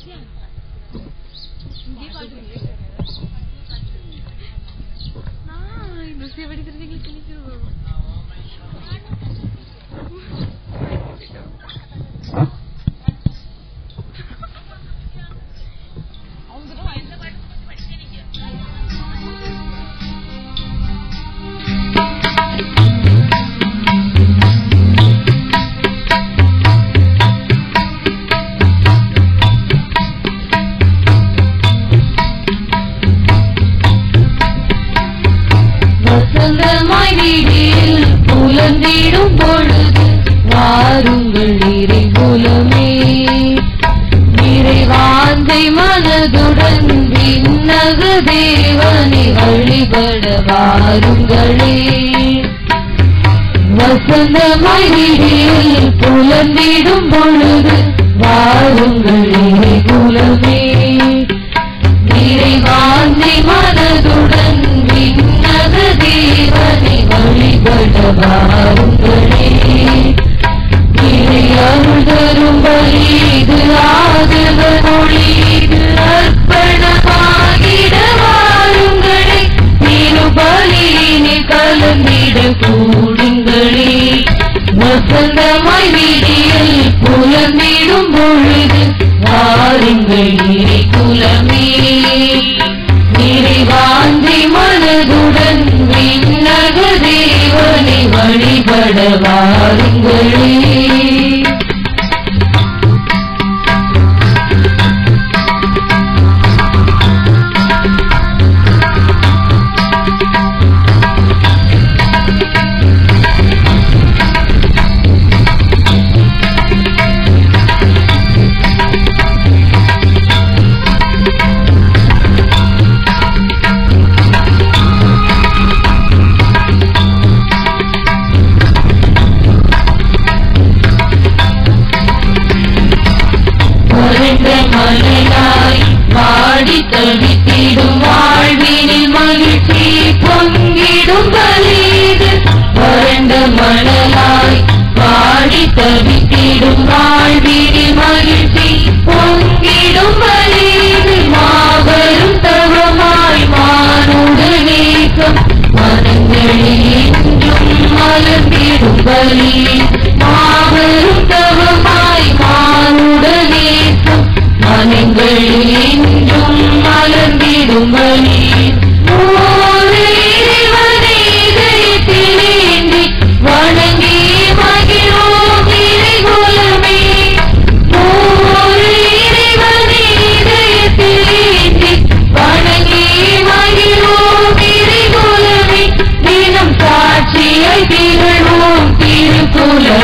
நான் இந்த சேவடி தெரிஞ்சவங்களுக்கு கிழிச்சிருவோம் வசந்தமாய் வீடில் புலந்திடும் பொழுது வாருங்கள் இறை புலமே நிறைவாந்தை மனதுடன் விண்ணக தேவனை வழிபட வாருங்களே வசந்தமாய் வீடில் புலந்திடும் பொழுது வாருங்கள் இறை புலமே இறைவாந்தை மனதுடன் விண்ணக தேவனை வழிபட வாருங்களே இறை அருள் தரும் பலி இது ஆதவ மொழி இது அர்ப்பணமாகிட வாருங்களே திருபலியினில் கலந்திட கூடுங்களே வசந்தமாய் வீடியில் புலந்திடும் பொழுது வாருங்கள் இறை குலமே நிறைவாந்தி மனதுடன் விண்ணக தேவனை வழிபட வாருங்களே வறண்ட மலையாய் வாடி தவித்திடும் வாழ்வினில் மகிழ்ச்சி பொங்கிடும் பலீது வறண்ட மணலாய் வாடி தவித்திடும் வாழ்வினில் மகிழ்ச்சி பொங்கிடும் பலீது மாபெரும் தவமாய் மானுட நேசம் மனங்களில் என்றும் மலர்ந்திடும் பலி மாபெரும் தவமாய் மானுட நேசம் மனங்களில் என்றும் மலர்ந்திடும் பலி ஓரே இறைவனை இதயத்திலேந்தி வணங்கி மகிழ்வோம் இறைகுலமே ஓரே இறைவனை இதயத்திலேந்தி வணங்கி மகிழ்வோம் இறைகுலமே தினம் சாட்சியை திகழ்வோம் திருக்குல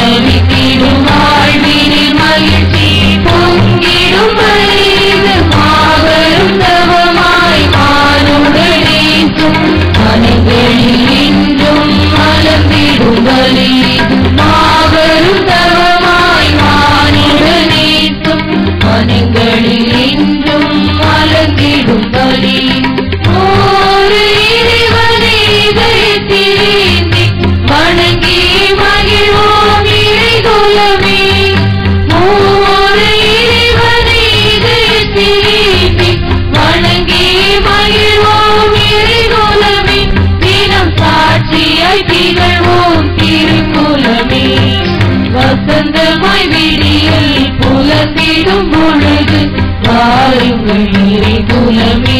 தவித்திடும் வாழ்வினில் மகிழ்ச்சி பொங்கிடும் பலிது மாபெரும் தவமாய் மானுடனேசும் மனங்களில் இன்றும் மலர்ந்திடும் பலிது மாபெரும் தவமாய் மானுடனேசும் மனங்களில் இன்றும் மலர்ந்திடும் பலி ஒரு இறைவனை இதயத்திலேந்தி வணங்கி மகிழ்வோம் இறைகுலமே மூவொரு இறைவனை இதயத்திலேந்தி வணங்கி மகிழ்வோம் இறைகுலமே தினம் சாட்சியாய் திகழ்வோம் திருக்குலமே வசந்தமாய் விடியல் புலந்திடும் பொழுது வாருங்கள் இறைகுலமே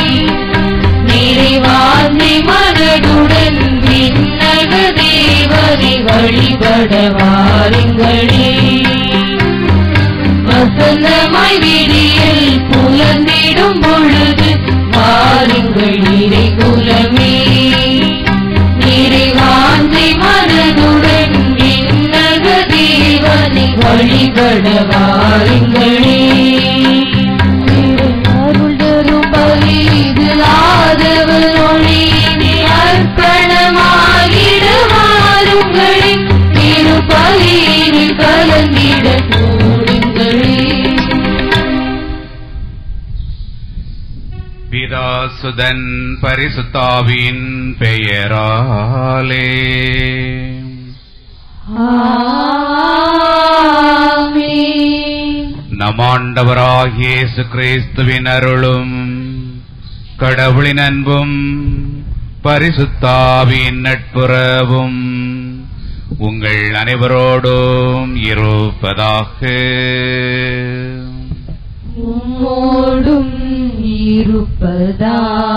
நிறைவாந்தி மனதுடன் விண்ணக தேவனை வழிபட வாருங்களே வசந்தமாய் விடியல் புலந்திடும் பொழுது வாருங்கள் இறை குலமே நிறைவாந்தி மனதுடன் விண்ணக தேவனை வழிபட வாருங்களே அருள் தரும் பலி இது ஆதவன் ஒளியினை அர்ப்பணமாகிட வாருங்களே திரு பலியினில் கலந்திட கூடுங்களே பிதாசுதன் பரிசுத்தாவின் பெயராலே ஆமென். நம் ஆண்டவராகிய இயேசு கிறிஸ்துவின் அருளும் கடவுளின் அன்பும் பரிசுத்தாவின் நட்புறவும் உங்கள் அனைவரோடும் இருப்பதாக உம்மோடும் இருப்பதாக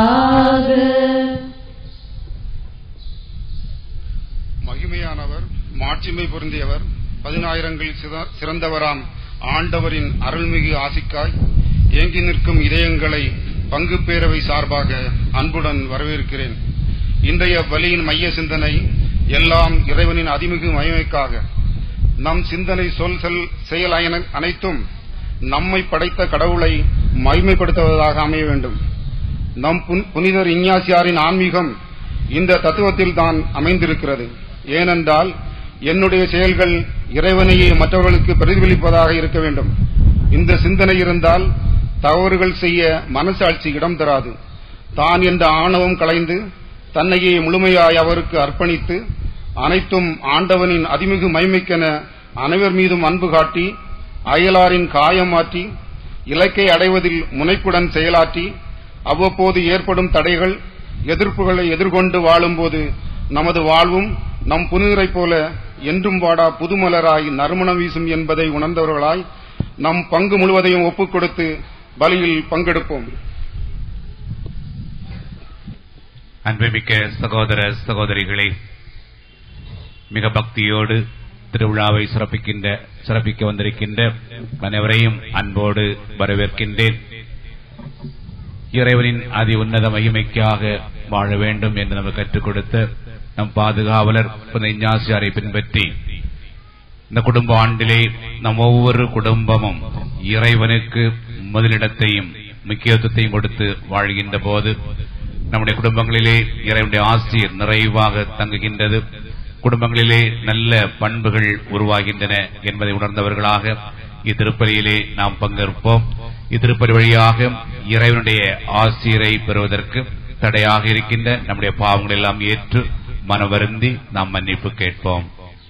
மகிமையானவர் மாட்சிமை பொருந்தியவர் பதினாயிரங்களில் சித- சிறந்தவராம் ஆண்டவரின் அருள்மிகு ஆசிக்காய் ஏங்கி நிற்கும் இதயங்களை பங்கு பேரவை சார்பாக அன்புடன் வரவேற்கிறேன் இன்றைய பலியின் மைய சிந்தனை எல்லாம் இறைவனின் அதிமிகு மகிமைக்காக நம் சிந்தனை சொல் செல் செயல் அயன- அனைத்தும் நம்மை படைத்த கடவுளை மகிமைப்படுத்துவதாக அமைய வேண்டும் நம் புன்- புனிதர் இஞ்ஞாசியாரின் ஆன்மீகம் இந்த தத்துவத்தில் தான் அமைந்திருக்கிறது ஏனென்றால் என்னுடைய செயல்கள் இறைவனையே மற்றவர்களுக்கு பிரதிபலிப்பதாக இருக்க வேண்டும் இந்த சிந்தனை இருந்தால் தவறுகள் செய்ய மனசாட்சி இடம் தராது தான் என்ற ஆணவம் களைந்து தன்னையே முழுமையாய் அவருக்கு அர்ப்பணித்து அனைத்தும் ஆண்டவனின் அதிமிகு மைமைக்கென அனைவர் மீதும் அன்பு காட்டி அயலாரின் காயம் மாற்றி இலக்கை அடைவதில் முனைப்புடன் செயலாற்றி அவ்வப்போது ஏற்படும் தடைகள் எதிர்ப்புகளை எதிர்கொண்டு வாழும்போது நமது வாழ்வும் நம் புனிதரைப் போல என்றும் வாடா புதுமலராய் நறுமணம் வீசும் என்பதை உணர்ந்தவர்களாய் நம் பங்கு முழுவதையும் ஒப்புக் கொடுத்து பலியில் பங்கெடுப்போம் அன்புமிக்க சகோதர சகோதரிகளே மிக பக்தியோடு திருவிழாவை சிறப்பிக்கின்ற சிறப்பிக்க வந்திருக்கின்ற அனைவரையும் அன்போடு வரவேற்கின்றேன் இறைவனின் அதி உன்னத மகிமைக்காக வாழ வேண்டும் என்று நமக்கு கற்றுக் கொடுத்த நம் பாதுகாவலர் ஞாசியாரை பின்பற்றி இந்த குடும்ப ஆண்டிலே நம் ஒவ்வொரு குடும்பமும் இறைவனுக்கு முதலிடத்தையும் முக்கியத்துவத்தையும் கொடுத்து வாழ்கின்ற போது நம்முடைய குடும்பங்களிலே இறைவனுடைய ஆசிரியர் நிறைவாக தங்குகின்றது குடும்பங்களிலே நல்ல பண்புகள் உருவாகின்றன என்பதை உணர்ந்தவர்களாக இத்திருப்பலியிலே நாம் பங்கேற்போம் இத்திருப்பலி வழியாக இறைவனுடைய ஆசிரியரை பெறுவதற்கு தடையாக இருக்கின்ற நம்முடைய பாவங்கள் எல்லாம் ஏற்று மனவருந்தி நாம் மன்னிப்பு கேட்போம்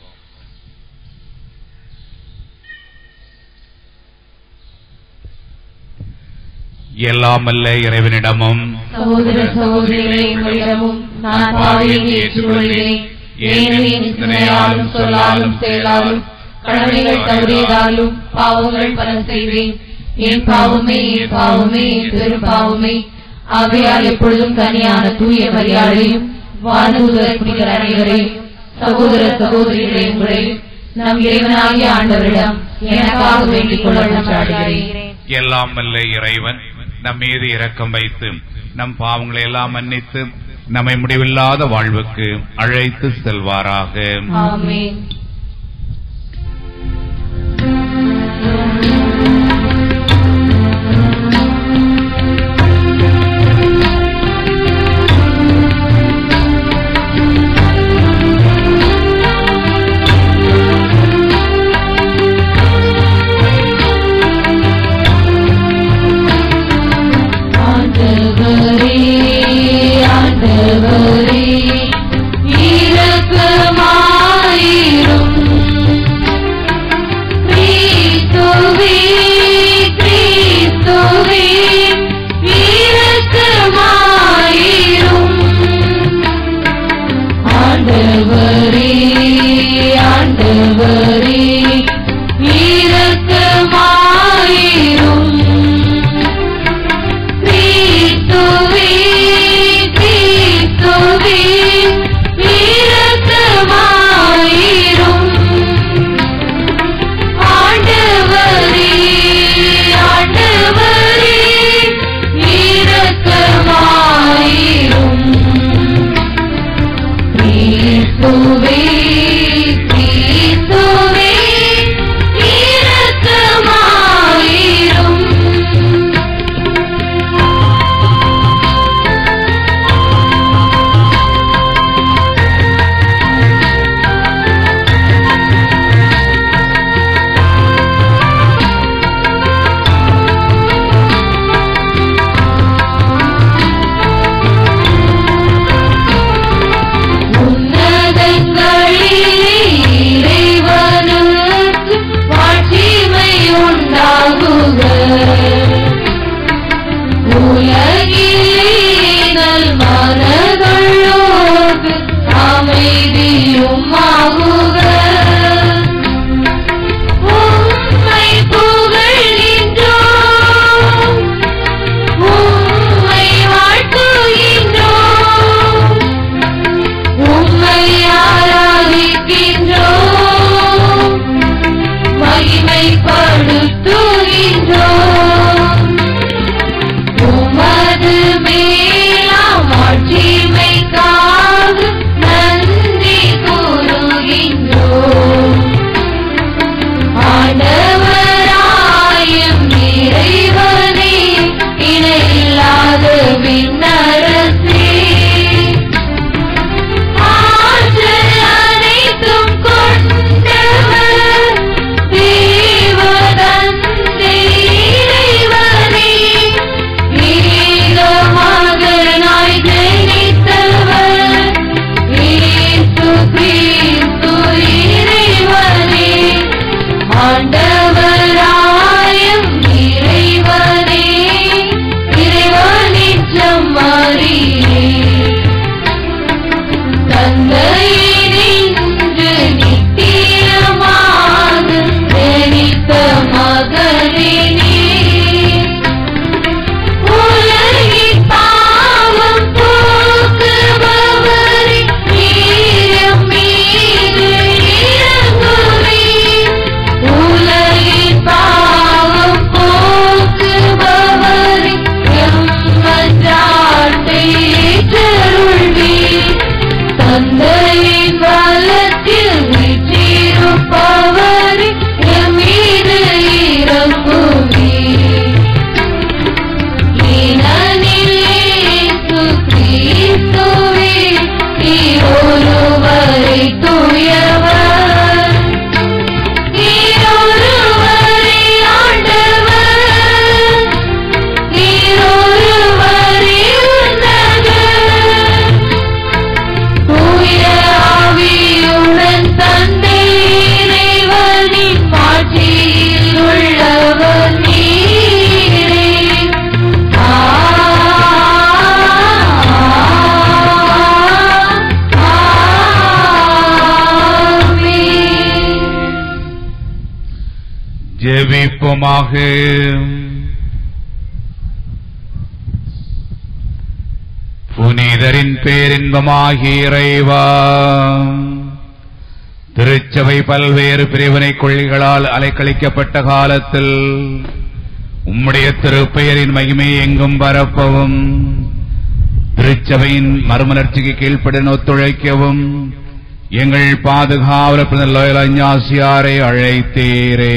எல்லாம் அல்ல இறைவனிடமும் சகோதர சகோதரிகளே உங்களிடமும் நான் பாவியை ஏற்றுக்கொள்கிறேன் ஏனெனில் என் சிந்தனையாலும் சொல்லாலும் செயலாலும் கடமைகள் தவறியதாலும் பாவங்கள் பல செய்வேன் என் பாவமே என் பாவமே என் பெரும் பாவமே ஆகையால் எப்பொழுதும் தனியான தூய மரியாதையும் வானதூதர் புனிதர் அனைவரையும் சகோதர சகோதரிகளே உங்களை நம் இறைவனாகிய ஆண்டவரிடம் எனக்காக வேண்டிக் கொள்ள சாடுகிறேன் எல்லாம் அல்ல இறைவன் நம் மீது இரக்கம் வைத்து நம் பாவங்களை எல்லாம் மன்னித்து நம்மை முடிவில்லாத வாழ்வுக்கு அழைத்து செல்வாராக ஆமென் ஆண்டவராயம் இறைவனே இறைவனின் செம்மறியே தந்தையினின்று நித்தியமாக ஜனித்த மகனினே உலகின் பாவம் போக்குபவரே நீரம் மீது இறங்குமே உலகின் பாவம் போக்குபவரே எம்மன்றாட்டை ஏற்றருள்வீர் தந்தையின் வலத்தில் வீற்றிருப்பவரே எம் மீது இறங்குவீர் ஏனெனில் இயேசு கிறிஸ்துவே நீர் ஒருவரே தூயவர் நீர் ஒருவரே ஆண்டவர் நீர் ஒருவரே உன்னதர் தூய ஆவியுடன் தந்தை இறைவனின் மாட்சியில் உள்ளவர் நீரே ஆமென். ஜெபிப்போமாக புனிதரின் பேரின்பமாகிய இறைவா திருச்சபை பல்வேறு பிரிவினை கொள்கைகளால் அலைக்கழிக்கப்பட்ட காலத்தில் உம்முடைய திருப்பெயரின் மகிமை எங்கும் பரப்பவும் திருச்சபையின் மறுமலர்ச்சிக்கு கீழ்ப்படன் ஒத்துழைக்கவும் எங்கள் பாதுகாவலர் லோயலஞ்சாசியாரை அழைத்தீரே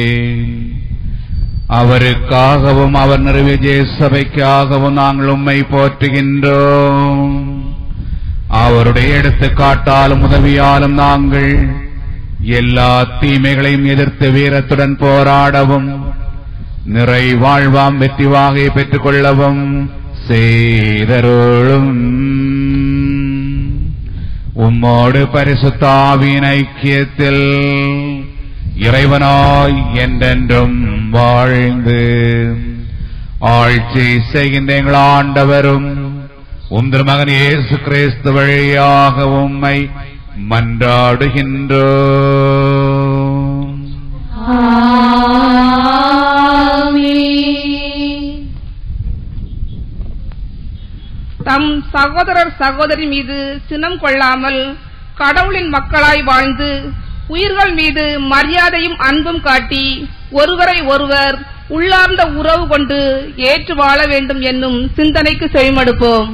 அவருக்காகவும் அவர் நிறுவிய சபைக்காகவும் நாங்கள் உம்மை போற்றுகின்றோம் அவருடைய எடுத்துக்காட்டாலும் உதவியாலும் நாங்கள் எல்லா தீமைகளையும் எதிர்த்து வீரத்துடன் போராடவும் நிறை வாழ்வாம் வெற்றி வாகை பெற்றுக் கொள்ளவும் செய்தருளும் உம்மோடு பரிசுத்தாவின் ஐக்கியத்தில் இறைவனாய் என்றென்றும் வாழ்ந்து ஆட்சி செய்கின்ற எங்கள் ஆண்டவரும் உம் திருமகன் இயேசு கிறிஸ்து வழியாக உம்மை மன்றாடுகின்றோம் ஆமென். தம் சகோதரர் சகோதரி மீது சினம் கொள்ளாமல் கடவுளின் மக்களாய் வாழ்ந்து உயிர்கள் மீது மரியாதையும் அன்பும் காட்டி ஒருவரை ஒருவர் உள்ளார்ந்த உறவு கொண்டு ஏற்று வாழ வேண்டும் என்னும் சிந்தனைக்கு செவிமடுப்போம்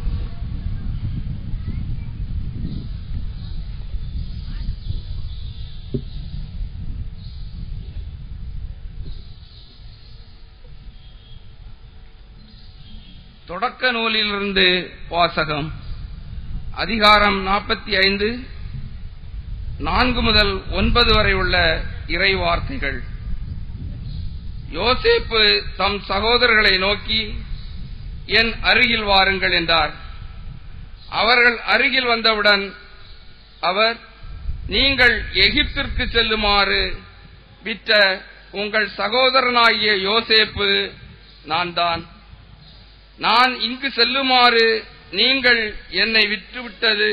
தொடக்க நூலிலிருந்து வாசகம் அதிகாரம் நாற்பத்தி ஐந்து நான்கு முதல் ஒன்பது வரை உள்ள இறை வார்த்தைகள் யோசேப்பு தம் சகோதரர்களை நோக்கி என் அருகில் வாருங்கள் என்றார் அவர்கள் அருகில் வந்தவுடன் அவர் நீங்கள் எகிப்திற்கு செல்லுமாறு விற்ற உங்கள் சகோதரனாகிய யோசேப்பு நான் தான் நான் இங்கு செல்லுமாறு நீங்கள் என்னை விற்றுவிட்டது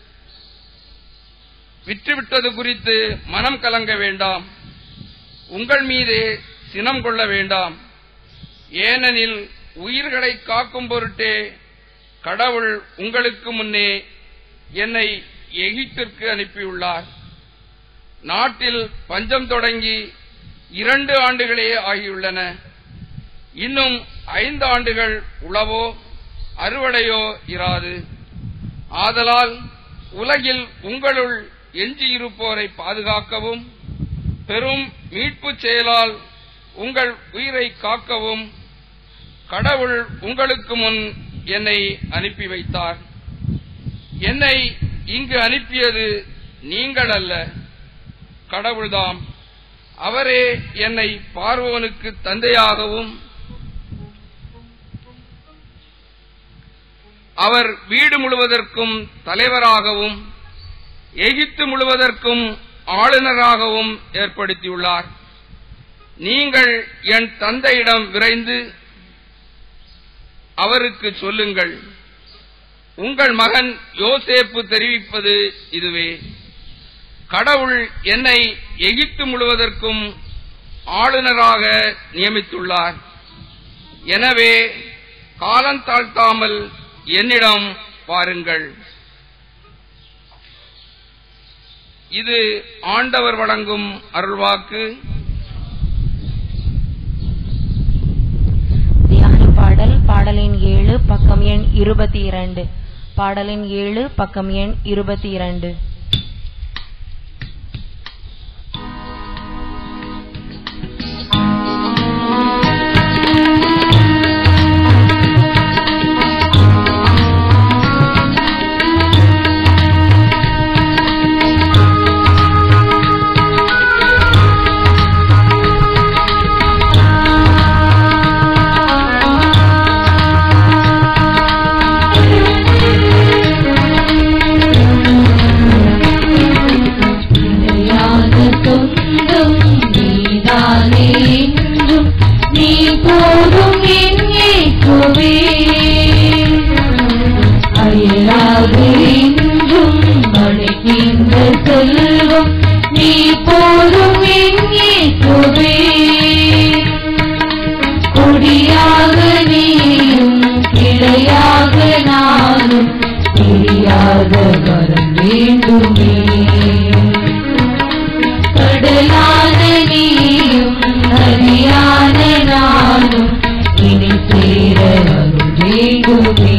விற்றுவிட்டது குறித்து மனம் கலங்க வேண்டாம் உங்கள் மீதே சினம் கொள்ள வேண்டாம் ஏனெனில் உயிர்களை காக்கும் பொருட்டே கடவுள் உங்களுக்கு முன்னே என்னை எகிப்திற்கு அனுப்பியுள்ளார் நாட்டில் பஞ்சம் தொடங்கி இரண்டு ஆண்டுகளே ஆகியுள்ளன இன்னும் ஐந்து ஆண்டுகள் உளவோ அறுவடையோ இராது ஆதலால் உலகில் உங்களுள் எஞ்சியிருப்போரை பாதுகாக்கவும் பெரும் மீட்புச் செயலால் உங்கள் உயிரை காக்கவும் கடவுள் உங்களுக்கு முன் என்னை அனுப்பி வைத்தார் என்னை இங்கு அனுப்பியது நீங்கள் அல்ல கடவுள்தாம் அவரே என்னை பார்வோனுக்கு தந்தையாகவும் அவர் வீடு முழுவதற்கும் தலைவராகவும் எகிப்து முழுவதற்கும் ஆளுநராகவும் ஏற்படுத்தியுள்ளார் நீங்கள் என் தந்தையிடம் விரைந்து அவருக்கு சொல்லுங்கள் உங்கள் மகன் யோசேப்பு தெரிவிப்பது இதுவே கடவுள் என்னை எகிப்து முழுவதற்கும் ஆளுநராக நியமித்துள்ளார் எனவே காலம் தாழ்த்தாமல் என்னிடம் வாருங்கள் இது ஆண்டவர் வழங்கும் அருள்வாக்கு தியான பாடல் பாடலின் ஏழு பக்கம் எண் இருபத்தி இரண்டு பாடலின் ஏழு பக்கம் எண் இருபத்தி இரண்டு இணையான சொந்தம் நீதானே என்றும் நீ போதும் என் இயேசுவே அயலாக என்றும் அழைக்கின்ற செல்வம் நீ போதும் என் இயேசுவே கொடியாக நீயும் கிளையாக நானும் தெரியாத வரம் வேண்டுமே கடலான நீயும் ஹரியான நானும் இனி சேர அருள் வேண்டுமே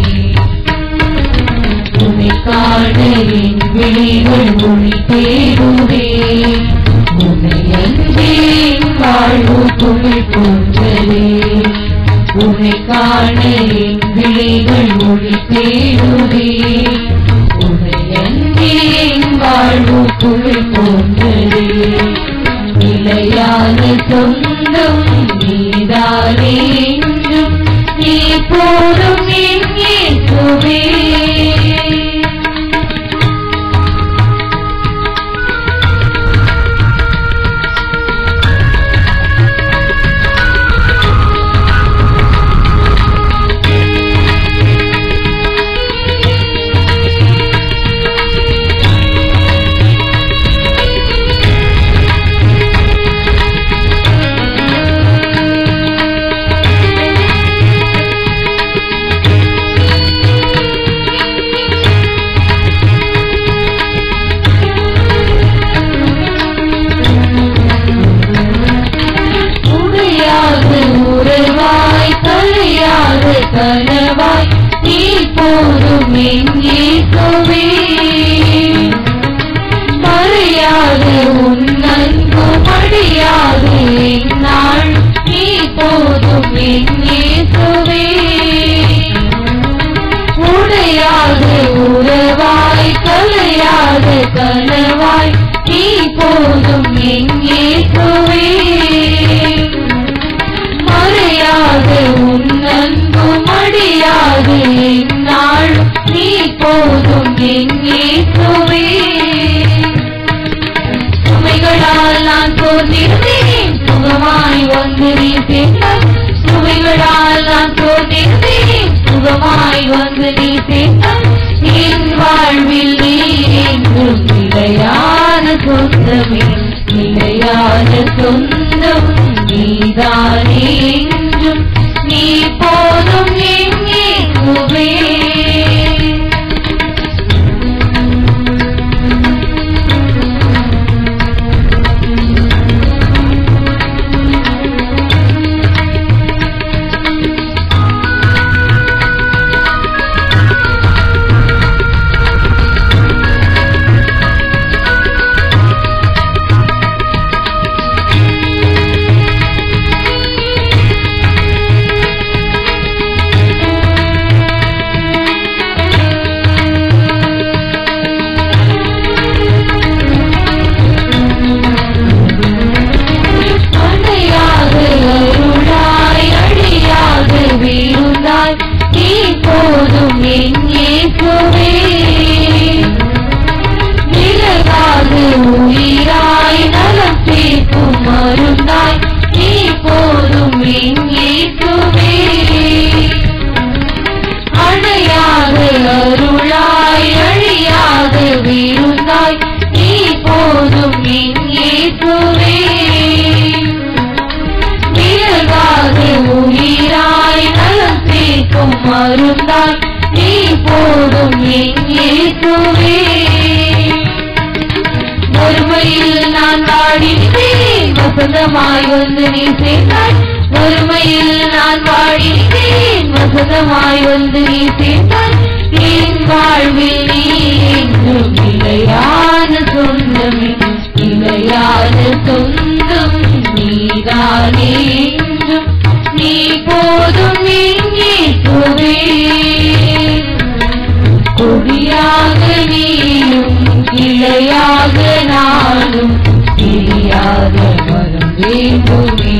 உன்னை காண என் விழிகள் மொழி தேடுவே உன்னை அன்பேன் வாழ்வு புகழ் போன்றதே உன்னை காண என் விழிகள் மொழி தேடுவே உன்னை அன்பேன் வாழ்வு புகழ் போன்றதே நிலையான சொந்தம் நீதானே என்றும் நீ போதும் என் இயேசுவே துணையாக உறவாய் தலையாக கனவாய் நீ போதும் எங்கே சுவே மறையாக உன் அன்பு மடியாக என்னாள் நீ போதும் எங்கே சுவே உடையாக உறவாய் தலையாக கனவாய் நீ போதும் எங்கே சுவே மறையாக உன் அன்பு மடியாக என்னாள் நீ போதும் எங்கே சுவே சுமைகளால் நான் சோர்ந்திருந்தேன் சுகமாய் வந்து நீ சேர்ந்தாய் சுமைகளால் நான் சோர்ந்திருந்தேன் சுகமாய் வந்து நீ சேர்ந்தாய் என் வாழ்வில் நீ என்றும் நிலையான சொந்தமே நிலையான சொந்தம் நீதானே என்றும் நீ போதும் எங்கே குவே இயேசுவே வியல்வாக உயிராய் நலம் சேர்க்கும் மருந்தாய் நீ போதும் என் இயேசுவே ஒருமையில் நான் வாடினேன் வசந்தமாய் வந்து நீ சேர்ந்தாய் ஒருமையில் நான் வாடினேன் வசந்தமாய் வந்து நீ சேர்ந்தாய் என் வாழ்வில் நீ என்றும் நிலையான சொந்தம் நிலையான சொந்தம் நீதானே என்றும் நீ போதும் எங்கே சுவே கொடியாக நீயும் கிளையாக நானும் தெரியாத வரம் வேண்டுமே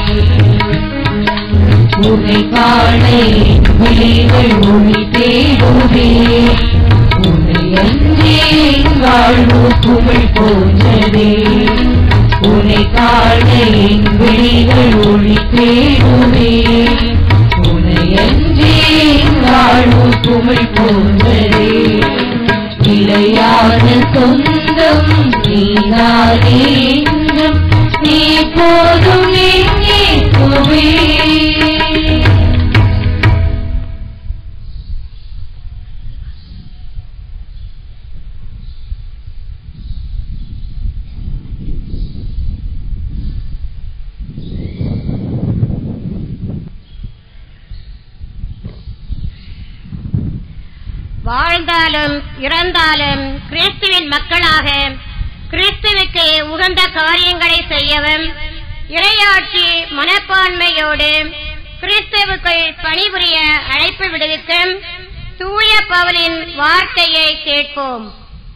உன்னை காண என் விழிகள் ஒளி தேடுதே உன்னை அன்றே என் வாழ்வு புகழ் போன்றதே உன்னை காண என் விழிகள் ஒளி தேடுதே உன்னை அன்றே என் வாழ்வு புகழ் போன்றதே நிலையான சொந்தம் நீதானே என்றும் நீ போதும் எங்கே சுவே வாழ்ந்தாலும் இறந்தாலும் கிறிஸ்துவின் மக்களாக கிறிஸ்துவுக்கு உகந்த காரியங்களை செய்யவும் இறையாட்சி மனப்பான்மையோடு கிறிஸ்துவுக்குள் பணிபுரிய அழைப்பு விடுவிக்கும் தூய பவுலின் வார்த்தையை கேட்போம்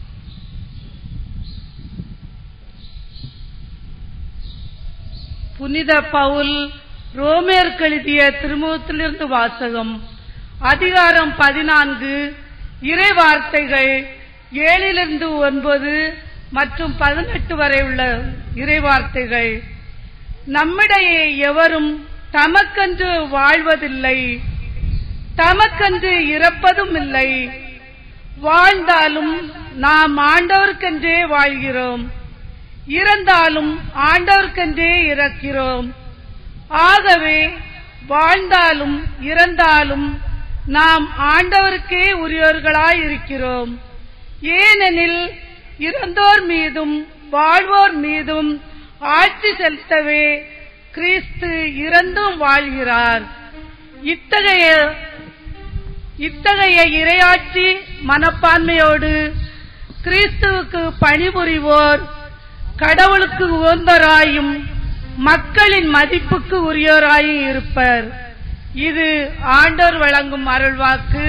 புனித பவுல் ரோமேற்கு எழுதிய திருமுகத்திலிருந்து வாசகம் அதிகாரம் பதினான்கு இறை வார்த்தைகள் ஏழிலிருந்து ஒன்பது மற்றும் பதினெட்டு வரை உள்ள இறை வார்த்தைகள் நம்மிடையே எவரும் தமக்கென்று வாழ்வதில்லை தமக்கென்று இறப்பதும் இல்லை வாழ்ந்தாலும் நாம் ஆண்டவருக்கென்றே வாழ்கிறோம் இறந்தாலும் ஆண்டவருக்கென்றே இறக்கிறோம் ஆகவே வாழ்ந்தாலும் இறந்தாலும் நாம் ஆண்டவருக்கே உரியவர்களாய் இருக்கிறோம் ஏனெனில் இறந்தோர் மீதும் வாழ்வோர் மீதும் ஆட்சி செலுத்தவே கிறிஸ்து இறந்தும் வாழ்கிறார் இத்தகைய இத்தகைய இரையாட்சி மனப்பான்மையோடு கிறிஸ்துவுக்கு பணிபுரிவோர் கடவுளுக்கு உகந்தராயும் மக்களின் மதிப்புக்கு உரியோராயும் இருப்பர் இது ஆண்டோர் வழங்கும் அருள்வாக்கு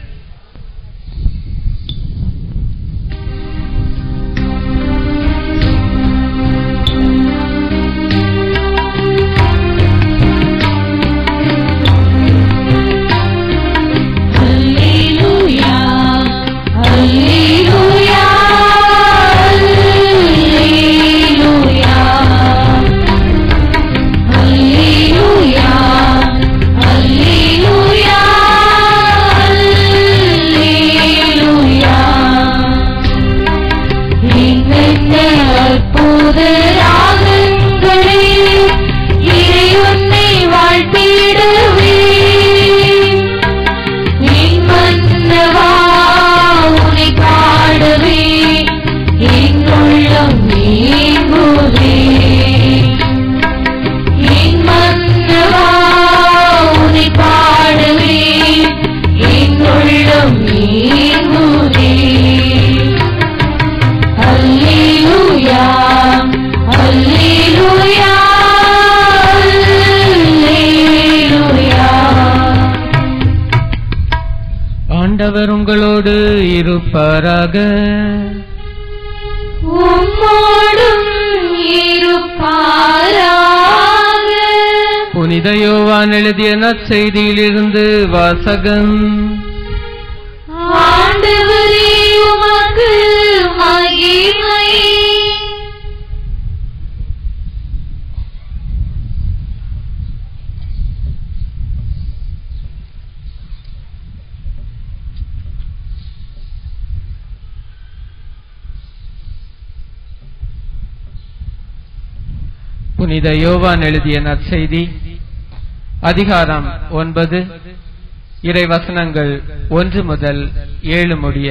அல்லேலூயா அல்லேலூயா அல்லேலூயா அல்லேலூயா அல்லேலூயா அல்லேலூயா என்னென்ன அற்புத ராகங்களே இறைவனை வாழ்த்திடுவே என் மன்னவா உனை பாடவே என் உள்ளம் நீங்குவே என் மன்னவா உனை பாடவே என் உள்ளம் நீங்குவே அல்லேலூயா அல்லேலூயா அல்லேலூயா ஆண்டவர் உங்களோடு இருப்பாராக உம்மோடும் இருப்பாராக புனித யோவான் எழுதிய நற்செய்தியிலிருந்து வாசகம் ஆண்டவரே உமக்கு மகிமை புனித யோவான் எழுதிய நற்செய்தி அதிகாரம் ஒன்பது இறை வசனங்கள் ஒன்று முதல் ஏழு முடிய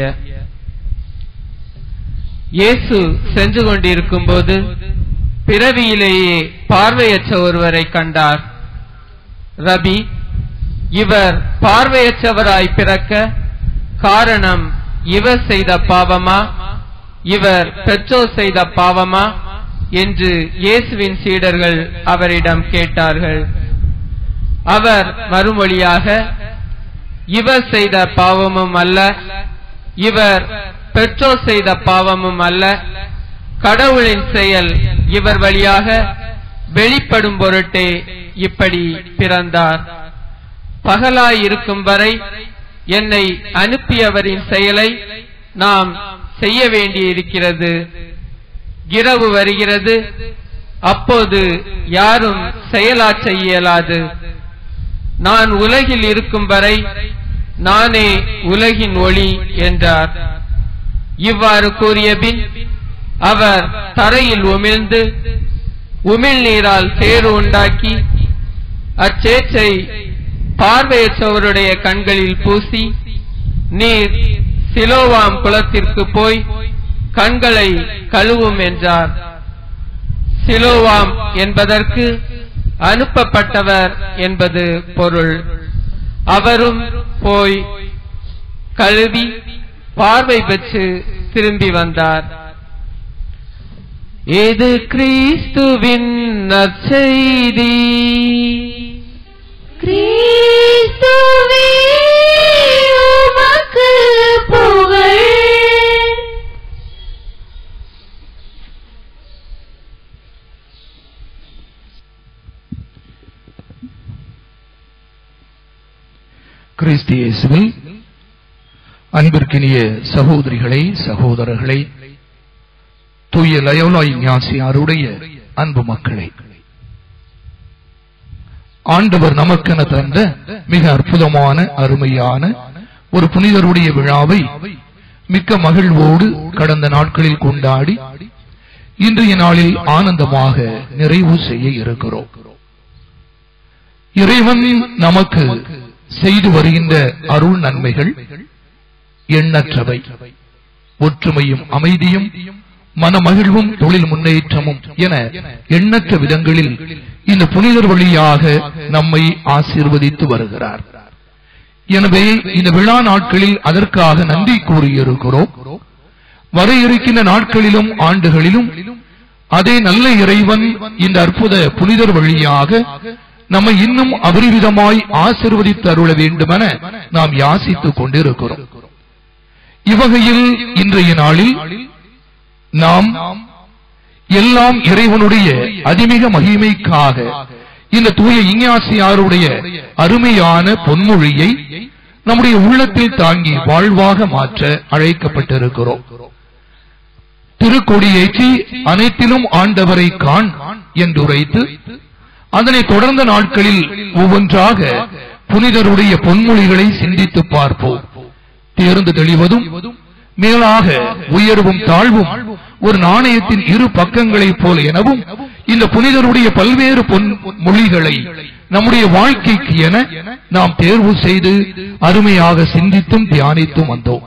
இயேசு சென்று கொண்டிருக்கும் போது பிறவியிலேயே பார்வையற்ற ஒருவரை கண்டார் ரபி இவர் பார்வையற்றவராய் பிறக்க காரணம் இவர் செய்த பாவமா இவர் பெற்றோர் செய்த பாவமா என்று இயேசுவின் சீடர்கள் அவரிடம் கேட்டார்கள் அவர் மறுமொழியாக இவர் செய்த பாவமும் அல்ல இவர் பெற்றோர் செய்த பாவமும் அல்ல கடவுளின் செயல் இவர் வழியாக வெளிப்படும் பொருட்டே இப்படி பிறந்தார் பகலாய் இருக்கும் வரை என்னை அனுப்பியவரின் செயலை நாம் செய்ய வேண்டியிருக்கிறது இரவு வருகிறது அப்போது யாரும் செயலாற்ற இயலாது நான் உலகில் இருக்கும் வரை நானே உலகின் ஒளி என்றார் இவ்வாறு கூறிய பின் அவர் தரையில் உமிழ்ந்து உமிழ்நீரால் சேறு உண்டாக்கி அச்சேற்றை பார்வையற்றவருடைய கண்களில் பூசி நீர் சிலோவாம் குளத்திற்கு போய் கண்களை கழுவும் என்றார் சிலோவாம் என்பதற்கு அனுப்பப்பட்டவர் என்பது பொருள் அவரும் போய் கழுவி பார்வை பெற்று திரும்பி வந்தார் இது கிறிஸ்துவின் நற்செய்தி கிறிஸ்துவே உமக்கு புகழ் கிறிஸ்து இயேசுவில் அன்பிற்கினிய சகோதரிகளே சகோதரர்களே தூய லயோலா ஞாசியாருடைய அன்பு மக்களே ஆண்டவர் நமக்கென தந்த மிக அற்புதமான அருமையான ஒரு புனிதருடைய விழாவை மிக்க மகிழ்வோடு கடந்த நாட்களில் கொண்டாடி இன்றைய நாளில் ஆனந்தமாக நிறைவு செய்ய இருக்கிறோம் இறைவன் நமக்கு செய்து வருகின்ற அருள் நன்மைகள் எண்ணற்றவை ஒற்றுமையும் அமைதியும் மனமகிழ்வும் தொழில் முன்னேற்றமும் என எண்ணற்ற விதங்களில் இந்த புனிதர் வழியாக நம்மை ஆசீர்வதித்து வருகிறார் எனவே இந்த விழா நாட்களில் அதற்காக நன்றி கூறியிருக்கிறோம் வர இருக்கின்ற நாட்களிலும் ஆண்டுகளிலும் அதே நல்ல இறைவன் இந்த அற்புத புனிதர் வழியாக நம்மை இன்னும் அபரிவிதமாய் ஆசிர்வதித்து அருள வேண்டுமென நாம் யாசித்துக் கொண்டிருக்கிறோம் இவ்வகையில் இன்றைய நாளில் நாம் எல்லாம் இறைவனுடைய அதிமிக மகிமைக்காக இந்த தூய இஞ்ஞாசியாருடைய அருமையான பொன்மொழியை நம்முடைய உள்ளத்தில் தாங்கி வாழ்வாக மாற்ற அழைக்கப்பட்டிருக்கிறோம் திருக்கொடியேற்றி அனைத்திலும் ஆண்டவரை காண் என்று உரைத்து அதனை தொடர்ந்த நாட்களில் ஒவ்வொன்றாக புனிதருடைய பொன்மொழிகளை சிந்தித்து பார்ப்போம் தேர்ந்து தெளிவதும் மேலாக உயர்வும் தாழ்வும் ஒரு நாணயத்தின் இரு பக்கங்களைப் போல எனவும் இந்த புனிதருடைய பல்வேறு பொன் மொழிகளை நம்முடைய வாழ்க்கைக்கு என நாம் தேர்வு செய்து அருமையாக சிந்தித்தும் தியானித்தும் வந்தோம்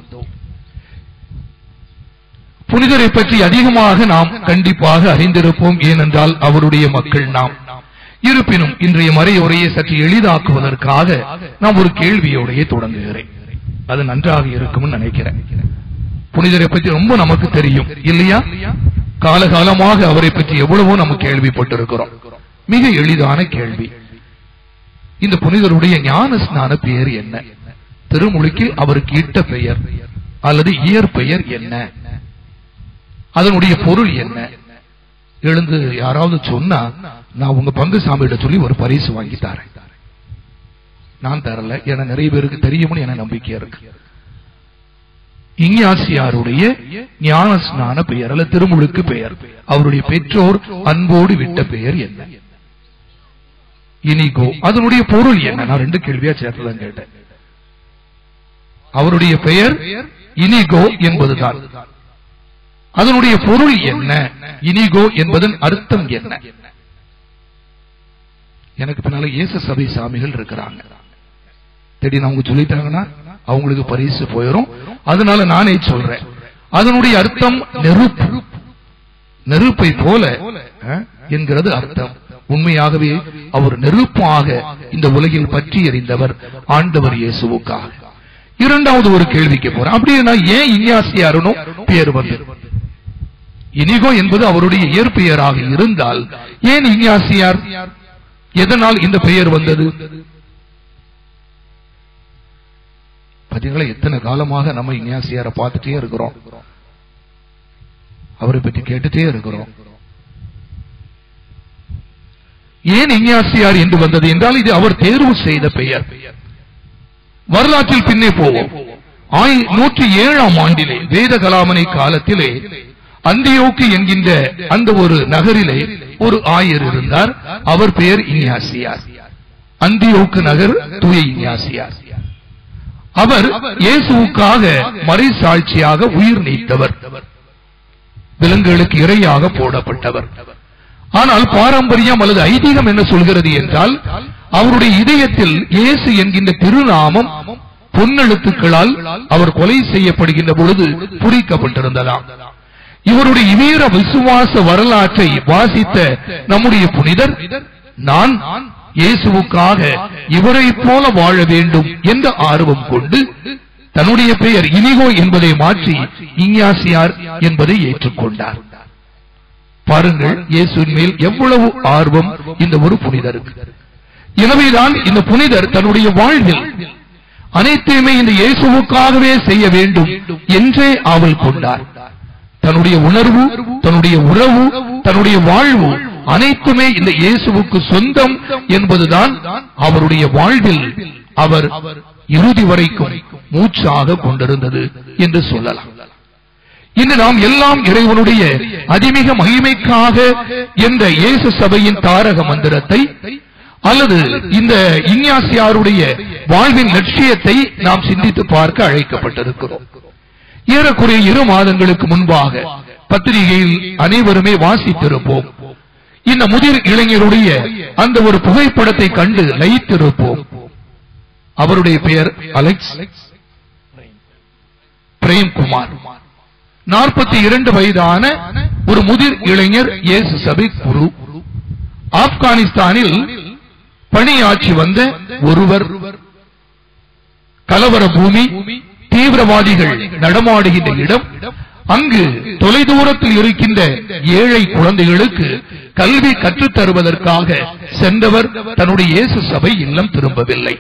புனிதரை பற்றி அதிகமாக நாம் கண்டிப்பாக அறிந்திருப்போம் ஏனென்றால் அவருடைய மக்கள் நாம் இருப்பினும் இன்றைய மறையுரையை சற்று எளிதாக்குவதற்காக நான் ஒரு கேள்வியோடையே தொடங்குகிறேன் அது நன்றாக இருக்கும்னு நினைக்கிறேன் புனிதரை பற்றி ரொம்ப நமக்கு தெரியும் இல்லையா காலகாலமாக அவரை பற்றி எவ்வளவோ நம்ம கேள்விப்பட்டிருக்கிறோம் மிக எளிதான கேள்வி இந்த புனிதருடைய ஞான ஸ்நான பெயர் என்ன திருமொழிக்கில் அவருக்கு இட்ட பெயர் அல்லது இயற்பெயர் என்ன அதனுடைய பொருள் என்ன எழுந்து யாராவது சொன்னா நான் உங்க பங்கு சாமியிட சொல்லி ஒரு பரிசு வாங்கி தரேன் நான் தரல என நிறைய பேருக்கு தெரியும்னு என நம்பிக்கை இருக்கு இஞ்ஞாசியாருடைய ஞான ஸ்நான பெயர் அல்ல திருமுழுக்கு பெயர் அவருடைய பெற்றோர் அன்போடு விட்ட பெயர் என்ன இனிகோ அதனுடைய பொருள் என்ன நான் ரெண்டு கேள்வியா சேர்த்துதான் கேட்டேன் அவருடைய பெயர் இனிகோ என்பதுதான் அதனுடைய பொருள் என்ன இனிகோ என்பதன் அர்த்தம் என்ன எனக்கு பின்னால இயேசு சபை சாமிகள் இருக்கிறாங்க திடீர்னு அவங்க சொல்லிட்டாங்கன்னா அவங்களுக்கு பரிசு போயிடும் அதனால நானே சொல்றேன் அதனுடைய அர்த்தம் நெருப்பு நெருப்பை போல அஹ், என்கிறது அர்த்தம் உண்மையாகவே அவர் நெருப்பாக இந்த உலகில் பற்றி எறிந்தவர் ஆண்டவர் இயேசுவுக்காக இரண்டாவது ஒரு கேள்விக்கு போறேன் அப்படின்னா ஏன் இன்யாசியாருனோ பேர் வந்தது இனிகோ என்பது அவருடைய இயற்பெயராக இருந்தால் ஏன் இன்யாசியார் எதனால் இந்த பெயர் வந்தது பாத்தீங்களா எத்தனை காலமாக நம்ம இன்யாசியாரை பார்த்துட்டே இருக்கிறோம் அவரை பற்றி கேட்டுட்டே இருக்கிறோம் ஏன் இன்யாசியார் என்று வந்தது என்றால் இது அவர் தேர்வு செய்த பெயர் வரலாற்றில் பின்னே போவோம் ஆய்- நூற்றி ஏழாம் ஆண்டிலே வேத கலாமனை காலத்திலே அந்தியோக்கு என்கின்ற அந்த ஒரு நகரிலே ஒரு ஆயர் இருந்தார் அவர் பெயர் இன்யாசியார் அந்தியோக்கு நகர் தூய இன்யாசியார் அவர் இயேசுவுக்காக மறைசாட்சியாக உயிர் நீத்தவர் விலங்குகளுக்கு இரையாக போடப்பட்டவர் ஆனால் பாரம்பரியம் அல்லது ஐதீகம் என்ன சொல்கிறது என்றால் அவருடைய இதயத்தில் இயேசு என்கின்ற திருநாமம் பொன்னெழுத்துக்களால் அவர் கொலை செய்யப்படுகின்ற பொழுது குறிக்கப்பட்டிருந்ததாம் இவருடைய வீர விசுவாச வரலாற்றை வாசித்த நம்முடைய புனிதர் நான் இயேசுவுக்காக இவரைப் போல வாழ வேண்டும் என்ற ஆர்வம் கொண்டு தன்னுடைய பெயர் இனிகோ என்பதை மாற்றி இஞ்ஞாசியார் என்பதை ஏற்றுக்கொண்டார் பாருங்கள் இயேசுவின் மேல் எவ்வளவு ஆர்வம் இந்த ஒரு புனிதருக்கு எனவேதான் இந்த புனிதர் தன்னுடைய வாழ்வில் அனைத்தையுமே இந்த இயேசுவுக்காகவே செய்ய வேண்டும் என்றே ஆவல் கொண்டார் தன்னுடைய உணர்வு தன்னுடைய உறவு தன்னுடைய வாழ்வு அனைத்துமே இந்த இயேசுவுக்கு சொந்தம் என்பதுதான் அவருடைய வாழ்வில் அவர் இறுதி வரைக்கும் மூச்சாக கொண்டிருந்தது என்று சொல்லலாம் இன்று நாம் எல்லாம் இறைவனுடைய அதிமிக மகிமைக்காக என்ற இயேசு சபையின் தாரக மந்திரத்தை அல்லது இந்த இஞ்ஞாசியாருடைய வாழ்வின் லட்சியத்தை நாம் சிந்தித்து பார்க்க அழைக்கப்பட்டிருக்கிறோம் ஏறக்குறைய இரு மாதங்களுக்கு முன்பாக பத்திரிகையில் அனைவருமே வாசித்திருப்போம் இந்த முதிர் இளைஞருடைய அந்த ஒரு புகைப்படத்தை கண்டு லயித்திருப்போம் அவருடைய பெயர் அலெக்ஸ் பிரேம்குமார் நாற்பத்தி இரண்டு வயதான ஒரு முதிர் இளைஞர் இயேசு சபை குரு ஆப்கானிஸ்தானில் பணியாற்றி வந்த ஒருவர் கலவர பூமி தீவிரவாதிகள் நடமாடுகின்ற இடம் அங்கு தொலைதூரத்தில் இருக்கின்ற ஏழை குழந்தைகளுக்கு கல்வி கற்றுத் தருவதற்காக சென்றவர் தன்னுடைய இயேசு சபை இல்லம் திரும்பவில்லை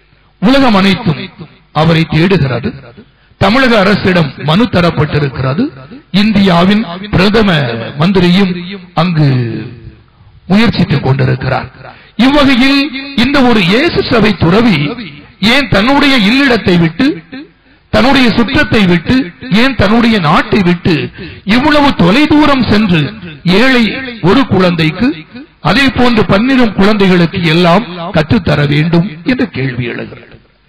உலகம் அனைத்தும் அவரை தேடுகிறது தமிழக அரசிடம் மனு தரப்பட்டிருக்கிறது இந்தியாவின் பிரதம மந்திரியும் அங்கு முயற்சித்துக் கொண்டிருக்கிறார் இவ்வகையில் இந்த ஒரு இயேசு சபை துறவி ஏன் தன்னுடைய இல்லிடத்தை விட்டு தன்னுடைய சுற்றத்தை விட்டு ஏன் தன்னுடைய நாட்டை விட்டு இவ்வளவு தொலைதூரம் சென்று ஏழை ஒரு குழந்தைக்கு அதே போன்று பன்னிரும் குழந்தைகளுக்கு எல்லாம் கற்றுத்தர வேண்டும் என்ற கேள்வி எழுகிறது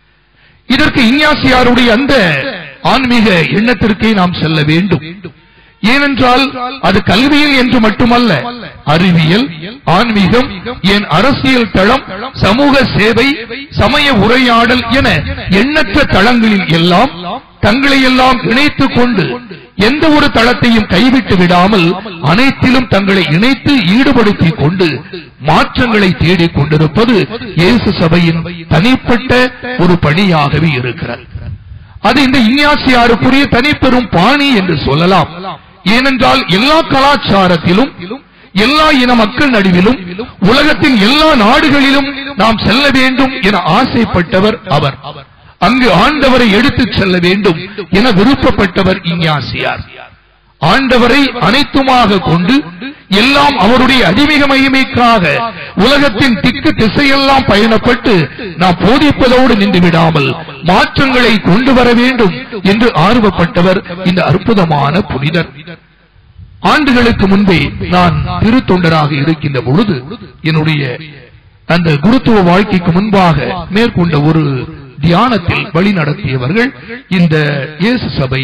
இதற்கு இஞ்ஞாசியாருடைய அந்த ஆன்மீக எண்ணத்திற்கே நாம் செல்ல வேண்டும் ஏனென்றால் அது கல்வியில் என்று மட்டுமல்ல அறிவியல் ஆன்மீகம் என் அரசியல் தளம் சமூக சேவை சமய உரையாடல் என எண்ணற்ற தளங்களில் எல்லாம் தங்களை எல்லாம் இணைத்துக் கொண்டு எந்த ஒரு தளத்தையும் கைவிட்டு விடாமல் அனைத்திலும் தங்களை இணைத்து ஈடுபடுத்திக் கொண்டு மாற்றங்களை தேடிக் கொண்டிருப்பது இயேசு சபையின் தனிப்பட்ட ஒரு பணியாகவே இருக்கிறது அது இந்த இஞ்ஞாசியாருக்குரிய தனிப்பெரும் பாணி என்று சொல்லலாம் ஏனென்றால் எல்லா கலாச்சாரத்திலும் எல்லா இன மக்கள் நடுவிலும் உலகத்தின் எல்லா நாடுகளிலும் நாம் செல்ல வேண்டும் என ஆசைப்பட்டவர் அவர் அங்கு ஆண்டவரை எடுத்துச் செல்ல வேண்டும் என விருப்பப்பட்டவர் இஞ்ஞாசியார் ஆண்டவரை அனைத்துமாக கொண்டு எல்லாம் அவருடைய அதிமிக மகிமைக்காக உலகத்தின் திக்கு திசையெல்லாம் பயணப்பட்டு நாம் போதிப்பதோடு நின்று விடாமல் மாற்றங்களை கொண்டு வர வேண்டும் என்று ஆர்வப்பட்டவர் இந்த அற்புதமான புனிதர் ஆண்டுகளுக்கு முன்பே நான் திருத்தொண்டராக இருக்கின்ற பொழுது என்னுடைய அந்த குருத்துவ வாழ்க்கைக்கு முன்பாக மேற்கொண்ட ஒரு தியானத்தில் வழி நடத்தியவர்கள் இந்த இயேசு சபை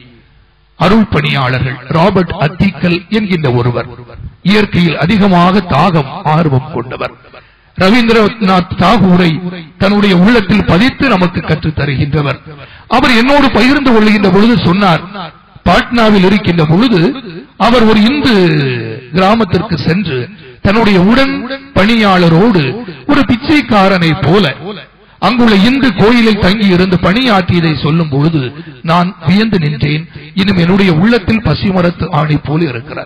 அருள் பணியாளர்கள் ராபர்ட் அத்திக்கல் என்கின்ற ஒருவர் இயற்கையில் அதிகமாக தாகம் ஆர்வம் கொண்டவர் ரவீந்திரநாத் தாகூரை தன்னுடைய உள்ளத்தில் பதித்து நமக்கு கற்றுத் தருகின்றவர் அவர் என்னோடு பகிர்ந்து கொள்கின்ற பொழுது சொன்னார் பாட்னாவில் இருக்கின்ற பொழுது அவர் ஒரு இந்து கிராமத்திற்கு சென்று தன்னுடைய உடன் பணியாளரோடு ஒரு பிச்சைக்காரனை போல அங்குள்ள இந்து கோயிலில் தங்கி இருந்து பணியாற்றியதை சொல்லும் பொழுது நான் வியந்து நின்றேன் இன்னும் என்னுடைய உள்ளத்தில் பசிமரத்து ஆணை போல இருக்கிறார்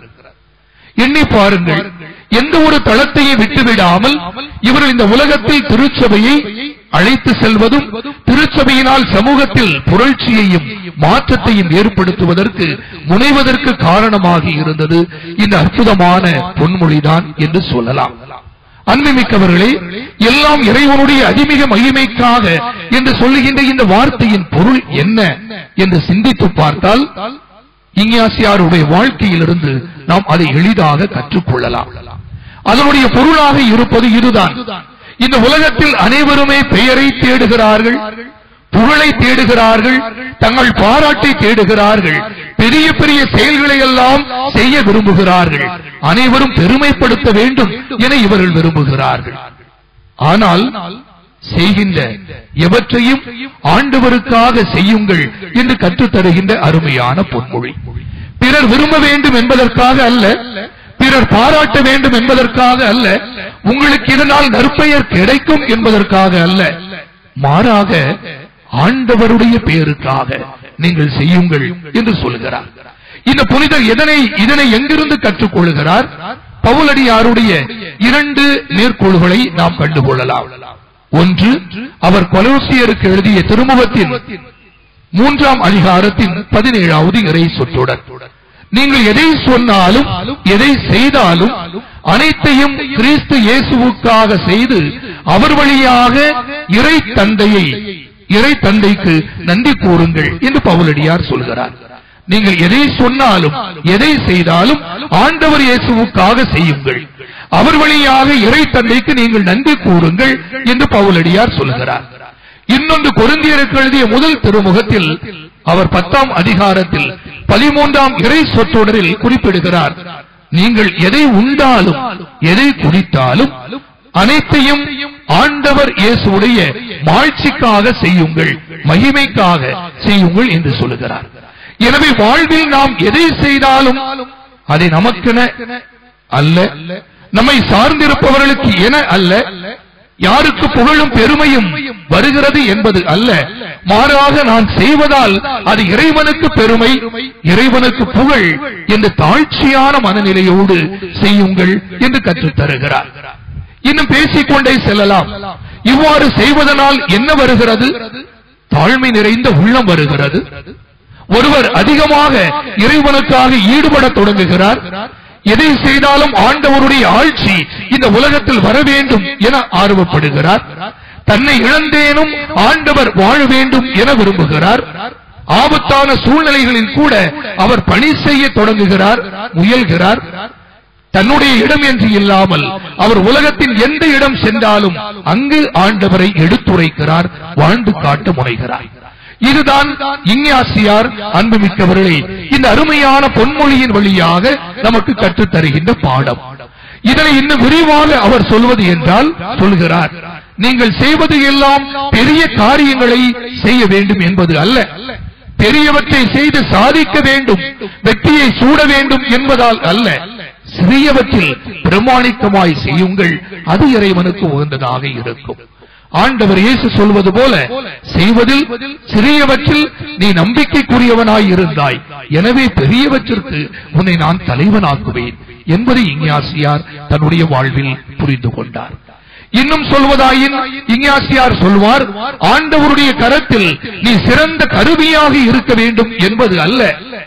எண்ணி பாருங்கள் எந்த ஒரு தளத்தையும் விட்டுவிடாமல் இவர்கள் இந்த உலகத்தில் திருச்சபையை அழைத்து செல்வதும் திருச்சபையினால் சமூகத்தில் புரட்சியையும் மாற்றத்தையும் ஏற்படுத்துவதற்கு முனைவதற்கு காரணமாகி இருந்தது இந்த அற்புதமான பொன்மொழிதான் என்று சொல்லலாம் அன்புமிக்கவர்களே எல்லாம் இறைவனுடைய அதிமிக மகிமைக்காக என்று சொல்லுகின்ற இந்த வார்த்தையின் பொருள் என்ன என்று சிந்தித்து பார்த்தால் இங்காசியாருடைய வாழ்க்கையிலிருந்து நாம் அதை எளிதாக கற்றுக்கொள்ளலாம் அதனுடைய பொருளாக இருப்பது இதுதான் இந்த உலகத்தில் அனைவருமே பெயரை தேடுகிறார்கள் புகழை தேடுகிறார்கள் தங்கள் பாராட்டை தேடுகிறார்கள் பெரிய பெரிய செயல்களை எல்லாம் செய்ய விரும்புகிறார்கள் அனைவரும் பெருமைப்படுத்த வேண்டும் என இவர்கள் விரும்புகிறார்கள் ஆனால் செய்கின்ற எவற்றையும் ஆண்டவருக்காக செய்யுங்கள் என்று கற்றுத் தருகின்ற அருமையான பொன்மொழி பிறர் விரும்ப வேண்டும் என்பதற்காக அல்ல பிறர் பாராட்ட வேண்டும் என்பதற்காக அல்ல உங்களுக்கு இதனால் நற்பெயர் கிடைக்கும் என்பதற்காக அல்ல மாறாக ஆண்டவருடைய பெயருக்காக நீங்கள் செய்யுங்கள் என்று சொல்கிறார் இந்த புனிதர் எதனை இதனை எங்கிருந்து கற்றுக்கொள்கிறார் பவுலடியாருடைய இரண்டு நேர்கோள்களை நாம் கண்டுகொள்ளலாம் ஒன்று அவர் கொலோசியருக்கு எழுதிய திருமுகத்தின் மூன்றாம் அதிகாரத்தின் பதினேழாவது இறை சொற்றொடர் நீங்கள் எதை சொன்னாலும் எதை செய்தாலும் அனைத்தையும் கிறிஸ்து இயேசுவுக்காக செய்து அவர் வழியாக இறை தந்தையை இறை தந்தைக்கு நன்றி கூறுங்கள் என்று பவுலடியார் சொல்கிறார் நீங்கள் எதை சொன்னாலும் எதை செய்தாலும் ஆண்டவர் இயேசுவுக்காக செய்யுங்கள் அவர் வழியாக இறை தந்தைக்கு நீங்கள் நன்றி கூறுங்கள் என்று பவுலடியார் சொல்கிறார் இன்னொன்று கொருந்தியருக்கு எழுதிய முதல் திருமுகத்தில் அவர் பத்தாம் அதிகாரத்தில் பதிமூன்றாம் இறை சொற்றொடரில் குறிப்பிடுகிறார் நீங்கள் எதை உண்டாலும் எதை குடித்தாலும் அனைத்தையும் ஆண்டவர் இயேசுடைய மாட்சிக்காக செய்யுங்கள் மகிமைக்காக செய்யுங்கள் என்று சொல்லுகிறார் எனவே வாழ்வில் நாம் எதை செய்தாலும் அதை நமக்கென அல்ல நம்மை சார்ந்திருப்பவர்களுக்கு என அல்ல யாருக்கு புகழும் பெருமையும் வருகிறது என்பது அல்ல மாறாக நான் செய்வதால் அது இறைவனுக்கு பெருமை இறைவனுக்கு புகழ் என்று தாழ்ச்சியான மனநிலையோடு செய்யுங்கள் என்று கற்றுத் தருகிறார் இன்னும் பேசிக்கொண்டே செல்லலாம் இவ்வாறு செய்வதனால் என்ன வருகிறது தாழ்மை நிறைந்த உள்ளம் வருகிறது ஒருவர் அதிகமாக இறைவனுக்காக ஈடுபட தொடங்குகிறார் எதை செய்தாலும் ஆண்டவருடைய ஆட்சி இந்த உலகத்தில் வர வேண்டும் என ஆர்வப்படுகிறார் தன்னை இழந்தேனும் ஆண்டவர் வாழ வேண்டும் என விரும்புகிறார் ஆபத்தான சூழ்நிலைகளில் கூட அவர் பணி செய்ய தொடங்குகிறார் முயல்கிறார் தன்னுடைய இடம் என்று இல்லாமல் அவர் உலகத்தின் எந்த இடம் சென்றாலும் அங்கு ஆண்டவரை எடுத்துரைக்கிறார் வாழ்ந்து காட்ட முனைகிறார் இதுதான் இங்யாசியார் அன்புமிக்கவர்களே இந்த அருமையான பொன்மொழியின் வழியாக நமக்கு கற்றுத் தருகின்ற பாடம் இதனை இன்னும் விரிவாக அவர் சொல்வது என்றால் சொல்கிறார் நீங்கள் செய்வது எல்லாம் பெரிய காரியங்களை செய்ய வேண்டும் என்பது அல்ல பெரியவற்றை செய்து சாதிக்க வேண்டும் வெற்றியை சூட வேண்டும் என்பதால் அல்ல சிறியவற்றில் பிரமாணிக்கமாய் செய்யுங்கள் அது இறைவனுக்கு உகந்ததாக இருக்கும் ஆண்டவர் இயேசு சொல்வது போல செய்வதில் சிறியவற்றில் நீ நம்பிக்கைக்குரியவனாய் இருந்தாய் எனவே பெரியவற்றிற்கு உன்னை நான் தலைவனாக்குவேன் என்பதை இங்யாசியார் தன்னுடைய வாழ்வில் புரிந்து கொண்டார் இன்னும் சொல்வதாயின் இங்யாசியார் சொல்வார் ஆண்டவருடைய கரத்தில் நீ சிறந்த கருவியாக இருக்க வேண்டும் என்பது அல்ல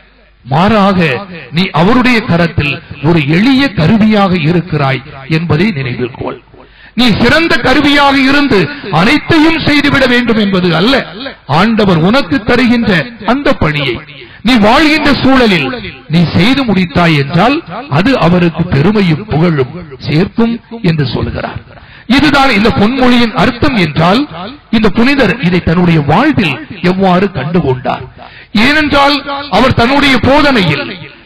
மாறாக நீ அவருடைய கரத்தில் ஒரு எளிய கருவியாக இருக்கிறாய் என்பதை நினைவில் கொள் நீ சிறந்த கருவியாக இருந்து அனைத்தையும் செய்துவிட வேண்டும் என்பது அல்ல ஆண்டவர் உனக்கு தருகின்ற அந்த பணியை நீ வாழ்கின்ற சூழலில் நீ செய்து முடித்தாய் என்றால் அது அவருக்கு பெருமையும் புகழும் சேர்க்கும் என்று சொல்கிறார் இதுதான் இந்த பொன்மொழியின் அர்த்தம் என்றால் இந்த புனிதர் இதை தன்னுடைய வாழ்வில் எவ்வாறு கண்டுகொண்டார் ஏனென்றால் அவர் தன்னுடைய போதனையில்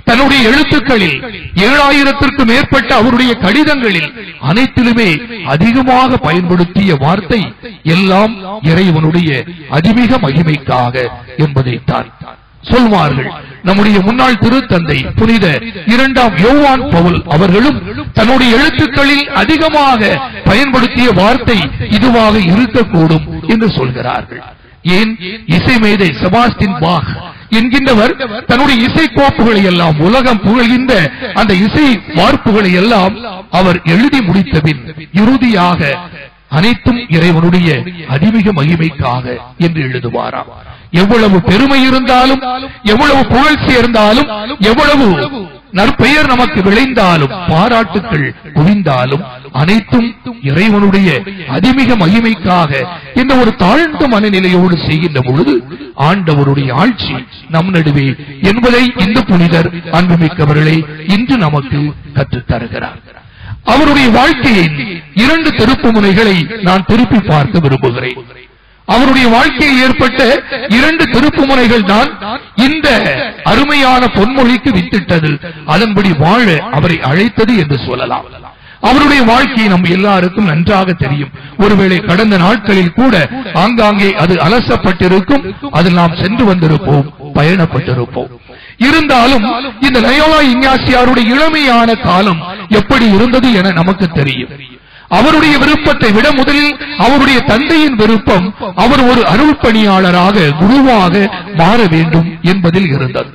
தன்னுடைய எழுத்துக்களில் ஏழாயிரத்திற்கும் மேற்பட்ட அவருடைய கடிதங்களில் அனைத்திலுமே அதிகமாக பயன்படுத்திய வார்த்தை எல்லாம் இறைவனுடைய அதிமிக மகிமைக்காக என்பதைத்தான் சொல்வார்கள் நம்முடைய முன்னாள் திருத்தந்தை புனித இரண்டாம் யோவான் பவுல் அவர்களும் தன்னுடைய எழுத்துக்களில் அதிகமாக பயன்படுத்திய வார்த்தை இதுவாக இருக்கக்கூடும் என்று சொல்கிறார்கள் ஏன் இசை மேதை செபாஸ்டின் பாக் என்கின்றவர் தன்னுடைய இசை கோப்புகளை எல்லாம் உலகம் புகழ்கின்ற அந்த இசை வார்ப்புகளை எல்லாம் அவர் எழுதி முடித்தபின் இறுதியாக அனைத்தும் இறைவனுடைய அதிமிக மகிமைக்காக என்று எழுதுவாராம் எவ்வளவு பெருமை இருந்தாலும் எவ்வளவு புகழ்ச்சி இருந்தாலும் எவ்வளவு நற்பெயர் நமக்கு விளைந்தாலும் பாராட்டுக்கள் குவிந்தாலும் அனைத்தும் இறைவனுடைய அதிமிக மகிமைக்காக இந்த ஒரு தாழ்ந்த மனநிலையோடு செய்கின்ற பொழுது ஆண்டவருடைய ஆட்சி நம் நடுவே என்பதை இந்த புனிதர் அன்புமிக்கவர்களே இன்று நமக்கு கற்றுத் தருகிறார் அவருடைய வாழ்க்கையின் இரண்டு திருப்பு முனைகளை நான் திருப்பி பார்க்க விரும்புகிறேன் அவருடைய வாழ்க்கையில் ஏற்பட்ட இரண்டு திருப்பு முனைகள் தான் இந்த அருமையான பொன்மொழிக்கு வித்திட்டது அதன்படி வாழ அவரை அழைத்தது என்று சொல்லலாம் அவருடைய வாழ்க்கை நம் எல்லாருக்கும் நன்றாக தெரியும் ஒருவேளை கடந்த நாட்களில் கூட ஆங்காங்கே அது அலசப்பட்டிருக்கும் அதில் நாம் சென்று வந்திருப்போம் பயணப்பட்டிருப்போம் இருந்தாலும் இந்த லயோலா இஞ்ஞாசியாருடைய இளமையான காலம் எப்படி இருந்தது என நமக்கு தெரியும் அவருடைய விருப்பத்தை விட முதலில் அவருடைய தந்தையின் விருப்பம் அவர் ஒரு அருள் பணியாளராக குருவாக மாற வேண்டும் என்பதில் இருந்தது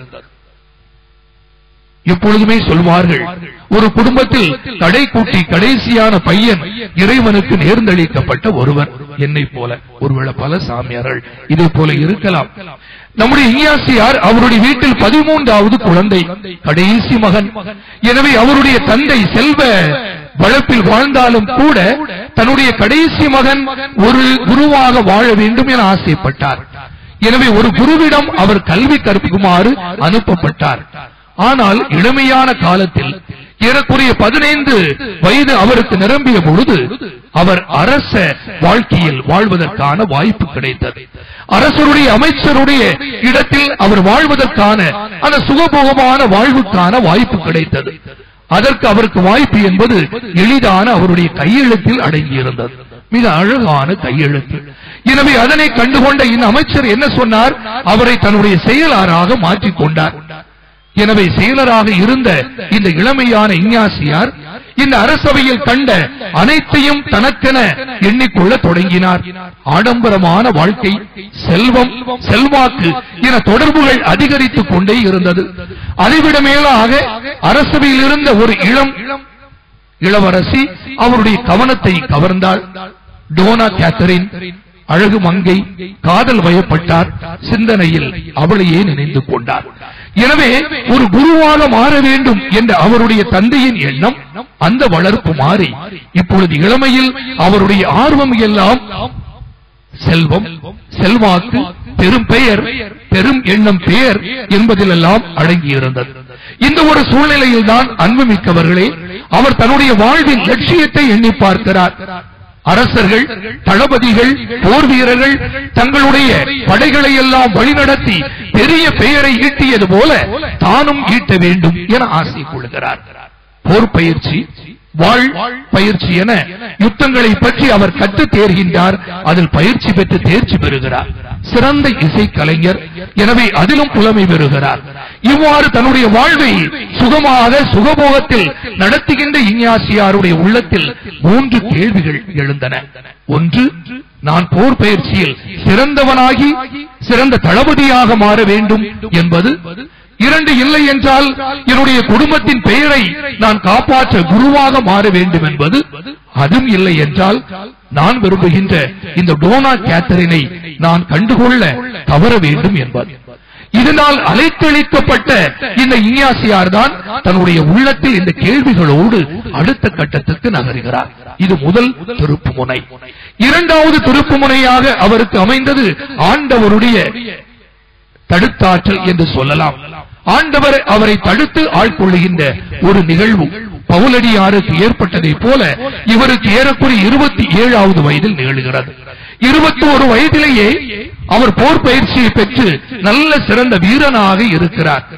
எப்பொழுதுமே சொல்வார்கள் ஒரு குடும்பத்தில் கடை கூட்டி கடைசியான பையன் இறைவனுக்கு நேர்ந்தளிக்கப்பட்ட ஒருவர் என்னை போல ஒருவேளை பல சாமியார்கள் இதே போல இருக்கலாம் நம்முடைய இயாசியார் அவருடைய வீட்டில் பதிமூன்றாவது குழந்தை கடைசி மகன் எனவே அவருடைய தந்தை செல்வ வளர்ப்பில் வாழ்ந்தாலும் கூட தன்னுடைய கடைசி மகன் ஒரு குருவாக வாழ வேண்டும் என ஆசைப்பட்டார் எனவே ஒரு குருவிடம் அவர் கல்வி கற்பிக்குமாறு அனுப்பப்பட்டார் ஆனால் இளமையான காலத்தில் ஏறக்குறைய பதினைந்து வயது அவருக்கு நிரம்பிய பொழுது அவர் அரச வாழ்க்கையில் வாழ்வதற்கான வாய்ப்பு கிடைத்தது அரசருடைய அமைச்சருடைய இடத்தில் அவர் வாழ்வதற்கான அந்த சுகபோகமான வாழ்வுக்கான வாய்ப்பு கிடைத்தது அதற்கு அவருக்கு வாய்ப்பு என்பது எளிதான அவருடைய கையெழுத்தில் அடங்கியிருந்தது மிக அழகான கையெழுத்து எனவே அதனை கண்டுகொண்ட இந்த அமைச்சர் என்ன சொன்னார் அவரை தன்னுடைய செயலாளராக மாற்றிக் கொண்டார் எனவே செயலராக இருந்த இந்த இளமையான இஞ்ஞாசியார் இந்த அரசவையில் கண்ட அனைத்தையும் தனக்கென எண்ணிக்கொள்ள தொடங்கினார் ஆடம்பரமான வாழ்க்கை செல்வம் செல்வாக்கு என தொடர்புகள் அதிகரித்துக் கொண்டே இருந்தது அதைவிட மேலாக அரசவையில் இருந்த ஒரு இளம் இளவரசி அவருடைய கவனத்தை கவர்ந்தாள் டோனா கேத்தரின் அழகு மங்கை காதல் வயப்பட்டார் சிந்தனையில் அவளையே நினைந்து கொண்டார் எனவே ஒரு குருவாக மாற வேண்டும் என்ற அவருடைய தந்தையின் எண்ணம் அந்த வளர்ப்பு மாறி இப்பொழுது இளமையில் அவருடைய ஆர்வம் எல்லாம் செல்வம் செல்வாக்கு பெரும் பெயர் பெரும் எண்ணம் பெயர் என்பதிலெல்லாம் அடங்கியிருந்தது இந்த ஒரு சூழ்நிலையில் தான் அன்புமிக்கவர்களே அவர் தன்னுடைய வாழ்வின் லட்சியத்தை எண்ணி பார்க்கிறார் அரசர்கள் தளபதிகள் போர் வீரர்கள் தங்களுடைய படைகளை எல்லாம் வழிநடத்தி பெரிய பெயரை ஈட்டியது போல தானும் ஈட்ட வேண்டும் என ஆசை கொள்கிறார் போர் பயிற்சி வாழ் பயிற்சி என யுத்தங்களை பற்றி அவர் கற்று தேர்கின்றார் அதில் பயிற்சி பெற்று தேர்ச்சி பெறுகிறார் சிறந்த இசை கலைஞர் எனவே அதிலும் புலமை பெறுகிறார் இவ்வாறு தன்னுடைய வாழ்வை சுகமாக சுகபோகத்தில் நடத்துகின்ற இஞ்ஞாசியாருடைய உள்ளத்தில் மூன்று கேள்விகள் எழுந்தன ஒன்று நான் போர் பயிற்சியில் சிறந்தவனாகி சிறந்த தளபதியாக மாற வேண்டும் என்பது இரண்டு இல்லை என்றால் என்னுடைய குடும்பத்தின் பெயரை நான் காப்பாற்ற குருவாக மாற வேண்டும் என்பது அதுவும் இல்லை என்றால் நான் விரும்புகின்ற இந்த டோனா கேத்தரினை நான் கண்டுகொள்ள தவற வேண்டும் என்பது இதனால் அலைத்தளிக்கப்பட்ட இந்த இனியாசியார் தான் தன்னுடைய உள்ளத்தில் இந்த கேள்விகளோடு அடுத்த கட்டத்துக்கு நகர்கிறார் இது முதல் திருப்பு முனை இரண்டாவது திருப்பு முனையாக அவருக்கு அமைந்தது ஆண்டவருடைய தடுத்தாற்றல் என்று சொல்லலாம் ஆண்டவர் அவரை தடுத்து ஆட்கொள்ளுகின்ற ஒரு நிகழ்வு பவுலடியாருக்கு ஏற்பட்டதை போல இவருக்கு ஏறக்குறைய இருபத்தி ஏழாவது வயதில் நிகழ்கிறது இருபத்தி ஒரு வயதிலேயே அவர் போர் பயிற்சியை பெற்று நல்ல சிறந்த வீரனாக இருக்கிறார்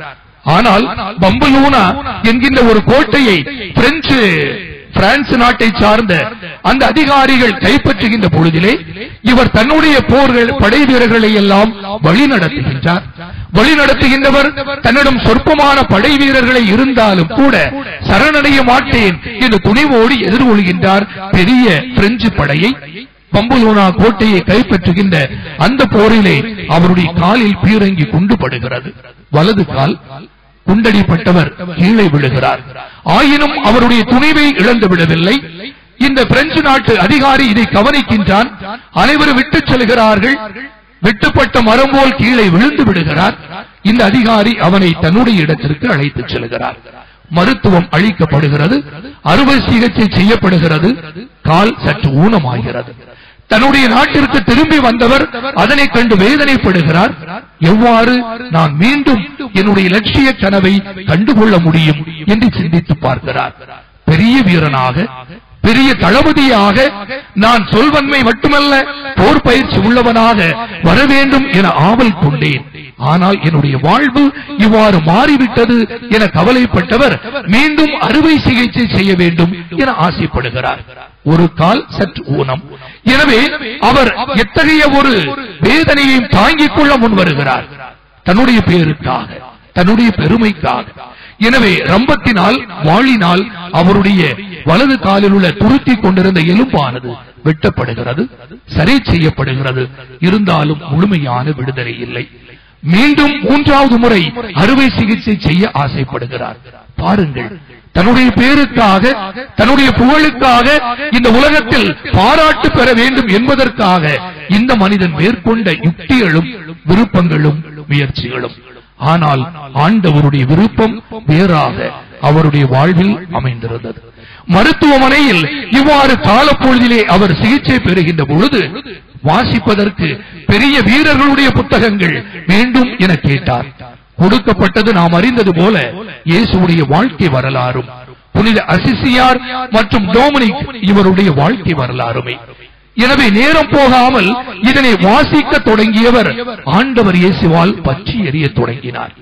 ஆனால் பம்பலூனா என்கின்ற ஒரு கோட்டையை பிரெஞ்சு பிரான்ஸ் நாட்டை சார்ந்த அந்த அதிகாரிகள் கைப்பற்றுகின்ற பொழுதிலே இவர் தன்னுடைய போர்கள் படை வீரர்களை எல்லாம் வழி நடத்துகின்றார் வழி நடத்துகின்றவர் தன்னிடம் சொற்பமான படை வீரர்களை இருந்தாலும் கூட சரணடைய மாட்டேன் என்று துணிவோடு எதிர்கொள்கின்றார் பெரிய பிரெஞ்சு படையை பம்புலோனா கோட்டையை கைப்பற்றுகின்ற அந்த போரிலே அவருடைய காலில் பீரங்கி குண்டு படுகிறது வலது கால் குண்டடிப்பட்டவர் கீழே விழுகிறார் ஆயினும் அவருடைய துணிவை இழந்து விடவில்லை இந்த பிரெஞ்சு நாட்டு அதிகாரி இதை கவனிக்கின்றான் அனைவரும் விட்டுச் செல்கிறார்கள் வெட்டுப்பட்ட மரம் போல் கீழே விழுந்து விடுகிறார் இந்த அதிகாரி அவனை தன்னுடைய இடத்திற்கு அழைத்துச் செல்கிறார் மருத்துவம் அளிக்கப்படுகிறது அறுவை சிகிச்சை செய்யப்படுகிறது கால் சற்று ஊனமாகிறது தன்னுடைய நாட்டிற்கு திரும்பி வந்தவர் அதனை கண்டு வேதனைப்படுகிறார் எவ்வாறு நான் மீண்டும் என்னுடைய லட்சிய கனவை கண்டுகொள்ள முடியும் என்று சிந்தித்து பார்க்கிறார் பெரிய வீரனாக பெரிய தளபதியாக நான் சொல்வன்மை மட்டுமல்ல போர் பயிற்சி உள்ளவனாக வர வேண்டும் என ஆவல் கொண்டேன் ஆனால் என்னுடைய வாழ்வு இவ்வாறு மாறிவிட்டது என கவலைப்பட்டவர் மீண்டும் அறுவை சிகிச்சை செய்ய வேண்டும் என ஆசைப்படுகிறார் ஒரு கால் சற்று ஊனம் எனவே அவர் எத்தகைய ஒரு வேதனையையும் தாங்கிக் கொள்ள முன் வருகிறார் தன்னுடைய பேருக்காக தன்னுடைய பெருமைக்காக எனவே ரம்பத்தினால் வாளினால் அவருடைய வலது காலில் உள்ள துருத்தி கொண்டிருந்த எலும்பானது வெட்டப்படுகிறது சரி செய்யப்படுகிறது இருந்தாலும் முழுமையான விடுதலை இல்லை மீண்டும் மூன்றாவது முறை அறுவை சிகிச்சை செய்ய ஆசைப்படுகிறார் பாருங்கள் தன்னுடைய பேருக்காக தன்னுடைய புகழுக்காக இந்த உலகத்தில் பாராட்டு பெற வேண்டும் என்பதற்காக இந்த மனிதன் மேற்கொண்ட யுக்திகளும் விருப்பங்களும் முயற்சிகளும் ஆனால் ஆண்டவருடைய விருப்பம் வேறாக அவருடைய வாழ்வில் அமைந்திருந்தது மருத்துவமனையில் இவ்வாறு காலப்பொழுதிலே அவர் சிகிச்சை பெறுகின்ற பொழுது வாசிப்பதற்கு பெரிய வீரர்களுடைய புத்தகங்கள் வேண்டும் என கேட்டார் கொடுக்கப்பட்டது நாம் அறிந்தது போல இயேசுடைய வாழ்க்கை வரலாறும் புனித அசிசியார் மற்றும் டோமினிக் இவருடைய வாழ்க்கை வரலாறுமே எனவே நேரம் போகாமல் இதனை வாசிக்க தொடங்கியவர் ஆண்டவர் இயேசுவால் பற்றி எறிய தொடங்கினார்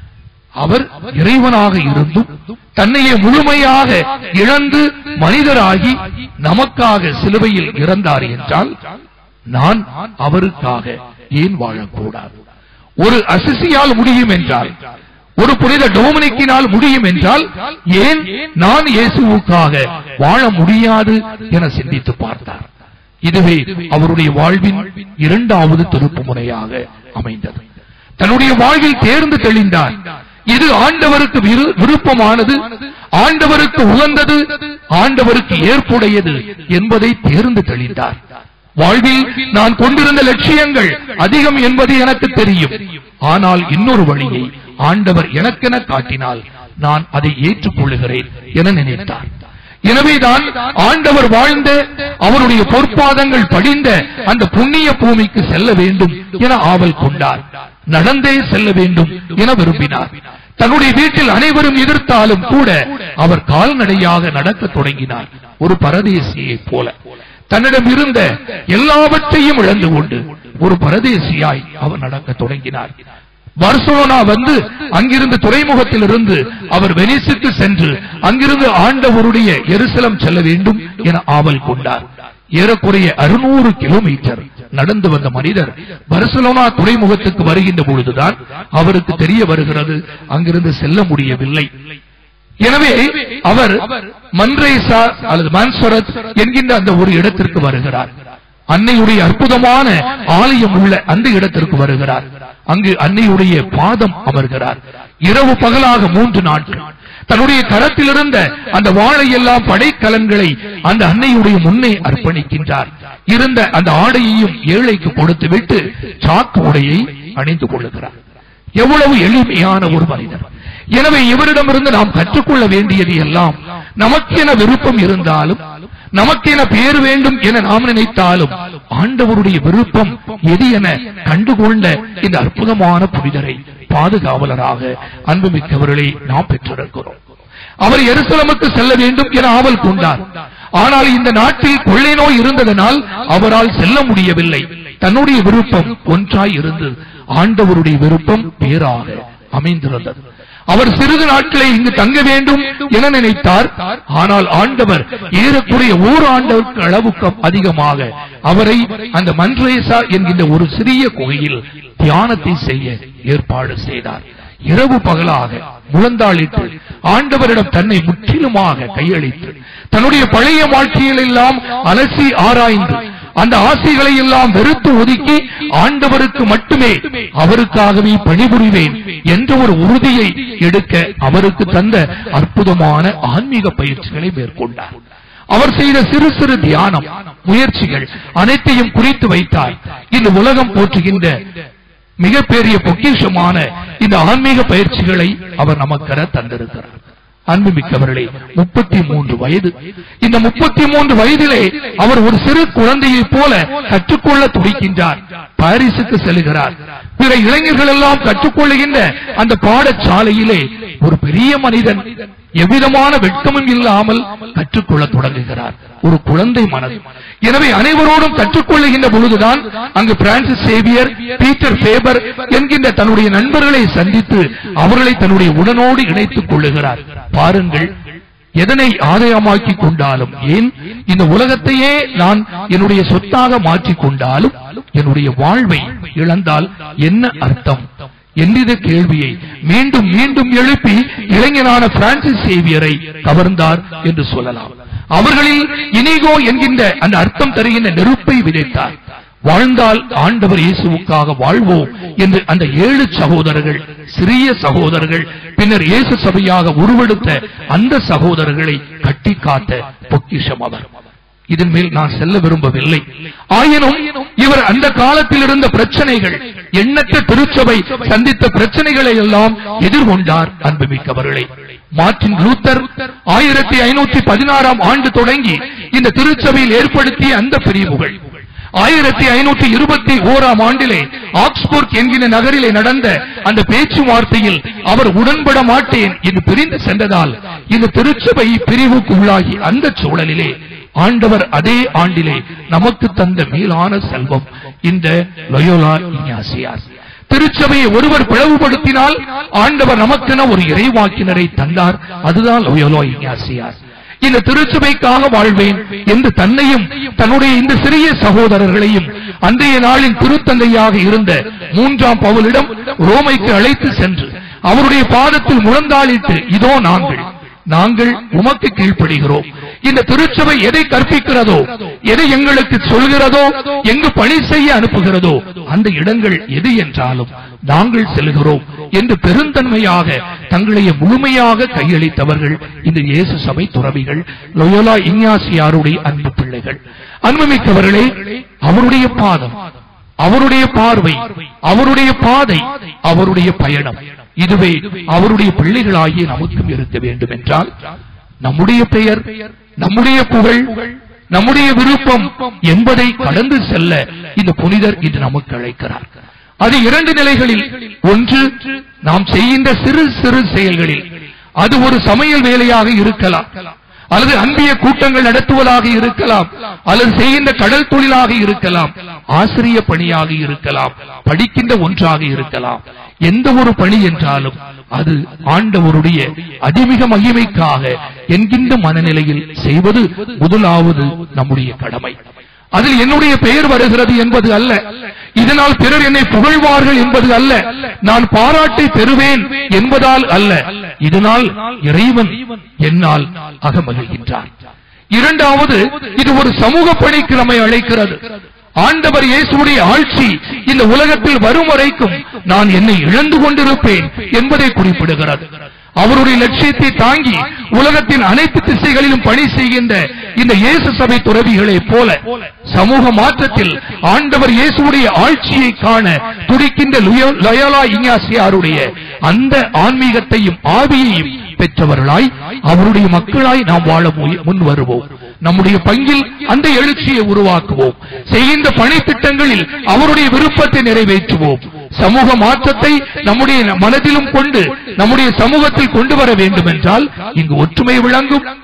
அவர் இறைவனாக இருந்தும் தன்னையே முழுமையாக இழந்து மனிதராகி நமக்காக சிலுவையில் இறந்தார் என்றால் நான் அவருக்காக ஏன் வாழக்கூடாது ஒரு அசிசியால் முடியும் என்றால் ஒரு புனித டோமினிக்கினால் முடியும் என்றால் ஏன் நான் இயேசுவுக்காக வாழ முடியாது என சிந்தித்து பார்த்தார் இதுவே அவருடைய வாழ்வின் இரண்டாவது திருப்பு முறையாக அமைந்தது தன்னுடைய வாழ்வில் தேர்ந்து தெளிந்தார் இது ஆண்டவருக்கு விரு- விருப்பமானது ஆண்டவருக்கு உகந்தது ஆண்டவருக்கு ஏற்புடையது என்பதை தேர்ந்து தெளிந்தார் வாழ்வில் நான் கொண்டிருந்த லட்சியங்கள் அதிகம் என்பது எனக்கு தெரியும் ஆனால் இன்னொரு வழியை ஆண்டவர் எனக்கென காட்டினால் நான் அதை ஏற்றுக்கொள்ளுகிறேன் என நினைத்தார் எனவேதான் ஆண்டவர் வாழ்ந்த அவருடைய பொற்பாதங்கள் படிந்த அந்த புண்ணிய பூமிக்கு செல்ல வேண்டும் என ஆவல் கொண்டார் நடந்தே செல்ல வேண்டும் என விரும்பினார் தன்னுடைய வீட்டில் அனைவரும் எதிர்த்தாலும் கூட அவர் கால்நடையாக நடக்கத் தொடங்கினார் ஒரு பரதேசியைப் போல தன்னிடம் இருந்த எல்லாவற்றையும் இழந்து கொண்டு ஒரு பரதேசியாய் அவர் நடக்கத் தொடங்கினார் பார்சலோனா வந்து அங்கிருந்து துறைமுகத்தில் இருந்து அவர் வெனிசுக்கு சென்று அங்கிருந்து ஆண்டவருடைய எருசலம் செல்ல வேண்டும் என ஆவல் கொண்டார் ஏறக்குறைய அறுநூறு கிலோமீட்டர் நடந்து வந்த மனிதர் பர்சலோனா துறைமுகத்துக்கு வருகின்ற பொழுதுதான் அவருக்கு தெரிய வருகிறது அங்கிருந்து செல்ல முடியவில்லை எனவே அவர் மன்ரேசா அல்லது மான்சரத் என்கின்ற அந்த ஒரு இடத்திற்கு வருகிறார் அன்னையுடைய அற்புதமான ஆலயம் உள்ள அந்த இடத்திற்கு வருகிறார் அங்கு அன்னையுடைய பாதம் அமர்கிறார் இரவு பகலாக மூன்று நாட்கள் தன்னுடைய கரத்தில் இருந்த அந்த வாழையெல்லாம் படைக்கலன்களை அந்த அன்னையுடைய முன்னே அர்ப்பணிக்கின்றார் இருந்த அந்த ஆடையையும் ஏழைக்கு கொடுத்துவிட்டு சாக்கு உடையை அணிந்து கொள்ளுகிறார் எவ்வளவு எளிமையான ஒரு மனிதர் எனவே இவரிடமிருந்து நாம் கற்றுக்கொள்ள வேண்டியது எல்லாம் நமக்கென விருப்பம் இருந்தாலும் நமக்கென பேர் வேண்டும் என நாம் நினைத்தாலும் ஆண்டவருடைய விருப்பம் எது என கண்டுகொண்ட இந்த அற்புதமான புனிதரை பாதுகாவலராக அன்புமிக்கவர்களை நாம் பெற்றிருக்கிறோம் அவர் எருசலமுக்கு செல்ல வேண்டும் என ஆவல் கொண்டார் ஆனால் இந்த நாட்டில் கொள்ளை நோய் இருந்ததனால் அவரால் செல்ல முடியவில்லை தன்னுடைய விருப்பம் ஒன்றாய் இருந்தது ஆண்டவருடைய விருப்பம் வேறாக அமைந்திருந்தது அவர் சிறிது நாட்களை இங்கு தங்க வேண்டும் என நினைத்தார் ஆனால் ஆண்டவர் ஏறக்குறைய ஓர் ஆண்டவருக்கு அளவுக்கு அதிகமாக அவரை அந்த மன்ரேசா என்கின்ற ஒரு சிறிய குகையில் தியானத்தை செய்ய ஏற்பாடு செய்தார் இரவு பகலாக முழந்தாளிட்டு ஆண்டவரிடம் தன்னை முற்றிலுமாக கையளித்து தன்னுடைய பழைய வாழ்க்கையில் எல்லாம் அலசி ஆராய்ந்து அந்த ஆசைகளை எல்லாம் வெறுத்து ஒதுக்கி ஆண்டவருக்கு மட்டுமே அவருக்காகவே பணிபுரிவேன் என்ற ஒரு உறுதியை எடுக்க அவருக்கு தந்த அற்புதமான ஆன்மீக பயிற்சிகளை மேற்கொண்டார் அவர் செய்த சிறு சிறு தியானம் முயற்சிகள் அனைத்தையும் குறித்து வைத்தார் இந்த உலகம் போற்றுகின்ற மிகப்பெரிய பொக்கிஷமான இந்த ஆன்மீக பயிற்சிகளை அவர் நமக்கென தந்திருக்கிறார் அன்புமிக்கவர்களே முப்பத்தி மூன்று வயது இந்த முப்பத்தி மூன்று வயதிலே அவர் ஒரு சிறு குழந்தையைப் போல கற்றுக்கொள்ள துடிக்கின்றார் பாரிஸுக்கு செல்கிறார் பிற இளைஞர்கள் எல்லாம் கற்றுக்கொள்ளுகின்ற அந்த பாடசாலையிலே ஒரு பெரிய மனிதன் எவ்விதமான வெட்கமும் இல்லாமல் கற்றுக்கொள்ள தொடங்குகிறார் ஒரு குழந்தை மனது எனவே அனைவரோடும் கற்றுக்கொள்ளுகின்ற பொழுதுதான் அங்கு பிரான்சிஸ் சேவியர் பீட்டர் ஃபேபர் என்கின்ற தன்னுடைய நண்பர்களை சந்தித்து அவர்களை தன்னுடைய உடனோடு இணைத்துக் கொள்ளுகிறார் பாருங்கள் எதனை ஆதாயமாக்கிக் கொண்டாலும் ஏன் இந்த உலகத்தையே நான் என்னுடைய சொத்தாக மாற்றிக் கொண்டாலும் என்னுடைய வாழ்வை இழந்தால் என்ன அர்த்தம் என்கிற கேள்வியை மீண்டும் மீண்டும் எழுப்பி இளைஞனான பிரான்சிஸ் சேவியரை கவர்ந்தார் என்று சொல்லலாம் அவர்களில் இனிகோ என்கின்ற அந்த அர்த்தம் தருகின்ற நெருப்பை விதைத்தார் வாழ்ந்தால் ஆண்டவர் இயேசுவுக்காக வாழ்வோம் என்று அந்த ஏழு சகோதரர்கள் சிறிய சகோதரர்கள் பின்னர் இயேசு சபையாக உருவெடுத்த அந்த சகோதரர்களை கட்டி காத்த பொக்கிஷம் அவர் இதன் மேல் நான் செல்ல விரும்பவில்லை ஆயினும் இவர் அந்த காலத்தில் இருந்த பிரச்சனைகள் எண்ணற்ற திருச்சபை சந்தித்த பிரச்சனைகளை எல்லாம் எதிர்கொண்டார் அன்புமிக்கவர்களே மார்டின் லூத்தர் ஆயிரத்தி ஐநூற்றி பதினாறாம் ஆண்டு தொடங்கி இந்த திருச்சபையில் ஏற்படுத்திய அந்த பிரிவுகள் ஆயிரத்தி ஐநூற்றி இருபத்தி ஓராம் ஆண்டிலே ஆக்ஸ்போர்ட் என்கிற நகரிலே நடந்த அந்த பேச்சுவார்த்தையில் அவர் உடன்பட மாட்டேன் என்று பிரிந்து சென்றதால் இந்த திருச்சபை பிரிவுக்கு உள்ளாகி அந்த சூழலிலே ஆண்டவர் அதே ஆண்டிலே நமக்கு தந்த மேலான செல்வம் இந்த லொயோலா இஞ்ஞாசியார் திருச்சபையை ஒருவர் பிளவுபடுத்தினால் ஆண்டவர் நமக்கென ஒரு இறைவாக்கினரை தந்தார் அதுதான் லொயோலா இஞ்ஞாசியார் இந்த திருச்சபைக்காக வாழ்வேன் என்று தன்னையும் தன்னுடைய இந்த சிறிய சகோதரர்களையும் அன்றைய நாளின் திருத்தந்தையாக இருந்த மூன்றாம் பவுலிடம் ரோமைக்கு அழைத்து சென்று அவருடைய பாதத்தில் முழந்தாளிட்டு இதோ நாங்கள் நாங்கள் உமக்கு கீழ்ப்படுகிறோம் இந்த திருச்சபை எதை கற்பிக்கிறதோ எதை எங்களுக்கு சொல்கிறதோ எங்கு பணி செய்ய அனுப்புகிறதோ அந்த இடங்கள் எது என்றாலும் நாங்கள் செல்கிறோம் என்று பெருந்தன்மையாக தங்களைய முழுமையாக கையளித்தவர்கள் இந்த இயேசு சபை துறவிகள் லொயோலா இஞ்ஞாசியாருடைய அன்பு பிள்ளைகள் அன்புமிக்கவர்களே அவருடைய பாதம் அவருடைய பார்வை அவருடைய பாதை அவருடைய பயணம் இதுவே அவருடைய பிள்ளைகளாகிய நமக்கும் இருக்க வேண்டும் என்றால் நம்முடைய பெயர் நம்முடைய புகழ் நம்முடைய விருப்பம் என்பதை கடந்து செல்ல இந்த புனிதர் இன்று நமக்கு அழைக்கிறார் அது இரண்டு நிலைகளில் ஒன்று நாம் செய்கின்ற சிறு சிறு செயல்களில் அது ஒரு சமையல் வேலையாக இருக்கலாம் அல்லது அன்பிய கூட்டங்கள் நடத்துவதாக இருக்கலாம் அல்லது செய்கின்ற கடல் தொழிலாக இருக்கலாம் ஆசிரிய பணியாக இருக்கலாம் படிக்கின்ற ஒன்றாக இருக்கலாம் எந்த ஒரு பணி என்றாலும் அது ஆண்டவருடைய அதிமிக மகிமைக்காக என்கின்ற மனநிலையில் செய்வது முதலாவது நம்முடைய கடமை அதில் என்னுடைய பெயர் வருகிறது என்பது அல்ல இதனால் பிறர் என்னை புகழ்வார்கள் என்பது அல்ல நான் பாராட்டை பெறுவேன் என்பதால் அல்ல இதனால் இறைவன் என்னால் அகமகிழ்கின்றார் இரண்டாவது இது ஒரு சமூக பணிக்கு நம்மை அழைக்கிறது ஆண்டவர் இயேசுடைய ஆட்சி இந்த உலகத்தில் வரும் வரைக்கும் நான் என்னை இழந்து கொண்டிருப்பேன் என்பதை குறிப்பிடுகிறது அவருடைய லட்சியத்தை தாங்கி உலகத்தின் அனைத்து திசைகளிலும் பணி செய்கின்ற இந்த இயேசு சபை துறவிகளைப் போல சமூக மாற்றத்தில் ஆண்டவர் இயேசுடைய ஆட்சியை காண துடிக்கின்ற லுயோ- லயோலா இஞ்ஞாசியாருடைய அந்த ஆன்மீகத்தையும் ஆவியையும் பெற்றவர்களாய் அவருடைய மக்களாய் நாம் வாழ முய- முன் வருவோம் நம்முடைய பங்கில் அந்த எழுச்சியை உருவாக்குவோம் செய்கின்ற பணி திட்டங்களில் அவருடைய விருப்பத்தை நிறைவேற்றுவோம் சமூக மாற்றத்தை நம்முடைய மனதிலும் கொண்டு நம்முடைய சமூகத்தில் கொண்டு வர வேண்டும் என்றால் இங்கு ஒற்றுமை விளங்கும்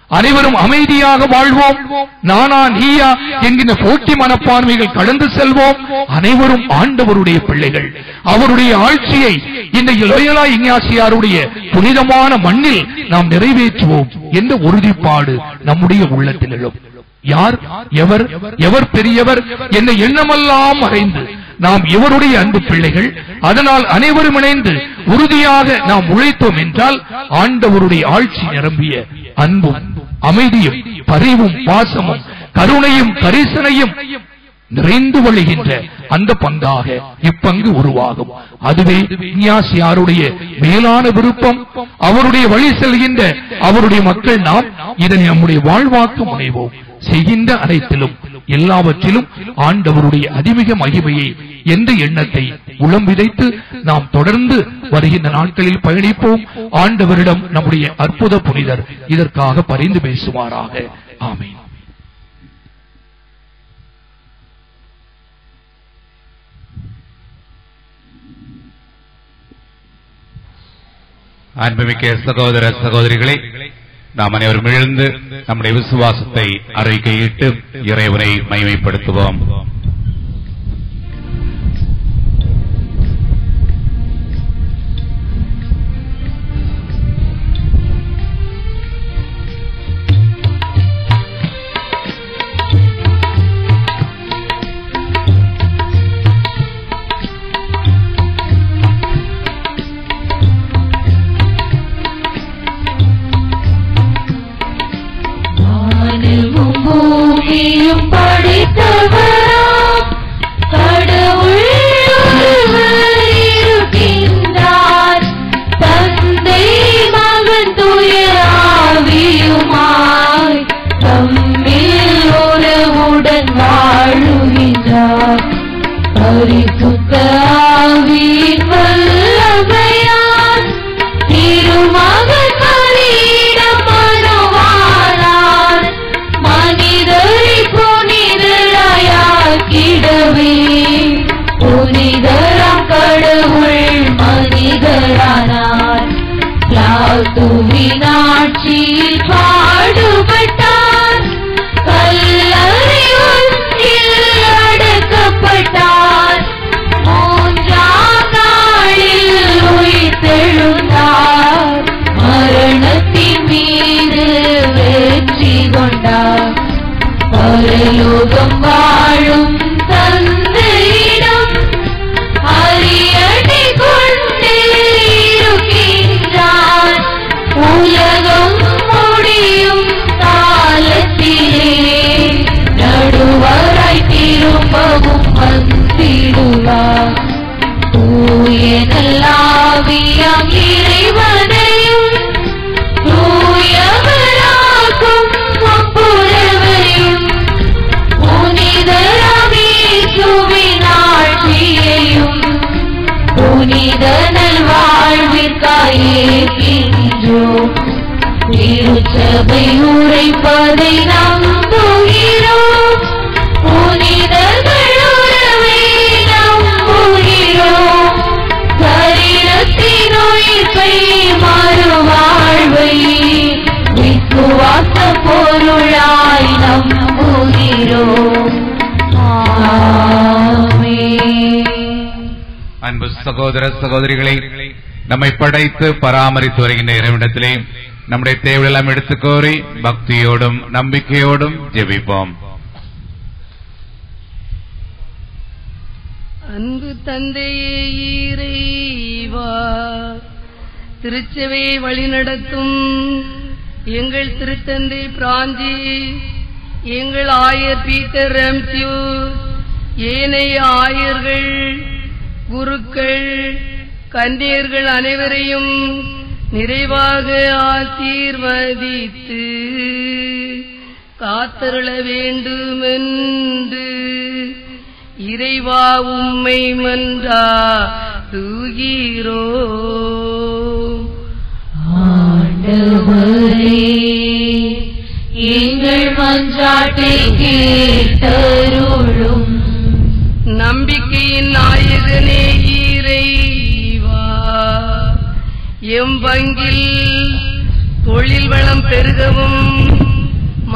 அனைவரும் அமைதியாக வாழ்வோம் நானா நீயா என்கின்ற போட்டி மனப்பான்மைகள் கடந்து செல்வோம் அனைவரும் ஆண்டவருடைய பிள்ளைகள் அவருடைய ஆட்சியை இன்றைக்கு லோயலா இஞ்ஞாசியாருடைய புனிதமான மண்ணில் நாம் நிறைவேற்றுவோம் என்ற உறுதிப்பாடு நம்முடைய உள்ளத்தில் எழும் யார் எவர் எவர் பெரியவர் என்ற எண்ணமெல்லாம் மறைந்து நாம் இவருடைய அன்பு பிள்ளைகள் அதனால் அனைவரும் இணைந்து உறுதியாக நாம் உழைத்தோம் என்றால் ஆண்டவருடைய ஆட்சி நிரம்பிய அன்பும் அமைதியும் பரிவும் பாசமும் கருணையும் கரிசனையும் நிறைந்து வழிகின்ற அந்த பங்காக இப்பங்கு உருவாகும் அதுவே இஞ்ஞாசியாருடைய மேலான விருப்பம் அவருடைய வழி செல்கின்ற அவருடைய மக்கள் நாம் இதனை நம்முடைய வாழ்வாக்கு முனைவோம் செய்கின்ற அனைத்திலும் எல்லாவற்றிலும் ஆண்டவருடைய அதிமிக மகிமையை என்ற எண்ணத்தை உளம் விதைத்து நாம் தொடர்ந்து வருகின்ற நாட்களில் பயணிப்போம் ஆண்டவரிடம் நம்முடைய அற்புத புனிதர் இதற்காக பரிந்து பேசுவாராக ஆமென் அன்புமிக்க சகோதர சகோதரிகளே நாம் அனைவரும் எழுந்து நம்முடைய விசுவாசத்தை அறிக்கையிட்டு இறைவனை மகிமைப்படுத்துவோம் வானமும் பூமியும் படைத்தவராம் கடவுள் ஒருவர் இருக்கின்றார் தந்தை மகன் தூய ஆவியுமாய் தம்மில் உறவுடன் வாழுகின்றார் பரிசுத்த ஆவியின் வல்லமையால் திருமகன் மனிதம் மனவானார் மனிதரை புனிதராயாக்கிடவே புனிதராம் கடவுள் மனிதரானார் பிளாத்துவின் ஆட்சியில் பாடுபட்டார் கல்லறை ஒன்றில் அடக்கப்பட்டார் மூன்றாம் நாளில் உயிர்த்தெழுந்தார் மரணத்தின் மீது வெற்றி கொண்டார் பரலோகம் வாழும் தந்தையிடம் அரியணை கொண்டு இருக்கின்றார் உலகம் முடியும் காலத்திலே நடுவராய் திரும்பவும் வந்திடுவார் தூய நல்லாவியாம் இறைவனையும் தூயவராக்கும் ஒப்புரவையும் புனிதராமீசுவின் ஆட்சியையும் புனித நல்வாழ்விற்காயேகின்றோம் திருச்சபை உரைப்பதை நம்புகிறோம் புனிதர்கள் உறவை நம்புகிறோம் சரீரத்தின் உயிர்ப்பை மறுவாழ்வை விசுவாச பொருளாய் நம்புகிறோம் ஆமென். அன்பு சகோதர சகோதரிகளை நம்மை படைத்து பராமரித்து வருகின்ற இறைவனிடத்திலே நம்முடைய தேவையெல்லாம் எடுத்துக் கோரி பக்தியோடும் நம்பிக்கையோடும் ஜெபிப்போம் அன்பு தந்தையே இறைவா திருச்சபையை வழிநடத்தும் எங்கள் திருத்தந்தை பிராஞ்சி எங்கள் ஆயர் பீட்டர் ரம்சியூ ஏனைய ஆயர்கள் குருக்கள் கன்னியர்கள் அனைவரையும் நிறைவாக ஆசீர்வதித்து காத்தருள வேண்டுமென்று இறைவா உம்மை மன்றா தூகிறோ ஆண்டவரே எங்கள் மன்றாட்டை கேட்டருளும் நம்பிக்கையின் நாயகனே இறைவா எம் பங்கில் தொழில் வளம் பெருகவும்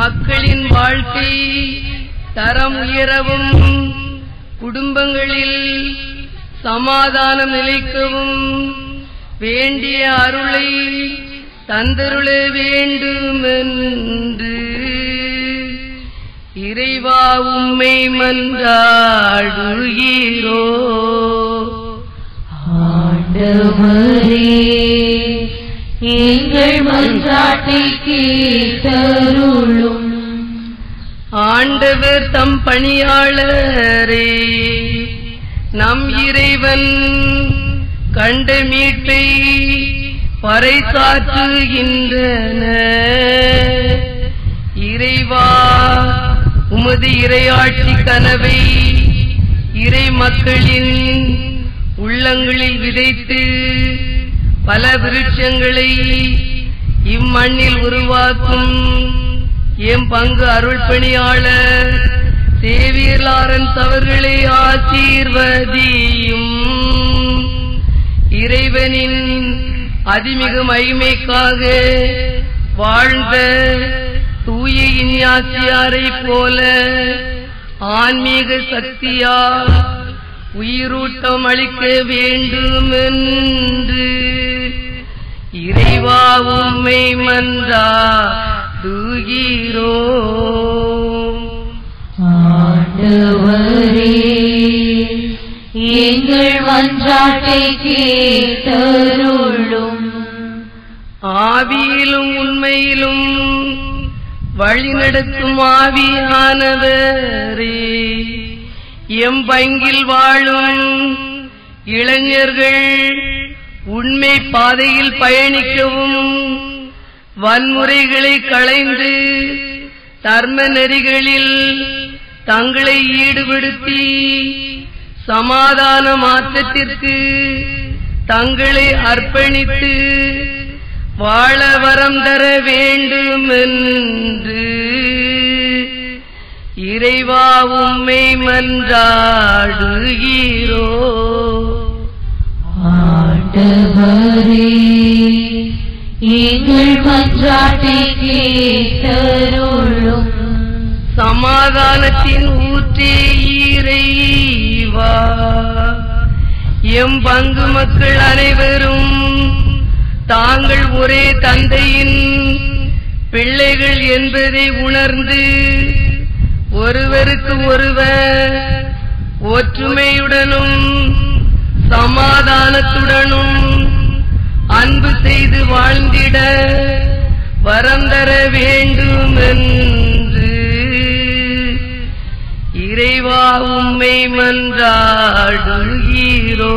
மக்களின் வாழ்க்கை தரம் உயரவும் குடும்பங்களில் சமாதானம் நிலைக்கவும் வேண்டிய அருளை தந்தருள வேண்டுமென்று இறைவா உம்மை மன்றாடுகிறோ ஆண்டவரே எங்கள் மன்றாட்டை கேட்டருளும் ஆண்டவர் தம் பணியாளரே நம் இறைவன் கண்ட மீட்பை பறைசாற்றுகின்றன இறைவா உமது இறையாட்சி கனவை இறை மக்களின் உள்ளங்களில் விதைத்து பல விருட்சங்களை இம்மண்ணில் உருவாக்கும் எம் பங்கு அருள் பணியாளர் சேவியர் லாரன்ஸ் அவர்களை ஆசீர்வதியும் இறைவனின் அதிமிகு மகிமைக்காக வாழ்ந்த தூய இன்யாசியாரைப் போல ஆன்மீக சக்தியால் உயிரூட்டம் அளிக்க வேண்டும் என்று இறைவா உம்மை மன்றா தூகிறோ ஆண்டவரே எங்கள் மன்றாட்டை கேட்டருளும் ஆவியிலும் உண்மையிலும் வழிநடத்தும் ஆவியானவரே எம் பங்கில் வாழும் இளைஞர்கள் உண்மை பாதையில் பயணிக்கவும் வன்முறைகளை களைந்து தர்ம நெறிகளில் தங்களை ஈடுபடுத்தி சமாதான மாற்றத்திற்கு தங்களை அர்ப்பணித்து வாழ வரம் தர வேண்டும் என்று இறைவா உம்மை மன்றாடுகிறோ ஆண்டவரே எங்கள் மன்றாட்டை கேட்டருளும் சமாதானத்தின் ஊற்றே இறைவா எம் பங்கு மக்கள் அனைவரும் தாங்கள் ஒரே தந்தையின் பிள்ளைகள் என்பதை உணர்ந்து ஒருவருக்கு ஒருவர் ஒற்றுமையுடனும் சமாதானத்துடனும் அன்பு செய்து வாழ்ந்திட வரம் தர வேண்டும் என்று இறைவா உம்மை மன்றாடுகிறோ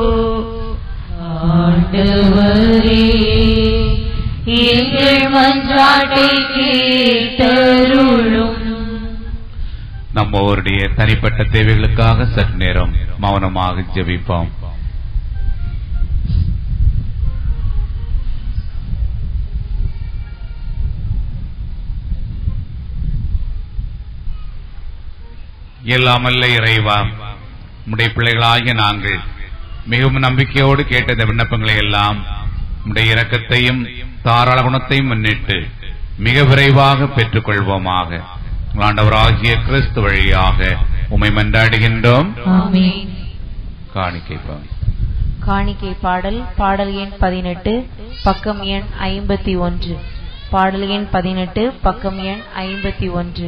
ஆண்டவரே எங்கள் மன்றாட்டை கேட்டருளும் நம்ம ஒருடைய தனிப்பட்ட தேவைகளுக்காக சற்று நேரம் மௌனமாக ஜெபிப்போம் எல்லாமல்ல இறைவா உடைய பிள்ளைகளாகிய நாங்கள் மிகவும் நம்பிக்கையோடு கேட்ட இந்த விண்ணப்பங்களை எல்லாம் உடைய இரக்கத்தையும் தாராள குணத்தையும் முன்னிட்டு மிக விரைவாக பெற்றுக் கொள்வோமாக ஆண்டவராகிய கிறிஸ்து வழியாக உமை மன்றாடுகின்றோம் ஆமென் காணிக்கை பாவி. காணிக்கை பாடல் பாடல் எண் பதினெட்டு பக்கம் எண் ஐம்பத்தி ஒன்று பாடல் எண் பதினெட்டு பக்கம் எண் ஐம்பத்தி ஒன்று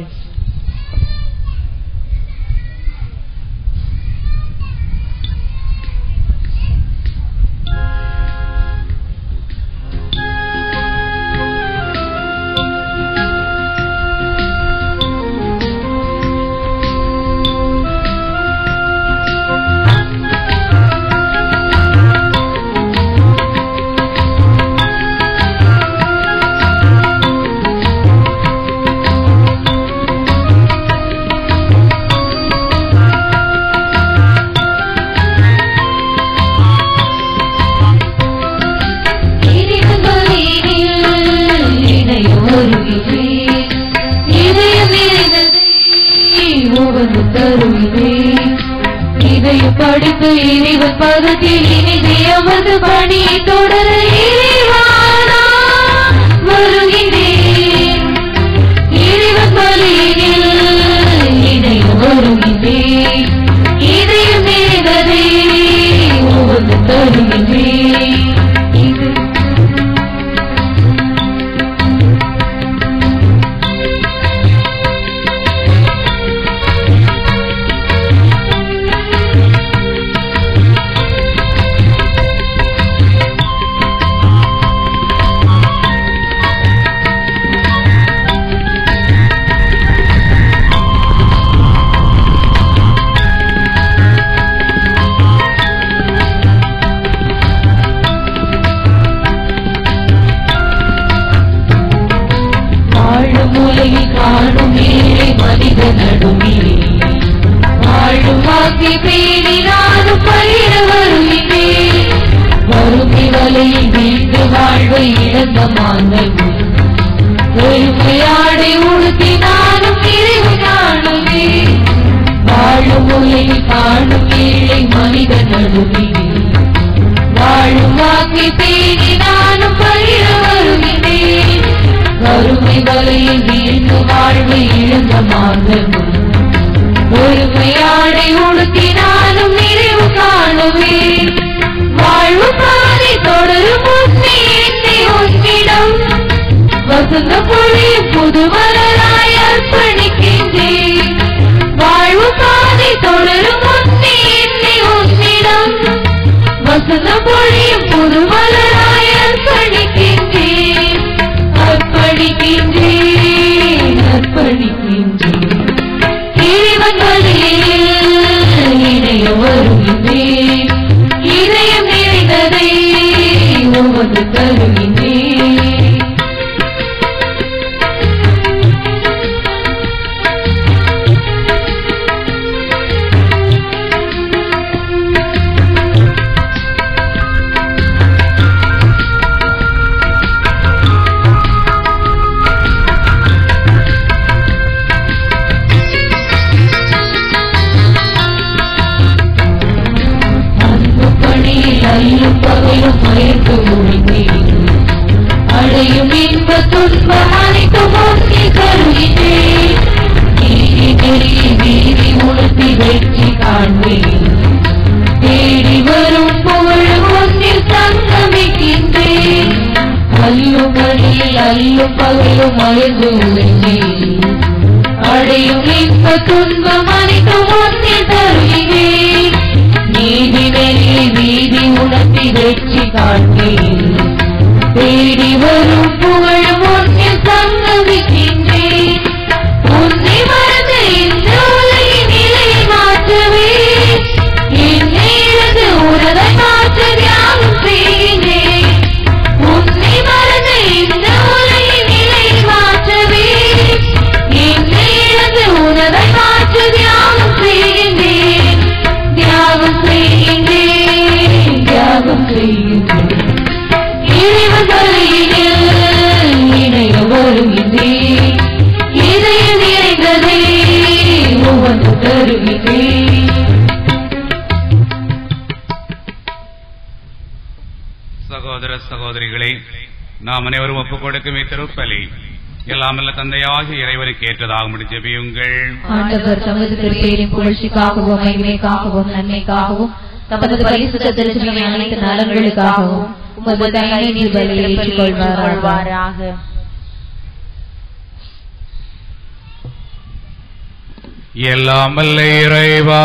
படித்து இறைவன் பதத்தில் இனிது எமது பணி தொடர இறைவானா வருகின்றேன் இறைவன் வாழ்வை இழந்த மாந்தல் பெருமையாடை உடுத்தினாலும் நிறைவு காணுமே வாழும் உலகில் காணும் ஏழை மனித நடுவிலே வாழும் வாக்கை தேடி நானும் பயிர வருகிறேன் வறுமை வலையில் வீழ்ந்து வாழ்வை இழந்த மாந்தல் ஒருமையாடை உடுத்தினாலும் நிறைவு காணுவேன் வாழ்வு பாதை தொடரும் முன்னே என்னை உன்னிடம் வசந்த பொழியும் புது மலராய் அர்ப்பணிக்கின்றேன் வாழ்வு பாதை தொடரும் முன்னே என்னை உன்னிடம் வசந்த பொழியும் புது மலராய் அர்ப்பணிக்கின்றேன் அர்ப்பணிக்கின்றேன் அர்ப்பணிக்கின்றேன் இறைவன் வழியில் இணைய வருகின்றேன் இதயம் நிறைந்ததை உமது தருகின்றேன் அன்பு பணியில் அல்லும் பகலும் மயக்க முடிந்தேன் அடையும் இன்ப துன்பம் அனைத்தும் ஒன்றி கருகின்றேன் நீதி நெறியில் வீதி உணர்த்தி வெற்றி காண்பேன் தேடி வரும் புகழ் ஒன்றில் சங்கமிக்கின்றேன் அல்லும் பணியில் அல்லும் பகலும் மயந்து உழைந்தேன் அடையும் இன்ப துன்பம் அனைத்தும் ஒன்றில் தருகிறேன் நீதி நெறியை நீதி உணர்த்தி வெற்றி காண்பேன் தேடி வரும் புகழ் ஒன்றில் சங்கமிக்கின்றேன் உன்னை மறந்து இந்த உலகின் நிலையை மாற்றவே என்னை இழந்து உனதை மாற்ற தியாகம் செய்கின்றேன் உன்னை மறந்து இந்த உலகின் நிலையை மாற்றவே என்னை இழந்து உனதை மாற்ற தியாகம் செய்கின்றேன் தியாகம் செய்கின்றேன் தியாகம் செய்கின்றேன் இறைவன் வழியில் இணைய வருகின்றேன் இதயம் நிறைந்ததை உமது தருகின்றேன் சகோதர சகோதரிகளே நாம் அனைவரும் ஒப்புக் கொடுக்கும் இத்திருப்பலி எல்லாமல்ல தந்தையாகிய இறைவனுக்கு ஏற்றதாகும்படி ஜெபியுங்கள் ஆண்டவர் தமது திருப்பேரின் புகழ்ச்சிக்காகவும் மகிமைக்காகவும் நன்மைக்காகவும் தமது பரிசுத்த திருச்சிமை அனைத்து நலன்களுக்காகவும் உமது தயனை பலியை ஏற்றுக்கொள்வாராக எல்லாமல்ல இறைவா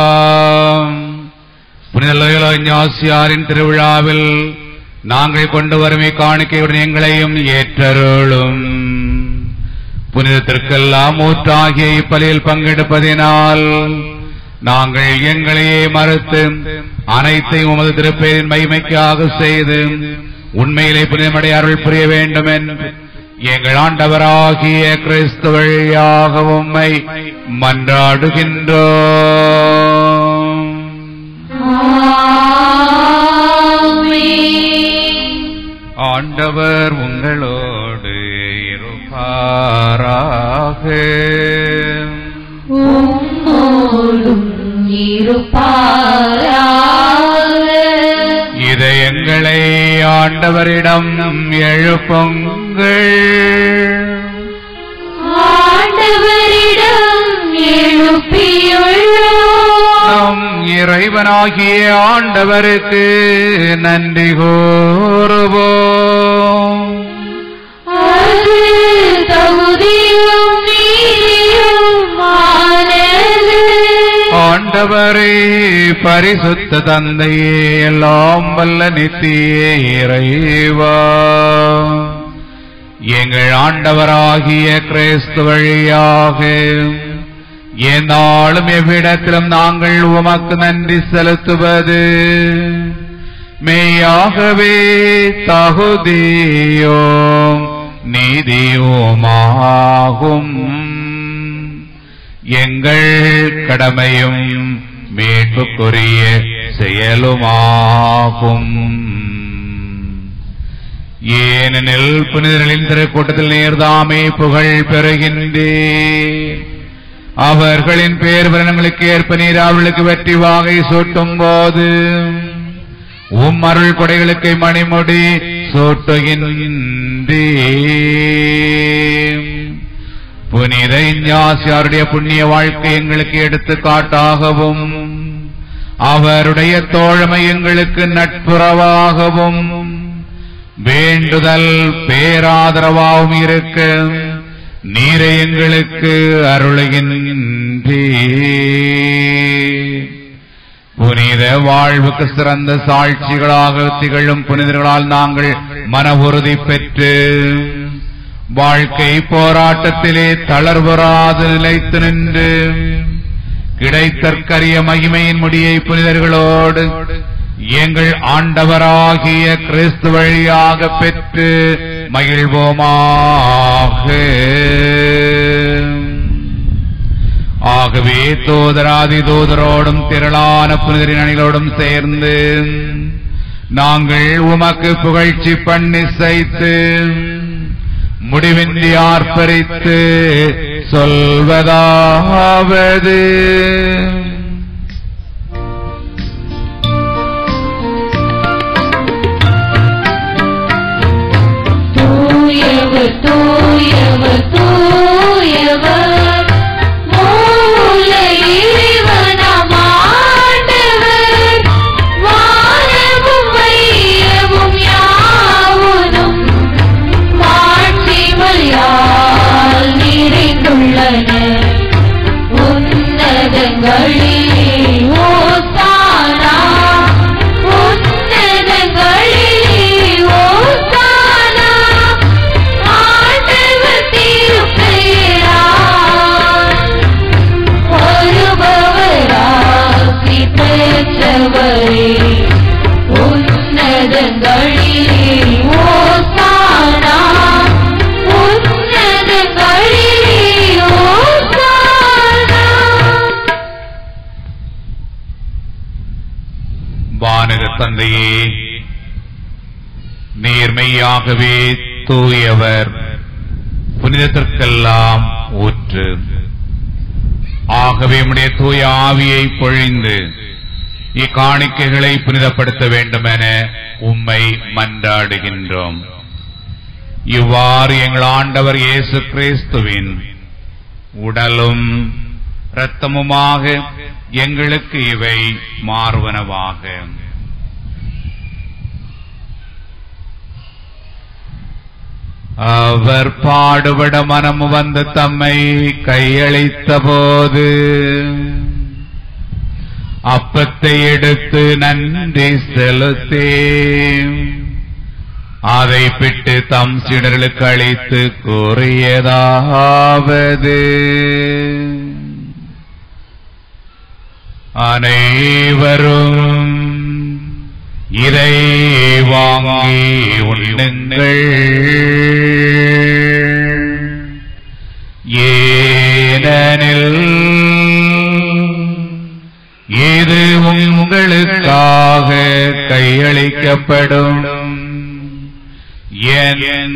புனித ஞாசியாரின் திருவிழாவில் நாங்கள் கொண்டு வரும் காணிக்கையுடன் எங்களையும் ஏற்றருளும் புனிதத்திற்கெல்லாம் ஊற்றாகிய இப்பலியில் பங்கெடுப்பதினால் நாங்கள் எங்களையே மறுத்து அனைத்தையும் உமது திருப்பேரின் மகிமைக்காக செய்து உண்மையிலே புனிதமடைய அருள் புரிய வேண்டும் என்று எங்கள் ஆண்டவராகிய கிறிஸ்து வழியாக உம்மை மன்றாடுகின்றோம் ஆண்டவர் உங்களோடு இருப்பாராக உம்மோடும் இருப்பாராக இதயங்களை ஆண்டவரிடம் எழுப்புங்கள் ஆண்டவரிடம் எழுப்பியுள்ளோம் நம் இறைவனாகிய ஆண்டவருக்கு நன்றி கூறுவோம் அது தகுதியும் நீதியுமானது. ஆண்டவரே பரிசுத்த தந்தையே எல்லாம் வல்ல நித்திய இறைவா எங்கள் ஆண்டவராகிய கிறிஸ்து வழியாக எந்நாளும் எவ்விடத்திலும் நாங்கள் உமக்கு நன்றி செலுத்துவது மெய்யாகவே தகுதியோம் நீதியோமாகும் எங்கள் கடமையும் மீட்புக்குரிய செயலுமாகும் ஏனெனில் புனிதர்களின் திருக்கூட்டத்தில் நேர்தாமே புகழ் பெறுகின்றேன் அவர்களின் பேர் வரணங்களுக்கு ஏற்ப நீர் அவர்களுக்கு வெற்றி வாகை சூட்டும் போது உம் அருள் கொடைகளுக்கு மணிமுடி சூட்டுகின்றேன் புனித இஞ்ஞாசியாருடைய புண்ணிய வாழ்க்கை எங்களுக்கு எடுத்துக்காட்டாகவும் அவருடைய தோழமை எங்களுக்கு நட்புறவாகவும் வேண்டுதல் பேராதரவாகவும் இருக்க நீரை எங்களுக்கு அருளுகின்றே புனித வாழ்வுக்கு சிறந்த சாட்சிகளாக திகழும் புனிதர்களால் நாங்கள் மன உறுதி பெற்று வாழ்க்கை போராட்டத்திலே தளர்வுறாது நிலைத்து நின்று கிடைத்தற்கரிய மகிமையின் முடியை புனிதர்களோடு எங்கள் ஆண்டவராகிய கிறிஸ்து வழியாக பெற்று மகிழ்வோமாக ஆகவே தூதராதி தூதரோடும் திரளான புனிதரின் அணிகளோடும் சேர்ந்து நாங்கள் உமக்கு புகழ்ச்சி பண்ணி சைத்து முடிவின்றி ஆர்ப்பரித்து சொல்வதாவது தூயவர் தூயவர் தூயவர் மூல இறைவனாம் ஆண்டவர் வானமும் வையமும் யாவதும் மாட்சிமையால் நிறைந்துள்ளன உன்னதங்களிலே ஓசானா உன்னதங்களிலே ஓசானா ஆண்டவர் திருப்பெயரால் வருபவராசி பெற்றவரே உன்னதங்களிலே ஓசானா உன்னதங்களிலே ஓசானா வானக தந்தையே நேர்மையாகவே தூயவர் புனிதத்திற்கெல்லாம் ஊற்று ஆகவே உம்முடைய தூய ஆவியை பொழிந்து இக்காணிக்கைகளை புனிதப்படுத்த வேண்டுமென உம்மை மன்றாடுகின்றோம் இவ்வாறு எங்கள் ஆண்டவர் இயேசு கிறிஸ்துவின் உடலும் இரத்தமுமாக எங்களுக்கு இவை மாறுவனவாக அவர் பாடுபட மனம் வந்து தம்மை கையளித்த போது அப்பத்தை எடுத்து நன்றி செலுத்தே அதை பிட்டு தம் சீடர்களுக்கு அளித்து கூறியதாவது அனைவரும் இதை வாங்கி உண்ணுங்கள் ஏனெனில் இது உங்களுக்காக கையளிக்கப்படும் என்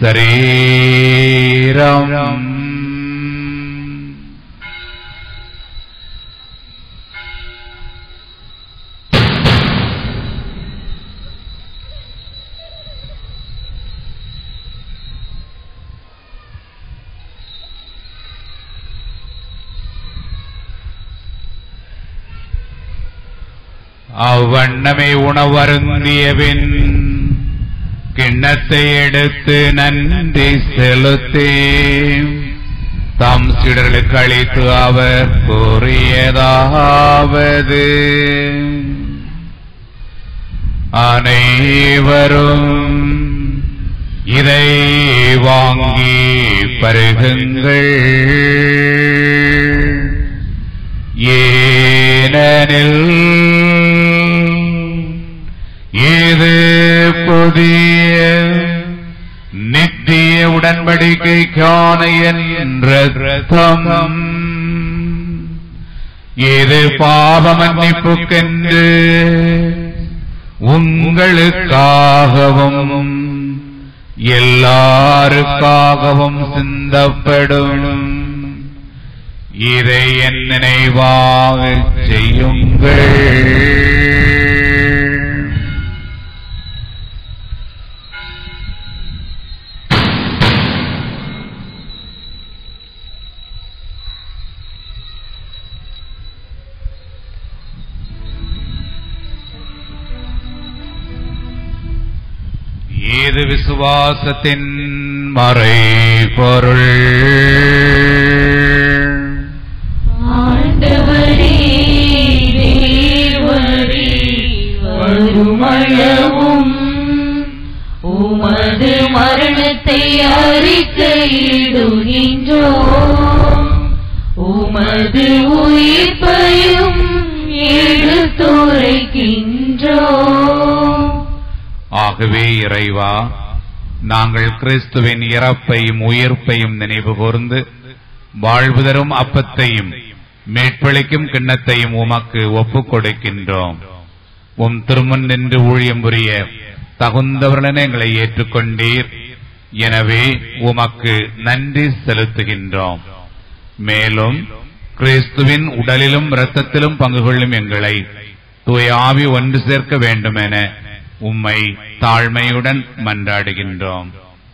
சரீரம் அவ்வண்ணமே உணவருந்தியவின் கிண்ணத்தை எடுத்து நன்றி செலுத்தி தம் சீடர்களுக்கு அளித்து அவர் கூறியதாவது அனைவரும் இதை வாங்கி பருகுங்கள் ஏனெனில் இது புதிய நித்திய உடன்படிக்கைக்கான என்ற ரத்தம் இது பாவ மன்னிப்புக்கென்று உங்களுக்காகவும் எல்லாருக்காகவும் சிந்தப்படும் இதை என் நினைவாக செய்யுங்கள் ஏது விசுவாசத்தின் மறை பொருள் ஆண்டவரே தேவரே வருமளவும் உமது மரணத்தை அறிக்கையிடுகின்றோம் உமது உயிர்ப்பையும் எடுத்துரைக்கின்றோம் ஆகவே இறைவா நாங்கள் கிறிஸ்துவின் இறப்பையும் உயிர்ப்பையும் நினைவு கூர்ந்து வாழ்வு தரும் அப்பத்தையும் மீட்பளிக்கும் கிண்ணத்தையும் உமக்கு ஒப்புக் கொடுக்கின்றோம் உம் திருமுன் நின்று ஊழியம் புரிய தகுந்தவர்களென எங்களை ஏற்றுக்கொண்டீர் எனவே உமக்கு நன்றி செலுத்துகின்றோம் மேலும் கிறிஸ்துவின் உடலிலும் இரத்தத்திலும் பங்கு கொள்ளும் எங்களை தூய ஆவி ஒன்று சேர்க்க வேண்டுமென உம்மை தாழ்மையுடன் மன்றாடுகின்றோம்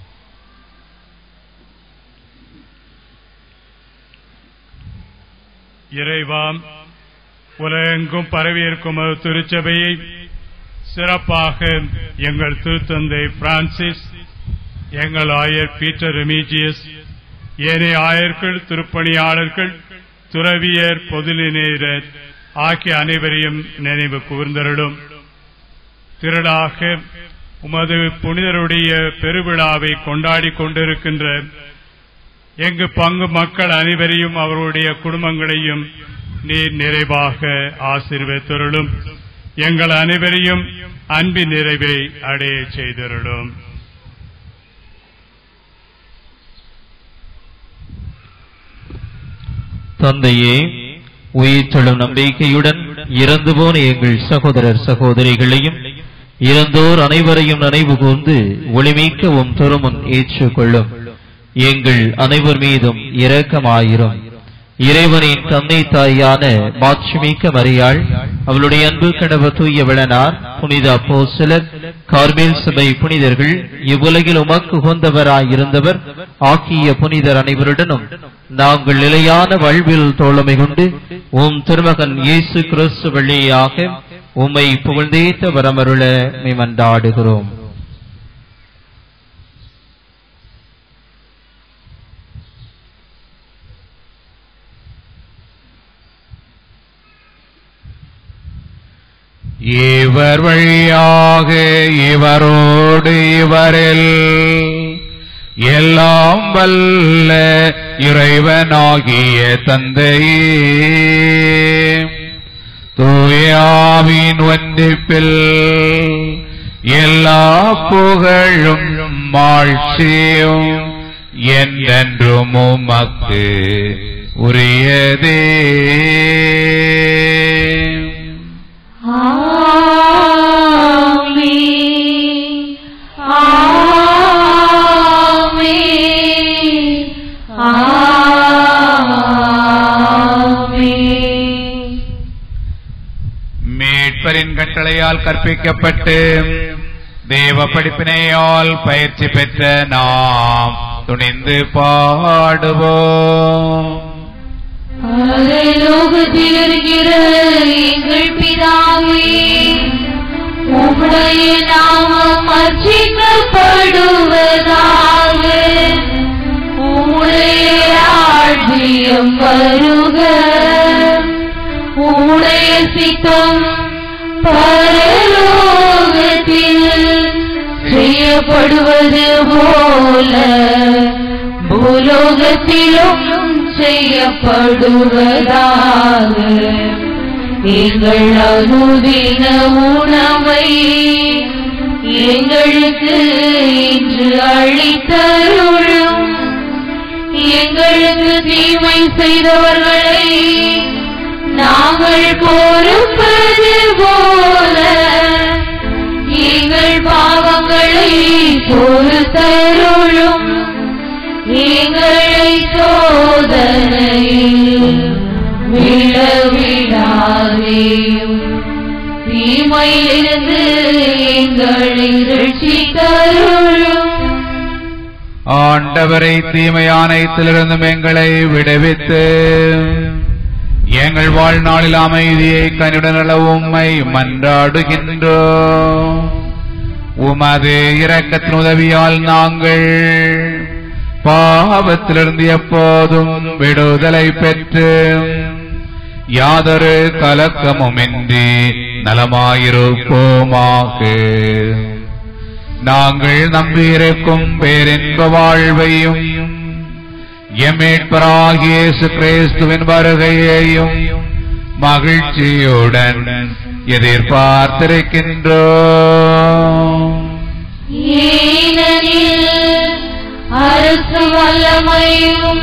இறைவாம் உலகெங்கும் பரவியிருக்கும் ஒரு திருச்சபையை சிறப்பாக எங்கள் திருத்தந்தை பிரான்சிஸ் எங்கள் ஆயர் பீட்டர் ரெமீஜியஸ் ஏனைய ஆயர்கள் திருப்பணியாளர்கள் துறவியர் பொதுநிலையினர் ஆகிய அனைவரையும் நினைவு கூர்ந்தருளும் திரளாக உமது புனிதருடைய பெருவிழாவை கொண்டாடிக் கொண்டிருக்கின்ற எங்கு பங்கு மக்கள் அனைவரையும் அவருடைய குடும்பங்களையும் நீர் நிறைவாக ஆசீர்வதித்தருளும் எங்கள் அனைவரையும் அன்பின் நிறைவை அடைய செய்தருளும் தந்தையே உயிர்த்தெழும் நம்பிக்கையுடன் இறந்து போன எங்கள் சகோதரர் சகோதரிகளையும் இறந்தோர் அனைவரையும் நினைவு கூர்ந்து ஒளிமிக்க உம் திருமுன் ஏற்றுக்கொள்ளும் எங்கள் அனைவர் மீதும் இரக்கமாயிரும் இறைவனின் தந்தை தாயான மாட்சிமிக்க மரியாள் அவளுடைய அன்பு கணவர் தூய விளனார் புனித அப்போஸ்தலர் கார்மேல் சபை புனிதர்கள் இவ்வுலகில் உமக்கு உகந்தவராயிருந்தவர் ஆக்கிய புனிதர் அனைவருடனும் நாங்கள் நிலையான வாழ்வில் தோழமை கொண்டு உம் திருமகன் இயேசு கிறிஸ்து வழியாக உம்மை புகழ்ந்தேத்த வரமருள மேமண்டாடுகிறோம் இவர் வழியாக இவரோடு இவரில் எல்லாம் வல்ல இறைவனாகிய தந்தையே தூயாவின் ஒன்றிப்பில் எல்லா புகழும் மாழ்ச்சியும் என்றென்றும் உமக்கு உரியதே ஆமென் ஆமென் ஆமென் மீட்பரின் கட்டளையால் கற்பிக்கப்பட்டு தேவ படிப்பினையால் பயிற்சி பெற்ற நாம் துணிந்து பாடுவோம் பரலோகத்தில் இருக்கிற எங்கள் பிதாவே உம்முடைய நாமம் அர்ச்சிக்கப்படுவதாக உம்முடைய ராஜ்யம் வருக உம்முடைய சித்தம் பரலோகத்தில் செய்யப்படுவது போல பூலோகத்திலும் செய்யப்படுவதாக எங்கள் அனுதின உணவை எங்களுக்கு இன்று அளித்தருளும் எங்களுக்கு தீமை செய்தவர்களை நாங்கள் பொறுப்பது போல எங்கள் பாவங்களை பொறுத்தருளும் விழவிடாதேயும் தீமையிலிருந்து எங்களை ரட்சித்தருளும் ஆண்டவரை தீமையானத்திலிருந்தும் எங்களை விடுவித்து எங்கள் வாழ்நாளில் அமைதியை கனியுடன் உம்மை மன்றாடுகின்றோம் உமது இரக்கத்தின் உதவியால் நாங்கள் பாவத்திலிருந்து எப்போதும் விடுதலை பெற்று யாதொரு கலக்கமுமின்றி நலமாயிருப்போமாக நாங்கள் நம்பியிருக்கும் பேரின்ப வாழ்வையும் எமேட்பராகிய இயேசு கிறிஸ்துவின் வருகையையும் மகிழ்ச்சியுடன் எதிர்பார்த்திருக்கின்றோம் ஏனெனில் அரசு வல்லமையும்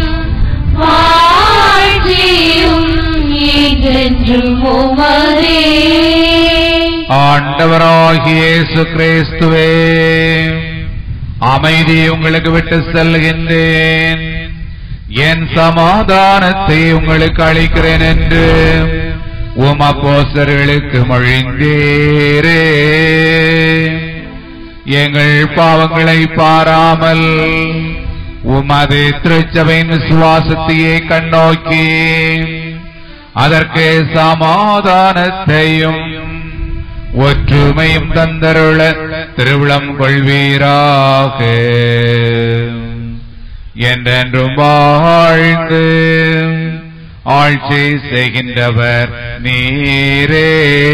வாழ்ச்சியும் என்றென்றும் உமதே ஆண்டவராகிய இயேசு கிறிஸ்துவே அமைதி உங்களுக்கு விட்டு செல்கின்றேன் என் சமாதானத்தை உங்களுக்கு அளிக்கிறேன் என்று உம் அப்போஸ்தலர்களுக்கு மொழிந்தீரே எங்கள் பாவங்களை பாராமல் உமது திருச்சபையின் விசுவாசத்தையே கண்ணோக்கி அதற்கு சமாதானத்தையும் ஒற்றுமையும் தந்தருள திருவிழம் கொள்வீராக என்றென்றும் வாழ்ந்து ஆட்சி செய்கின்றவர் நீரே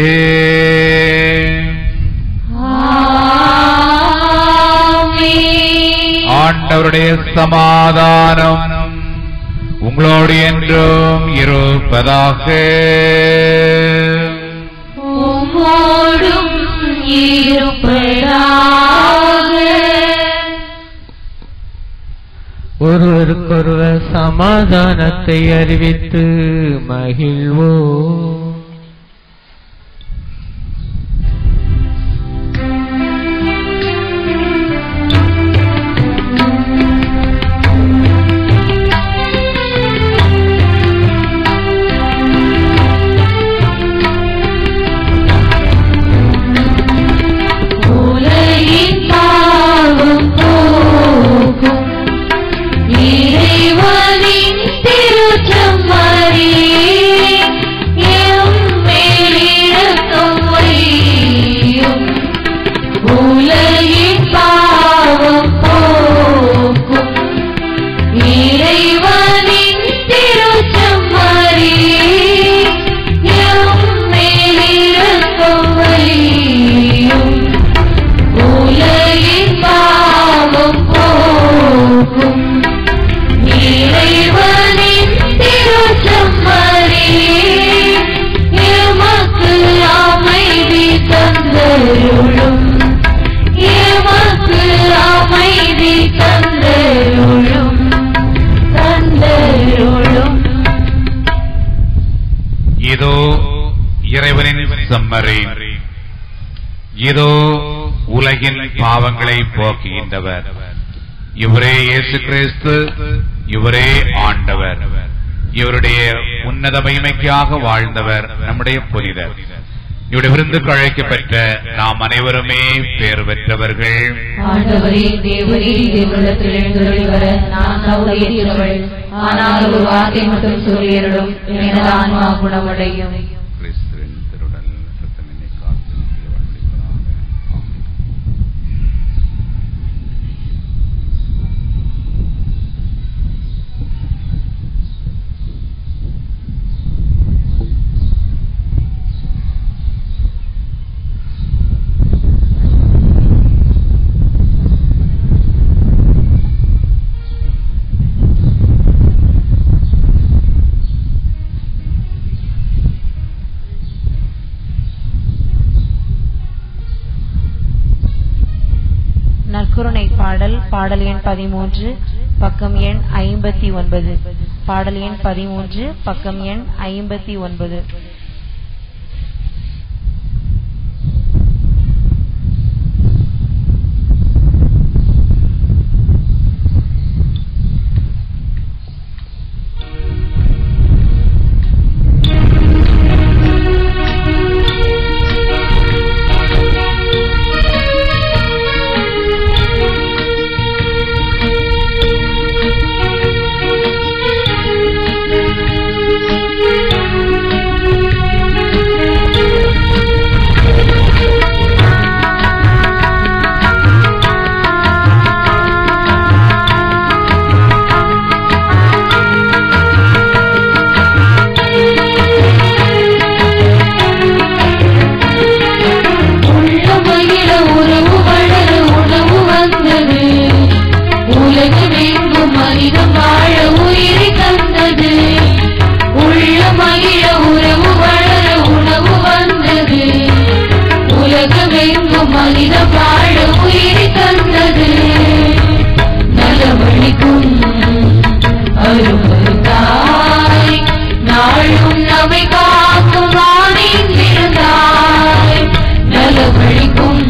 ஆண்டவருடைய சமாதானம் உங்களோடு என்றும் இருப்பதாக உம்மோடும் இருப்பதாக ஒருவருக்கொருவர் சமாதானத்தை அறிவித்து மகிழ்வோ உலகின் பாவம் போக்கும் இறைவனின் திருச்சம்மரே எம் மேலிரக்கம் வையும் உலகின் பாவம் போக்கும் இறைவனின் திருச்சம்மரே எம் மேலிரக்கம் வையும் உலகின் பாவம் போக்கும் இறைவனின் திருச்சம்மரே எமக்கு அமைதி தந்தருளும் எமக்கு அமைதி தந்தருளும் தந்தருளும் இதோ இறைவனின் செம்மறி இதோ உலகின் பாவங்களை போக்குகின்றவர் இவரே இயேசு கிறிஸ்து இவரே ஆண்டவர் இவருடைய உன்னத மகிமைக்காக வாழ்ந்தவர் நம்முடைய புனிதர் இவருடைய விருந்துக்கு அழைக்கப்பெற்ற நாம் அனைவருமே பேர் பெற்றவர்கள் ஆண்டவரே தேவரே தேவனிடத்தில் எழுந்தருளி வர நான் தகுதியற்றவள் ஆனால் ஒரு வார்த்தை மட்டும் சொல்லியருளும் எனது ஆன்மா குணமடையும் கிறிஸ்துவின் திருடல் ரத்தமினை காத்து நித்திய வாழ்வளிப்பதாக. ஆமென். நற்கருணை பாடல் பாடல் எண் பதிமூன்று பக்கம் எண் ஐம்பத்தி ஒன்பது பாடல் எண் பதிமூன்று பக்கம் எண் ஐம்பத்தி ஒன்பது ஆ மனித வாழ உயிரை தந்தது நலவழிக்கும் அருமருந்தாய் நாளும் நம்மை காக்கும் வாணிந்திருந்தாய் நலவழிக்கும்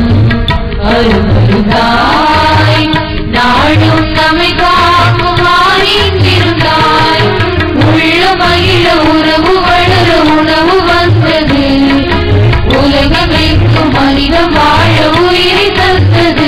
அருமருந்தாய் நாளும் நம்மை காக்கும் வாணிந்திருந்தாய் உள்ள மகிழ உறவு வளர உணவு வந்தது உலகமெங்கும் மனிதம் வாழ உயிரை தந்தது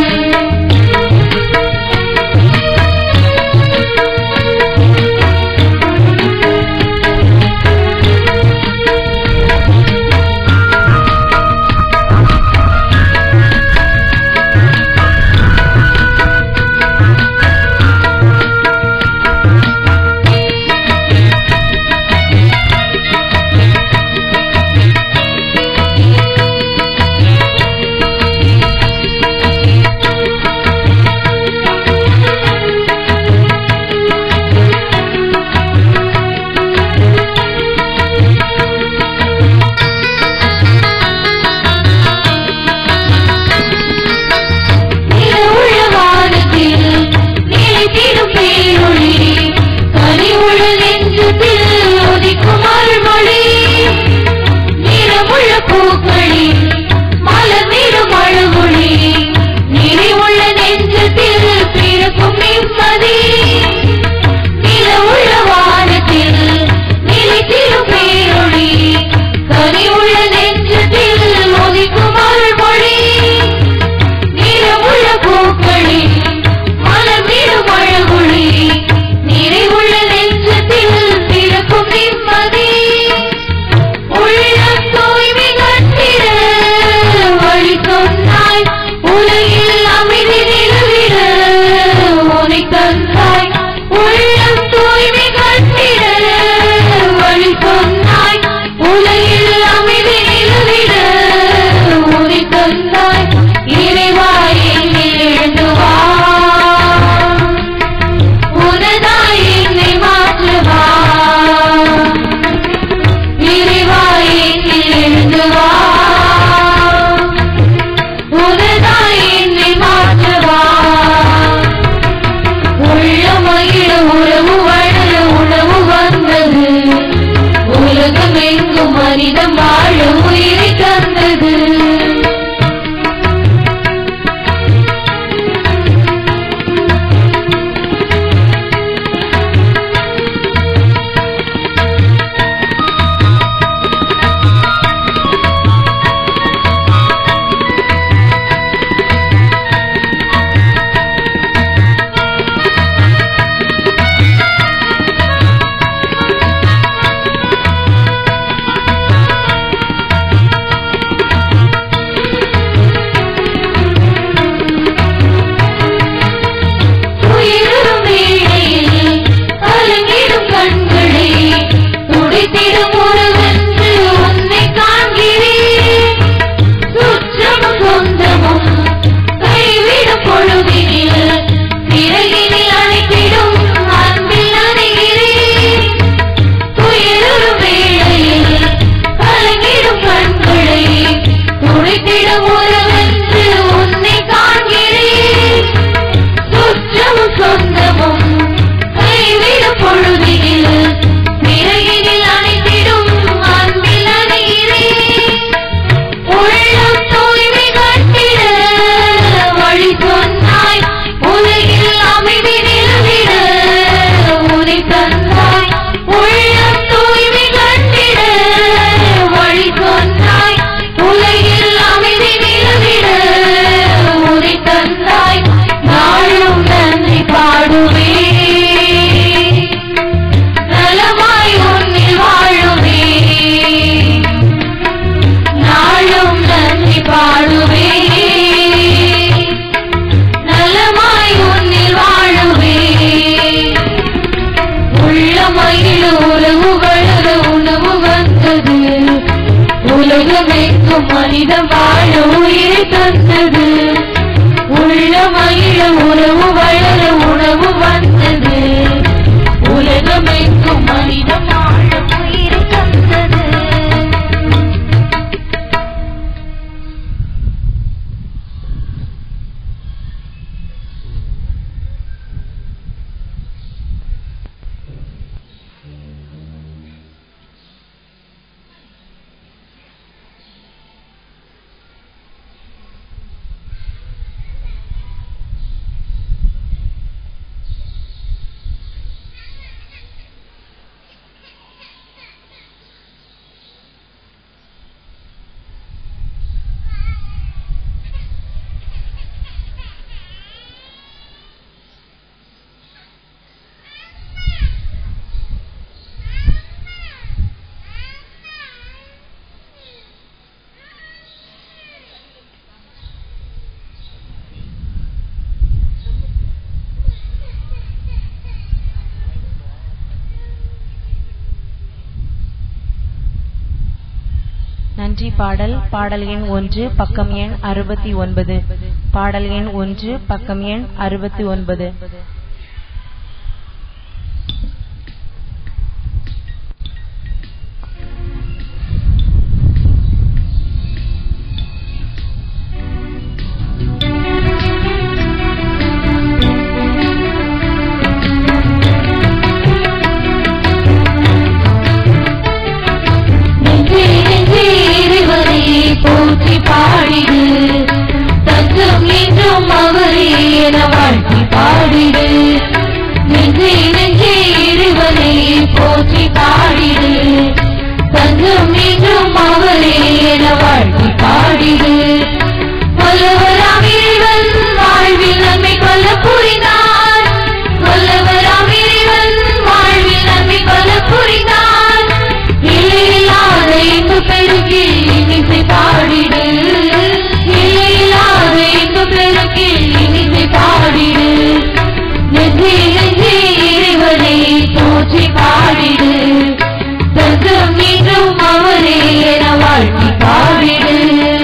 நிலவுள்ள வானத்தில் நிலைத்திடும் பேரொளி கனிவுள்ள நெஞ்சத்தில் ஒதிக்கும் அருள்மொழி நிறமுள்ள பூக்களில் மலர்ந்திடும் அழுமொழி நிறைவுள்ள நெஞ்சத்தில் பிறக்கும் நிம்மதி நிலவுள்ள வானத்தில் நிலைத்திடும் பேரொளி கனிவுள்ள நெஞ்சத்தில் ஒதிக்கும் அருள்மொழி நிறமுள்ள பூக்களில் மலர்ந்திடும் அழகுழி நிறைவுள்ள நெஞ்சத்தில் பிறக்கும் நிம்மதி உள்ளம் தூய்மை கட்டிட வழி சொன்னாய் உலகில் அமைதி நிலவிட உனை தந்தாய் உள்ளம் தூய்மை கட்டிட வழி சொன்னாய் உலகில் அமைதி நிலவிட உனை தந்தாய் இறைவாயில் எழுந்து வா உனதாய் என்னை மாற்றுவா இறைவாயில் எழுந்து வா உனதாய் என்னை மாற்றுவா உள்ள மகிழ உறவு வளர உணவு வந்தது உலகமெங்கும் மனிதம் வாழ உயிரை தந்தது உயிரும் வேளையில் கலங்கிடும் கண்களை துடித்திடும் உறவென்று உன்னை காண்கிறேன் சுற்றமும் சொந்தமும் கைவிடும் பொழுதினில் பிறகினில் அழைத்திடும் அன்பில் அணைகிறேன் உயிரும் வேளையில் கலங்கிடும் கண்களை துடித்திடும் உறவென்று உன்னை காண்கிறேன் சுற்றமும் சொந்தமும் கைவிடும் பொழுதினில் பிறகினில் அணைத்திடும் அன்பில் அணைகிறேன் உள்ளம் தூய்மை கட்டிட வழி சொன்னாய் உலகில் அமைதி நிலவிட உனை தந்தாய் உள்ளம் தூய்மை கட்டிட வழி சொன்னாய் உலகில் அமைதி நிலவிட உனை தந்தாய் நாளும் நன்றி பாடுவே நலமாய் உன்னில் வாழுவே நாளும் நன்றி பாடுவே நலமாய் உன்னில் வாழுவே உள்ள மகிழ உறவு வளர உணவு வந்தது உலகமெங்கும் மனிதம் வாழ உயிரை தந்தது உள்ள மகிழ உறவு வளர உணவு வந்தது உலகமெங்கும் மனிதம் வாழ உயிரை தந்தது நன்றி பாடல் பாடல் எண் ஒன்று பக்கம் எண் அறுபத்தி ஒன்பது பாடல் எண் ஒன்று பக்கம் எண் அறுபத்தி ஒன்பது நெஞ்சே நெஞ்சே இறைவனை போற்றி பாடிடு தஞ்சம் என்றும் அவரே என வாழ்த்தி பாடிடு நெஞ்சே நெஞ்சே இறைவனை போற்றி பாடிடு தஞ்சம் என்றும் அவரே என வாழ்த்தி பாடிடு வல்லவராம் இறைவன் வாழ்வில் நன்மை கொல்ல புரிந்தார் வல்லவராம் இறைவன் வாழ்வில் நன்மை கொல்ல புரிந்தார் இல்லையில்லாத இன்பு பெருக்கில் இனிசை பாடிடு இல்லையில்லாத இன்பு பெருக்கில் இனிசை பாடிடு நெஞ்சே நெஞ்சே இறைவனை போற்றி பாடிடு தங்கம் மீண்டும் அவரே என வாழ்த்தி பாடிடு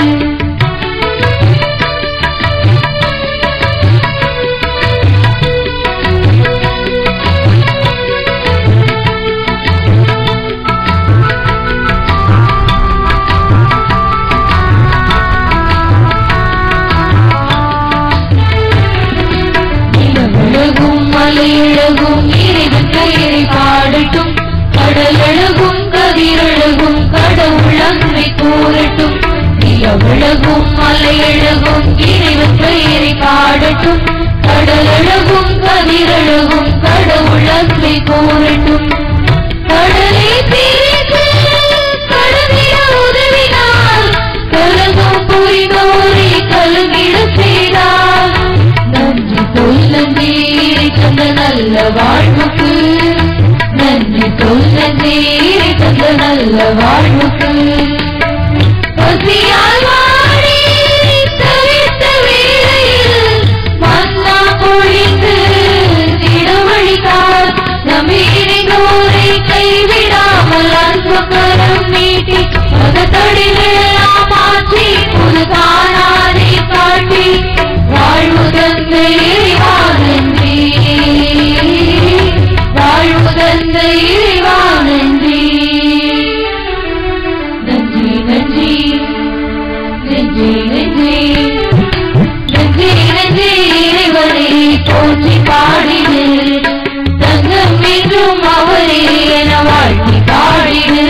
நிலவழகும் மலையழகும் இறைவன் பெயரை பாடட்டும் கடலழகும் கதிரழகும் கடவுள் அன்னை கூறட்டும் நிலவழகும் மலையழகும் இறைவன் பெயரை பாடட்டும் கடலழகும் கதிரழகும் கடவுள் அன்னை கூறட்டும் கடலை பிரித்து கடலிட உதவினார் கலகம் புரிந்தோரை கலங்கிட செய்தார் நன்றி சொல்ல நீரை தந்த நல்ல வாழ்வுக்கு நன்றி சொல்ல நீரை தந்த நல்ல வாழ்வுக்கு பசியால் வாடி தவித்த வேளையில் மன்னா பொழிந்து திடவழித்தார் நம்பீரினோரை கைவிடாமல் அன்பு கரம் நீட்டி மதத்தடிகளெல்லாம் மாற்றி புது காணாதை காட்டி வாழ்வு தந்த இறைவானன்றி வாழ்வு தந்த இறைவானன்றி நன்றி நன்றி நன்றி நன்றி நன்றி நன்றி இறைவனை போற்றி பாடிடு தங்கம் என்றும் அவரே என வாழ்த்தி பாடிடு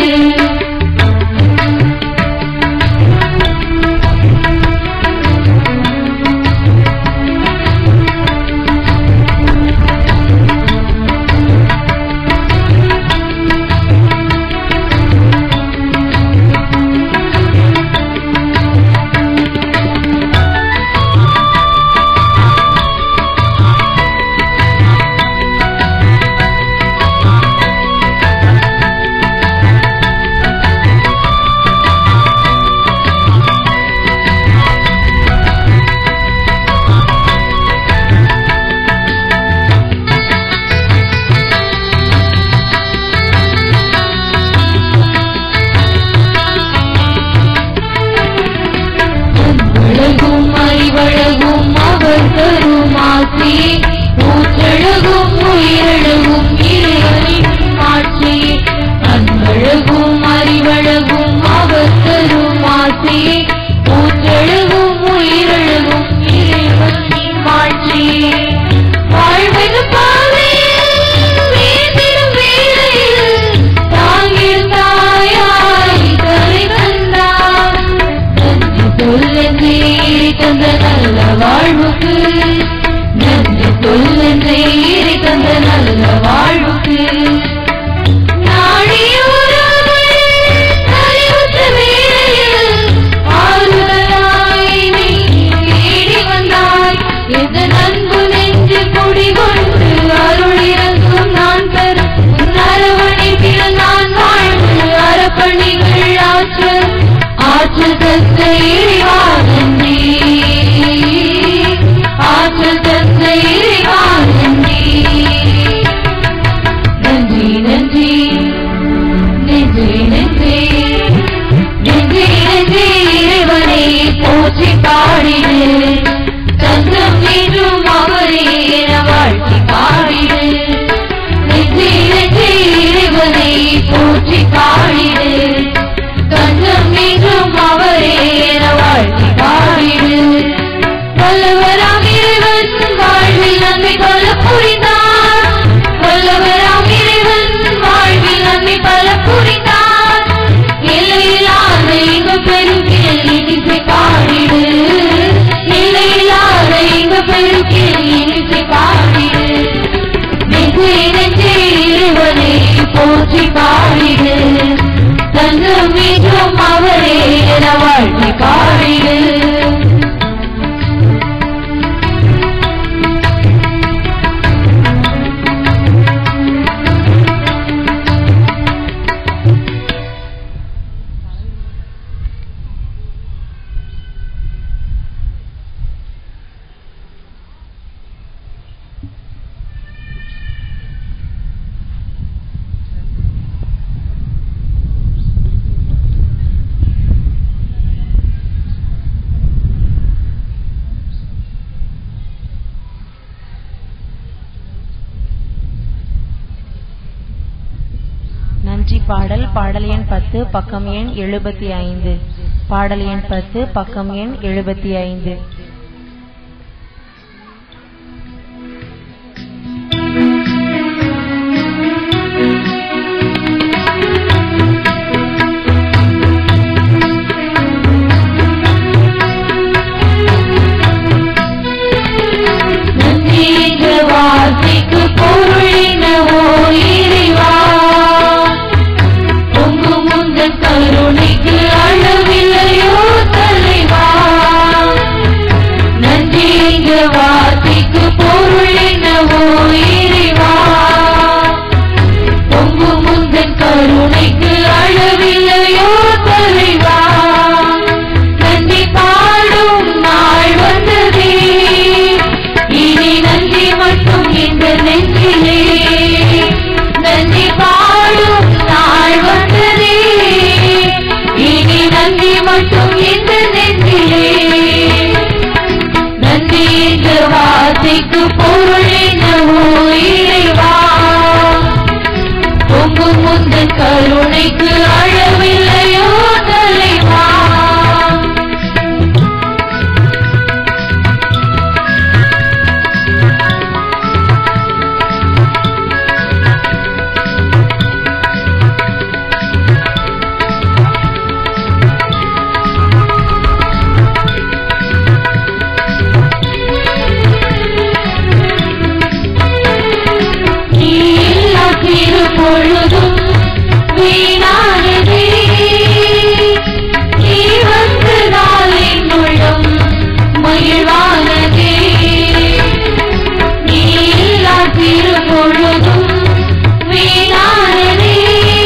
அழகும் அறிவழகும் அவர் தரும் ஆட்சி ஊற்றழகும் உயிரழகும் இறைவனின் ஆட்சி அன்பழகும் அறிவழகும் அவர் தரும் ஆட்சி ஊற்றழகும் உயிரழகும் இறைவனின் ஆட்சி வாழ்வது பாதையில் வேண்டிடும் வேளையில் தாங்கில் தாயாய் கரை வந்தார் நன்றி சொல்ல நீரி தந்த நல்ல வாழ்வுக்கு நன்றி சொல்ல நீரி தந்த நல்ல வாழ்வுக்கு நாடிய உறவுகள் அறிவுற்ற வேளையில் ஆறுதலாய் நீ தேடி வந்தாய் எந்த நன்பு நெஞ்சு குடிகொண்டு அருள் இறங்கும் நான் பெறும் உன் அரவணைப்பில் நான் வாழ்ந்து அறப்பணிகள் ஆற்றல் ஆற்றல் தந்த இறைவானன்றி ஆற்றல் தந்த இறைவானன்றி நன்றி நன்றி நன்றி நன்றி நன்றி போற்றி பாடிடு தங்கம் மீண்டும் அவரே என வாழ்த்தி பாடிடு நன்றி பாடல் பாடல் எண் பத்து பக்கம் எண் எழுபத்தி ஐந்து பாடல் எண் பத்து பக்கம் எண் எழுபத்தி ஐந்து நன்றீக வார்த்தைக்கு பொருளினவோ இறைவா பொங்கு முந்தன் கருணைக்கு அளவில்லையோ தலைவா நன்றீக வார்த்தைக்கு பொருளினவோ இறைவா பொங்கு முந்தன் கருணைக்கு அளவில்லையோ தலைவா நன்றி பாடும் நாள் வந்ததே இனி நன்றி மட்டும் இந்த நெஞ்சிலே நன்றி பாடும் நாள் வந்ததே இனி நன்றி மட்டும் இந்த நெஞ்சிலே நன்றி என்ற வார்த்தைக்கு பொருள் என்னவோ இறைவா பொங்கும் முந்தன் கருணைக்கு அளவில்லையோ தலைவா நீ இல்லா திரு பொழுதும் வீணானதே நீ வந்து நாளின் உள்ளம் மகிழ்வானதே நீ இல்லா திரு பொழுதும் வீணானதே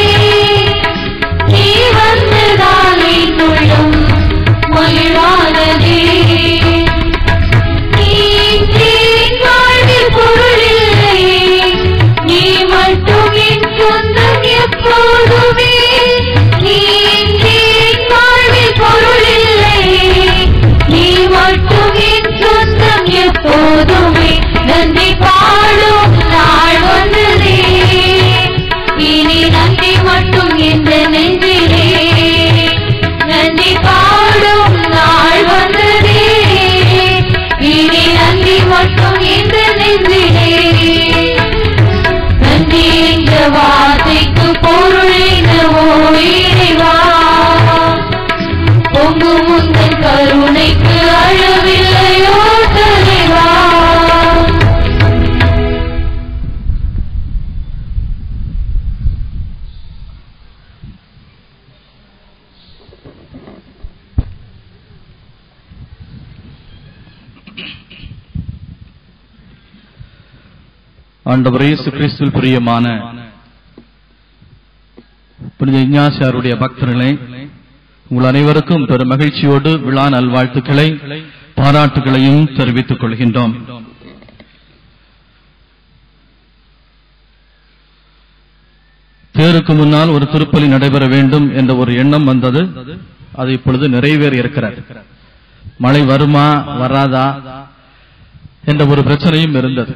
நீ வந்து நாளின் உள்ளம் மகிழ்வானதே நீ என் வாழ்வில் பொருளில்லையே நீ மட்டும் என் சொந்தம் எப்போதுமே நீ என் வாழ்வில் பொருளில்லையே நீ மட்டும் என் சொந்தம் எப்போதுமே நன்றி பாடும் நாள் வந்ததே இனி நன்றி மட்டும் என்ற நெஞ்சிலே நன்றி பாடும் நாள் வந்ததே இனி நன்றி மட்டும் இந்த நெஞ்சிலே நன்றி என்ற வார்த்தைக்கு பொருள் என்னவோ இறைவா பொங்கு முந்தன் கருணைக்கு அளவில்லையோ தலைவா ஆண்டவர் இயேசு கிறிஸ்துவில் பிரியமான புனித இஞ்ஞாசியாருடைய பக்தர்களே உங்கள் அனைவருக்கும் பெரும் மகிழ்ச்சியோடு விழா நல்வாழ்த்துக்களை பாராட்டுகளையும் தெரிவித்துக் கொள்கின்றோம் தேருக்கு முன்னால் ஒரு திருப்பலி நடைபெற வேண்டும் என்ற ஒரு எண்ணம் வந்தது அது இப்பொழுது நிறைவேறி இருக்கிறது மழை வருமா வராதா என்ற ஒரு பிரச்சனையும் இருந்தது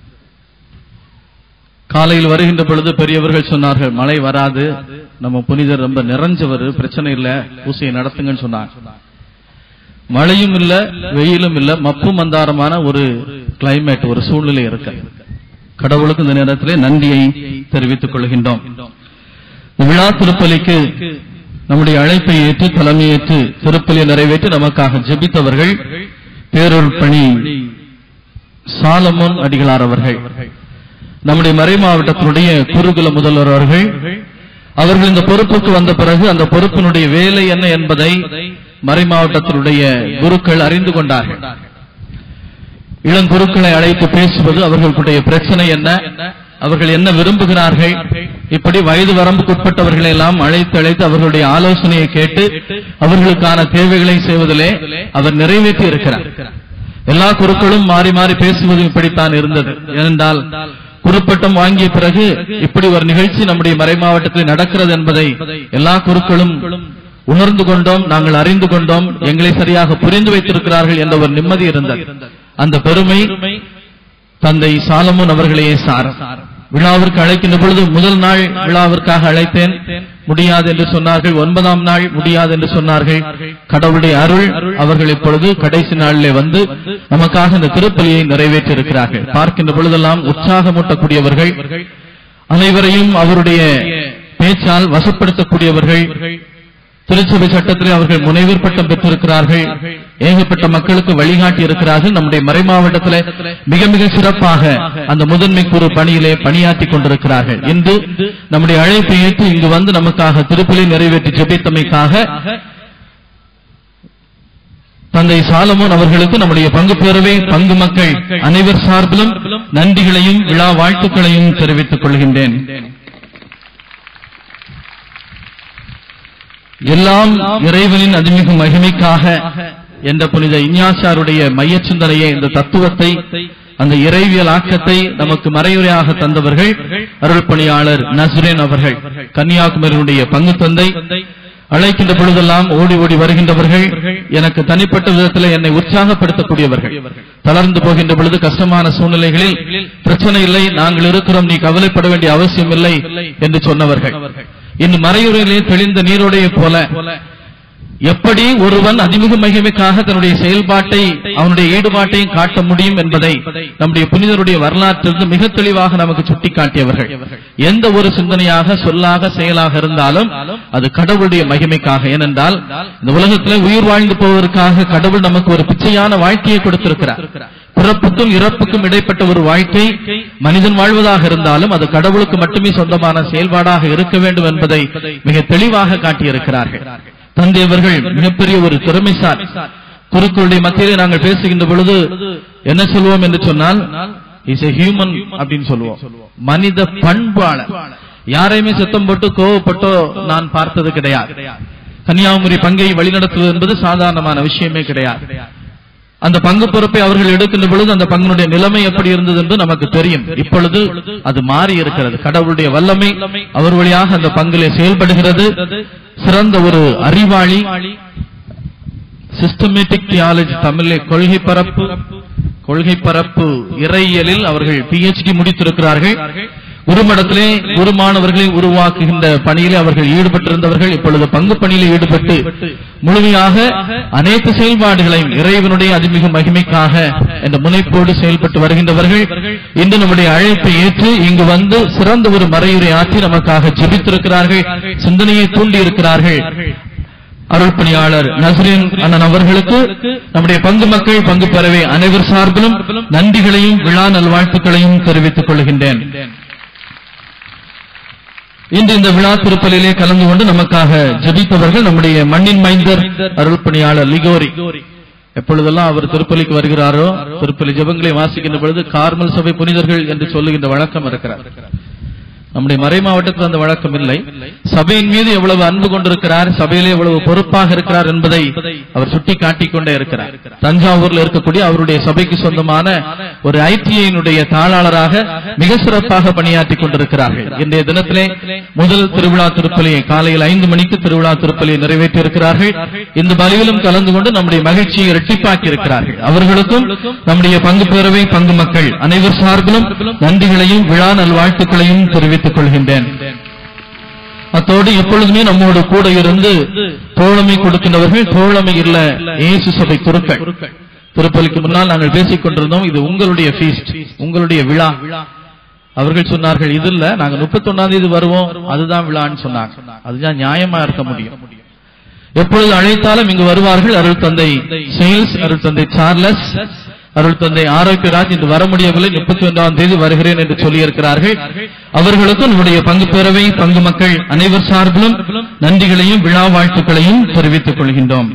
காலையில் வருகின்ற பொழுது பெரியவர்கள் சொன்னார்கள் மழை வராது நம்ம புனிதர் ரொம்ப நிறைஞ்சவர் பிரச்சனை இல்ல பூசையை நடத்துங்கன்னு சொன்னாங்க மழையும் இல்ல வெயிலும் இல்ல மப்பு மந்தாரமான ஒரு கிளைமேட் ஒரு சூழ்நிலை இருக்கு கடவுளுக்கு இந்த நேரத்திலே நன்றியை தெரிவித்துக் கொள்கின்றோம் இந்த விழா திருப்பலிக்கு நம்முடைய அழைப்பை ஏற்று தலைமையேற்று திருப்பலியை நிறைவேற்றி நமக்காக ஜெபித்தவர்கள் பேரூர் பணி சாலமோன் அடிகளார் அவர்கள் நம்முடைய மறை மாவட்டத்தினுடைய குருகுல முதல்வர் அவர்கள் அவர்கள் இந்த பொறுப்புக்கு வந்த பிறகு அந்த பொறுப்பினுடைய வேலை என்ன என்பதை மறை மாவட்டத்தினுடைய குருக்கள் அறிந்து கொண்டார்கள் இளங்குருக்களை அழைத்து பேசுவது அவர்களுடைய பிரச்சனை என்ன அவர்கள் என்ன விரும்புகிறார்கள் இப்படி வயது வரம்புக்குட்பட்டவர்களை எல்லாம் அழைத்து அழைத்து அவர்களுடைய ஆலோசனையை கேட்டு அவர்களுக்கான தேவைகளை செய்வதிலே அவர் நிறைவேற்றி இருக்கிறார் எல்லா குருக்களும் மாறி மாறி பேசுவது இப்படித்தான் இருந்தது ஏனென்றால் குருப்பட்டம் வாங்கிய பிறகு இப்படி ஒரு நிகழ்ச்சி நம்முடைய மறை மாவட்டத்தில் நடக்கிறது என்பதை எல்லா குருக்களும் உணர்ந்து கொண்டோம் நாங்கள் அறிந்து கொண்டோம் எங்களை சரியாக புரிந்து வைத்திருக்கிறார்கள் என்ற ஒரு நிம்மதி இருந்தது அந்த பெருமை தந்தை சாலமோன் அவர்களையே சார் விழாவிற்கு அழைக்கின்ற பொழுது முதல் நாள் விழாவிற்காக அழைத்தேன் முடியாது என்று சொன்னார்கள் ஒன்பதாம் நாள் முடியாது என்று சொன்னார்கள் கடவுளுடைய அருள் அவர்கள் இப்பொழுது கடைசி நாளிலே வந்து நமக்காக இந்த திருப்பலியை நிறைவேற்றி இருக்கிறார்கள் பார்க்கின்ற பொழுதெல்லாம் உற்சாகமூட்டக்கூடியவர்கள் அனைவரையும் அவருடைய பேச்சால் வசப்படுத்தக்கூடியவர்கள் திருச்சபை சட்டத்திலே அவர்கள் முனைவர் பட்டம் பெற்றிருக்கிறார்கள் ஏகப்பட்ட மக்களுக்கு வழிகாட்டி இருக்கிறார்கள் நம்முடைய மறை மாவட்டத்திலே மிக மிக சிறப்பாக அந்த முதன்மை குறு பணியிலே பணியாற்றி கொண்டிருக்கிறார்கள் இன்று நம்முடைய அழைப்பை ஏற்று இங்கு வந்து நமக்காக திருப்பலி நிறைவேற்றி ஜெபித்தமைக்காக தந்தை சாலமோன் அவர்களுக்கு நம்முடைய பங்கு பேரவை பங்கு மக்கள் அனைவர் சார்பிலும் நன்றிகளையும் விழா வாழ்த்துக்களையும் தெரிவித்துக் கொள்கின்றேன் எல்லாம் இறைவனின் அதிமிகு மகிமைக்காக என்ற புனித இஞ்ஞாசாருடைய மைய சிந்தனையை இந்த தத்துவத்தை அந்த இறைவியல் ஆக்கத்தை நமக்கு மறையுறையாக தந்தவர்கள் அருள் பணியாளர் நஸ்ரேன் அவர்கள் கன்னியாகுமரியுடைய பங்கு தந்தை அழைக்கின்ற பொழுதெல்லாம் ஓடி ஓடி வருகின்றவர்கள் எனக்கு தனிப்பட்ட விதத்தில் என்னை உற்சாகப்படுத்தக்கூடியவர்கள் தளர்ந்து போகின்ற பொழுது கஷ்டமான சூழ்நிலைகளில் பிரச்சனை இல்லை நாங்கள் இருக்கிறோம் நீ கவலைப்பட வேண்டிய அவசியம் இல்லை என்று சொன்னவர்கள் இன்று மறையுறையிலே தெளிந்த நீரோடைய போல எப்படி ஒருவன் அதிமிக மகிமைக்காக தன்னுடைய செயல்பாட்டை அவனுடைய ஈடுபாட்டையும் காட்ட முடியும் என்பதை நம்முடைய புனிதருடைய வரலாற்றிலிருந்து மிக தெளிவாக நமக்கு சுட்டிக்காட்டியவர்கள் எந்த ஒரு சிந்தனையாக சொல்லாக செயலாக இருந்தாலும் அது கடவுளுடைய மகிமைக்காக ஏனென்றால் இந்த உலகத்தில் உயிர் வாழ்ந்து போவதற்காக கடவுள் நமக்கு ஒரு பிச்சையான வாழ்க்கையை கொடுத்திருக்கிறார் பிறப்புக்கும் இறப்புக்கும் இடைப்பட்ட ஒரு வாழ்க்கை மனிதன் வாழ்வதாக இருந்தாலும் அது கடவுளுக்கு மட்டுமே சொந்தமான செயல்பாடாக இருக்க வேண்டும் என்பதை மிக தெளிவாக காட்டியிருக்கிறார்கள் தந்தை அவர்கள் மிகப்பெரிய ஒரு திறமைசார் குருக்களுடைய மத்தியிலே நாங்கள் பேசுகின்ற பொழுது என்ன சொல்வோம் என்று சொன்னால் இஸ் a ஹியூமன் அப்படின்னு சொல்லுவோம் மனித பண்பாளர் யாரையுமே சத்தம் போட்டு கோவப்பட்டோ நான் பார்த்தது கிடையாது கன்னியாகுமரி பங்கை வழிநடத்துவது என்பது சாதாரணமான விஷயமே கிடையாது அந்த பங்கு பொறுப்பை அவர்கள் எடுக்கின்ற பொழுது அந்த பங்கினுடைய நிலைமை எப்படி இருந்தது என்று நமக்கு தெரியும் இப்பொழுது அது மாறி இருக்கிறது கடவுளுடைய வல்லமை அவர் வழியாக அந்த பங்கிலே செயல்படுகிறது சிறந்த ஒரு அறிவாளி சிஸ்டமேட்டிக் தியாலஜி தமிழை கொள்கை பரப்பு கொள்கை பரப்பு இறையியலில் அவர்கள் பிஹெச்டி முடித்திருக்கிறார்கள் குருமடத்திலே குருமானவர்களை உருவாக்குகின்ற பணியிலே அவர்கள் ஈடுபட்டிருந்தவர்கள் இப்பொழுது பங்கு பணியில் ஈடுபட்டு முழுமையாக அனைத்து செயல்பாடுகளையும் இறைவனுடைய அதிமிகு மகிமைக்காக என்ற முனைப்போடு செயல்பட்டு வருகின்றவர்கள் இன்று நம்முடைய அழைப்பை ஏற்று இங்கு வந்து சிறந்த ஒரு மறையுரை ஆற்றி நமக்காக ஜெபித்திருக்கிறார்கள் சிந்தனையை தூண்டி இருக்கிறார்கள் அருள் பணியாளர் நஸ்ரீன் அண்ணன் அவர்களுக்கு நம்முடைய பங்கு மக்கள் பங்கு பெறவே அனைவர் சார்பிலும் நன்றிகளையும் விழா நல்வாழ்த்துக்களையும் தெரிவித்துக் கொள்கின்றேன் இன்று இந்த விழா திருப்பலிலே கலந்து கொண்டு நமக்காக ஜெபித்தவர்கள் நம்முடைய மண்ணின் மைந்தர் அருள் பணியாளர் லிகோரி எப்பொழுதெல்லாம் அவர் திருப்பலிக்கு வருகிறாரோ திருப்பலி ஜெபங்களை வாசிக்கின்ற பொழுது கார்மல் சபை புனிதர்கள் என்று சொல்லுகின்ற வழக்கம் இருக்கிறார் நம்முடைய மறை மாவட்டத்தில் அந்த வழக்கம் இல்லை சபையின் மீது எவ்வளவு அன்பு கொண்டிருக்கிறார் சபையிலே எவ்வளவு பொறுப்பாக இருக்கிறார் என்பதை அவர் சுட்டி காட்டிக் கொண்டே இருக்கிறார் தஞ்சாவூர்ல இருக்கக்கூடிய அவருடைய சபைக்கு சொந்தமான ஒரு ஐடிஐனுடைய தாளாளராக மிக சிறப்பாக பணியாற்றிக் கொண்டிருக்கிறார்கள் இன்றைய தினத்திலே முதல் திருவிழா திருப்பலியை காலையில் ஐந்து மணிக்கு திருவிழா திருப்பலியை நிறைவேற்றி இருக்கிறார்கள் இந்த பலியிலும் கலந்து கொண்டு நம்முடைய மகிழ்ச்சியை இரட்டிப்பாக்கி இருக்கிறார்கள் அவர்களுக்கும் நம்முடைய பங்கு பேரவை பங்கு மக்கள் அனைவர் சார்பிலும் நன்றிகளையும் விழா நல்வாழ்த்துக்களையும் தெரிவித்துக் கொள்கின்றேன் அத்தோடு எப்பொழுதுமே நம்மோடு கூட இருந்து தோழமை கொடுக்கின்றவர்கள் தோழமை இல்ல இயேசு சபை குருக்கள் திருப்பலிக்கு முன்னால் நாங்கள் பேசிக் கொண்டிருந்தோம் இது உங்களுடைய ஃபீஸ்ட் உங்களுடைய விழா அவர்கள் சொன்னார்கள் இது இல்ல நாங்க முப்பத்தி ஒன்னாம் தேதி வருவோம் அதுதான் விழான்னு சொன்னாங்க அதுதான் நியாயமா இருக்க முடியும் எப்பொழுது அழைத்தாலும் இங்கு வருவார்கள் அருள் தந்தை சேல்ஸ் அருள் தந்தை சார்லஸ் அருள் தந்தை ஆரோக்கியராஜ் இன்று வர முடியவில்லை முப்பத்தி ஒன்றாம் தேதி வருகிறேன் என்று சொல்லியிருக்கிறார்கள் அவர்களுக்கும் நம்முடைய பங்கு பேரவை பங்கு மக்கள் அனைவர் சார்பிலும் நன்றிகளையும் விழா வாழ்த்துக்களையும் தெரிவித்துக் கொள்கின்றோம்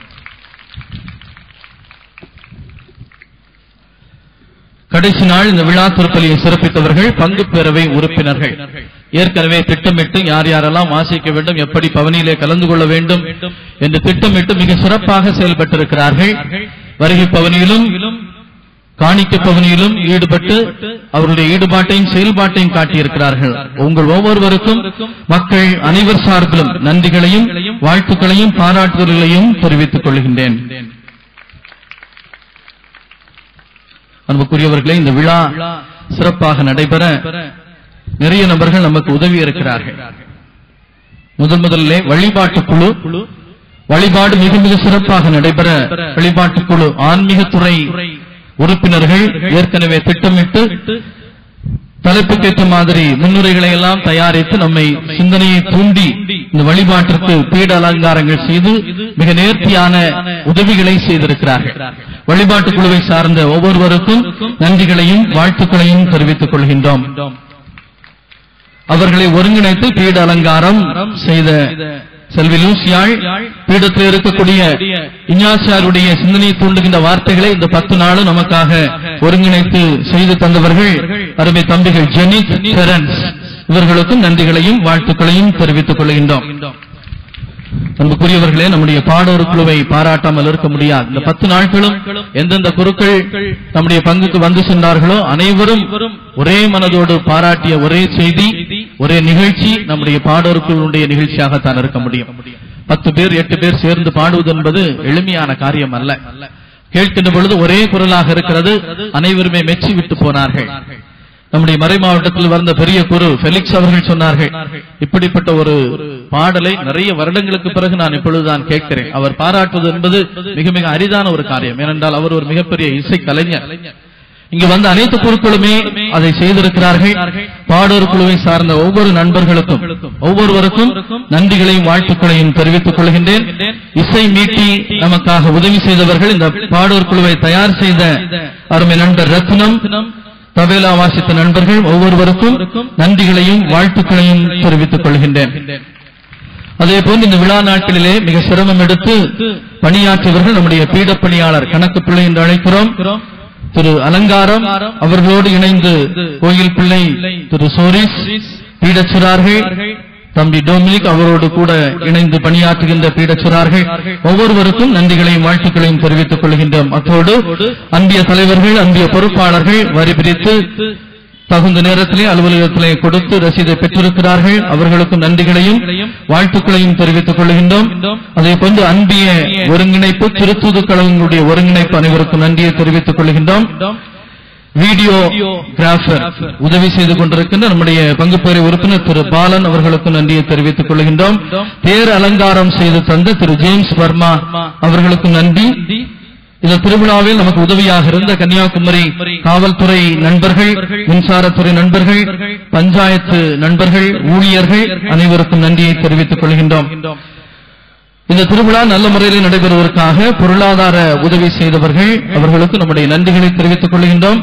கடைசி நாள் இந்த விழா திருப்பலியை சிறப்பித்தவர்கள் பங்கு பேரவை உறுப்பினர்கள் ஏற்கனவே திட்டமிட்டு யார் யாரெல்லாம் வாசிக்க வேண்டும் எப்படி பவனியிலே கலந்து கொள்ள வேண்டும் என்று திட்டமிட்டு மிக சிறப்பாக செயல்பட்டிருக்கிறார்கள் வருகை பவனியிலும் காணிக்க பவனியிலும் ஈடுபட்டு அவருடைய ஈடுபாட்டையும் செயல்பாட்டையும் காட்டியிருக்கிறார்கள் உங்கள் ஒவ்வொருவருக்கும் மக்கள் அனைவர் சார்பிலும் நன்றிகளையும் வாழ்த்துக்களையும் பாராட்டுதல்களையும் தெரிவித்துக் கொள்கின்றேன் அன்புக்குரியவர்களே இந்த விழா சிறப்பாக நடைபெற நிறைய நபர்கள் நமக்கு உதவி இருக்கிறார்கள் முதல் முதல்ல வழிபாட்டு குழு வழிபாடு மிக மிக சிறப்பாக நடைபெற வழிபாட்டு குழு ஆன்மீகத்துறை உறுப்பினர்கள் ஏற்கனவே திட்டமிட்டு தலைப்புக்கேற்ற மாதிரி முன்னுரைகளை எல்லாம் தயாரித்து நம்மை சிந்தனையை தூண்டி இந்த வழிபாட்டிற்கு பீட அலங்காரங்கள் செய்து மிக நேர்த்தியான உதவிகளை செய்திருக்கிறார்கள் வழிபாட்டு குழுவை சார்ந்த ஒவ்வொருவருக்கும் நன்றிகளையும் வாழ்த்துக்களையும் தெரிவித்துக் கொள்கின்றோம் அவர்களை ஒருங்கிணைத்து பீட அலங்காரம் செய்த செல்வி லூசியாள் பீடத்தில் இருக்கக்கூடிய இஞ்ஞாசியாருடைய சிந்தனையை தூண்டுகின்ற வார்த்தைகளை இந்த பத்து நாளும் நமக்காக ஒருங்கிணைத்து செய்து தந்தவர்கள் அருமை தம்பிகள் ஜெனித் பெரன்ஸ் இவர்களுக்கும் நன்றிகளையும் வாழ்த்துக்களையும் தெரிவித்துக் கொள்கின்றோம் அன்புக்குரியவர்களே நம்முடைய பாடோர் குழுவை பாராட்டாமல் இருக்க முடியாது இந்த பத்து நாட்களும் எந்தெந்த குருக்கள் நம்முடைய பங்குக்கு வந்து சென்றார்களோ அனைவரும் ஒரே மனதோடு பாராட்டிய ஒரே செய்தி ஒரே நிகழ்ச்சி நம்முடைய பாடோர் குழுவுடைய நிகழ்ச்சியாகத்தான் இருக்க முடியும் பத்து பேர் எட்டு பேர் சேர்ந்து பாடுவது என்பது எளிமையான காரியம் அல்ல கேட்கின்ற பொழுது ஒரே குரலாக இருக்கிறது அனைவருமே மெச்சி விட்டு போனார்கள் நம்முடைய மறை மாவட்டத்தில் வந்த பெரிய குரு பெலிக்ஸ் அவர்கள் சொன்னார்கள் இப்படிப்பட்ட ஒரு பாடலை நிறைய வருடங்களுக்கு பிறகு நான் இப்பொழுதுதான் கேட்கிறேன் அவர் பாராட்டுவது என்பது மிக மிக அரிதான ஒரு காரியம் ஏனென்றால் அவர் ஒரு மிகப்பெரிய இசை கலைஞர் இங்கு வந்த அனைத்து குழுக்களுமே அதை செய்திருக்கிறார்கள் பாடோர் குழுவை சார்ந்த ஒவ்வொரு நண்பர்களுக்கும் ஒவ்வொருவருக்கும் நன்றிகளையும் வாழ்த்துக்களையும் தெரிவித்துக் கொள்கின்றேன் இசை மீட்டி நமக்காக உதவி செய்தவர்கள் இந்த பாடோர் குழுவை தயார் செய்த அருமை நண்பர் ரத்னம் தபேலா வாசித்த நண்பர்கள் ஒவ்வொருவருக்கும் நன்றிகளையும் வாழ்த்துக்களையும் தெரிவித்துக் கொள்கின்றேன் அதே போன்று இந்த விழா நாட்களிலே மிக சிரமம் எடுத்து பணியாற்றியவர்கள் நம்முடைய பீடப்பணியாளர் கணக்கு பிள்ளை என்று அழைக்கிறோம் திரு அலங்காரம் அவர்களோடு இணைந்து கோயில் பிள்ளை திரு சோரிஸ் பீடச்சுரார்கள் தம்பி டொமினிக் அவரோடு கூட இணைந்து பணியாற்றுகின்ற பீடச்சுரார்கள் ஒவ்வொருவருக்கும் நன்றிகளையும் வாழ்த்துக்களையும் தெரிவித்துக் கொள்கின்றோம் அத்தோடு அன்பிய தலைவர்கள் அன்பிய பொறுப்பாளர்கள் வரி பிரித்து தகுந்த நேரத்திலே அலுவலகத்திலே கொடுத்து ரசீதை பெற்றிருக்கிறார்கள் அவர்களுக்கும் நன்றிகளையும் வாழ்த்துக்களையும் தெரிவித்துக் கொள்கின்றோம் அதே போன்று அன்பிய ஒருங்கிணைப்பு திருத்தூது கழகங்களுடைய ஒருங்கிணைப்பு அனைவருக்கும் நன்றியை தெரிவித்துக் கொள்கின்றோம் வீடியோ கிராஃபர் உதவி செய்து கொண்டிருக்கின்ற நம்முடைய பங்குப்பேரை உறுப்பினர் திரு பாலன் அவர்களுக்கு நன்றியை தெரிவித்துக் கொள்கின்றோம் தேர் அலங்காரம் செய்து தந்த திரு ஜேம்ஸ் வர்மா அவர்களுக்கு நன்றி இந்த திருவிழாவில் நமக்கு உதவியாக இருந்த கன்னியாகுமரி காவல்துறை நண்பர்கள் மின்சாரத்துறை நண்பர்கள் பஞ்சாயத்து நண்பர்கள் ஊழியர்கள் அனைவருக்கும் நன்றியை தெரிவித்துக் கொள்கின்றோம் இந்த திருவிழா நல்ல முறையில் நடைபெறுவதற்காக பொருளாதார உதவி செய்தவர்கள் அவர்களுக்கு நம்முடைய நன்றிகளை தெரிவித்துக் கொள்கின்றோம்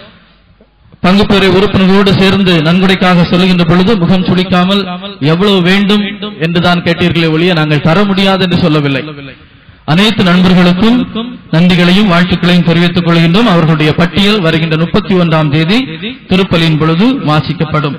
பங்குப்பேரை உறுப்பினர்களோடு சேர்ந்து நன்கொடைக்காக சொல்லுகின்ற பொழுது முகம் சுளிக்காமல் எவ்வளவு வேண்டும் என்றுதான் கேட்டீர்களே ஒழிய நாங்கள் தர முடியாது என்று சொல்லவில்லை அனைத்து நண்பர்களுக்கும் நன்றிகளையும் வாழ்த்துக்களையும் தெரிவித்துக் கொள்கின்றோம் அவர்களுடைய பட்டியல் வருகின்ற முப்பத்தி ஒன்றாம் தேதி திருப்பலியின் பொழுது வாசிக்கப்படும்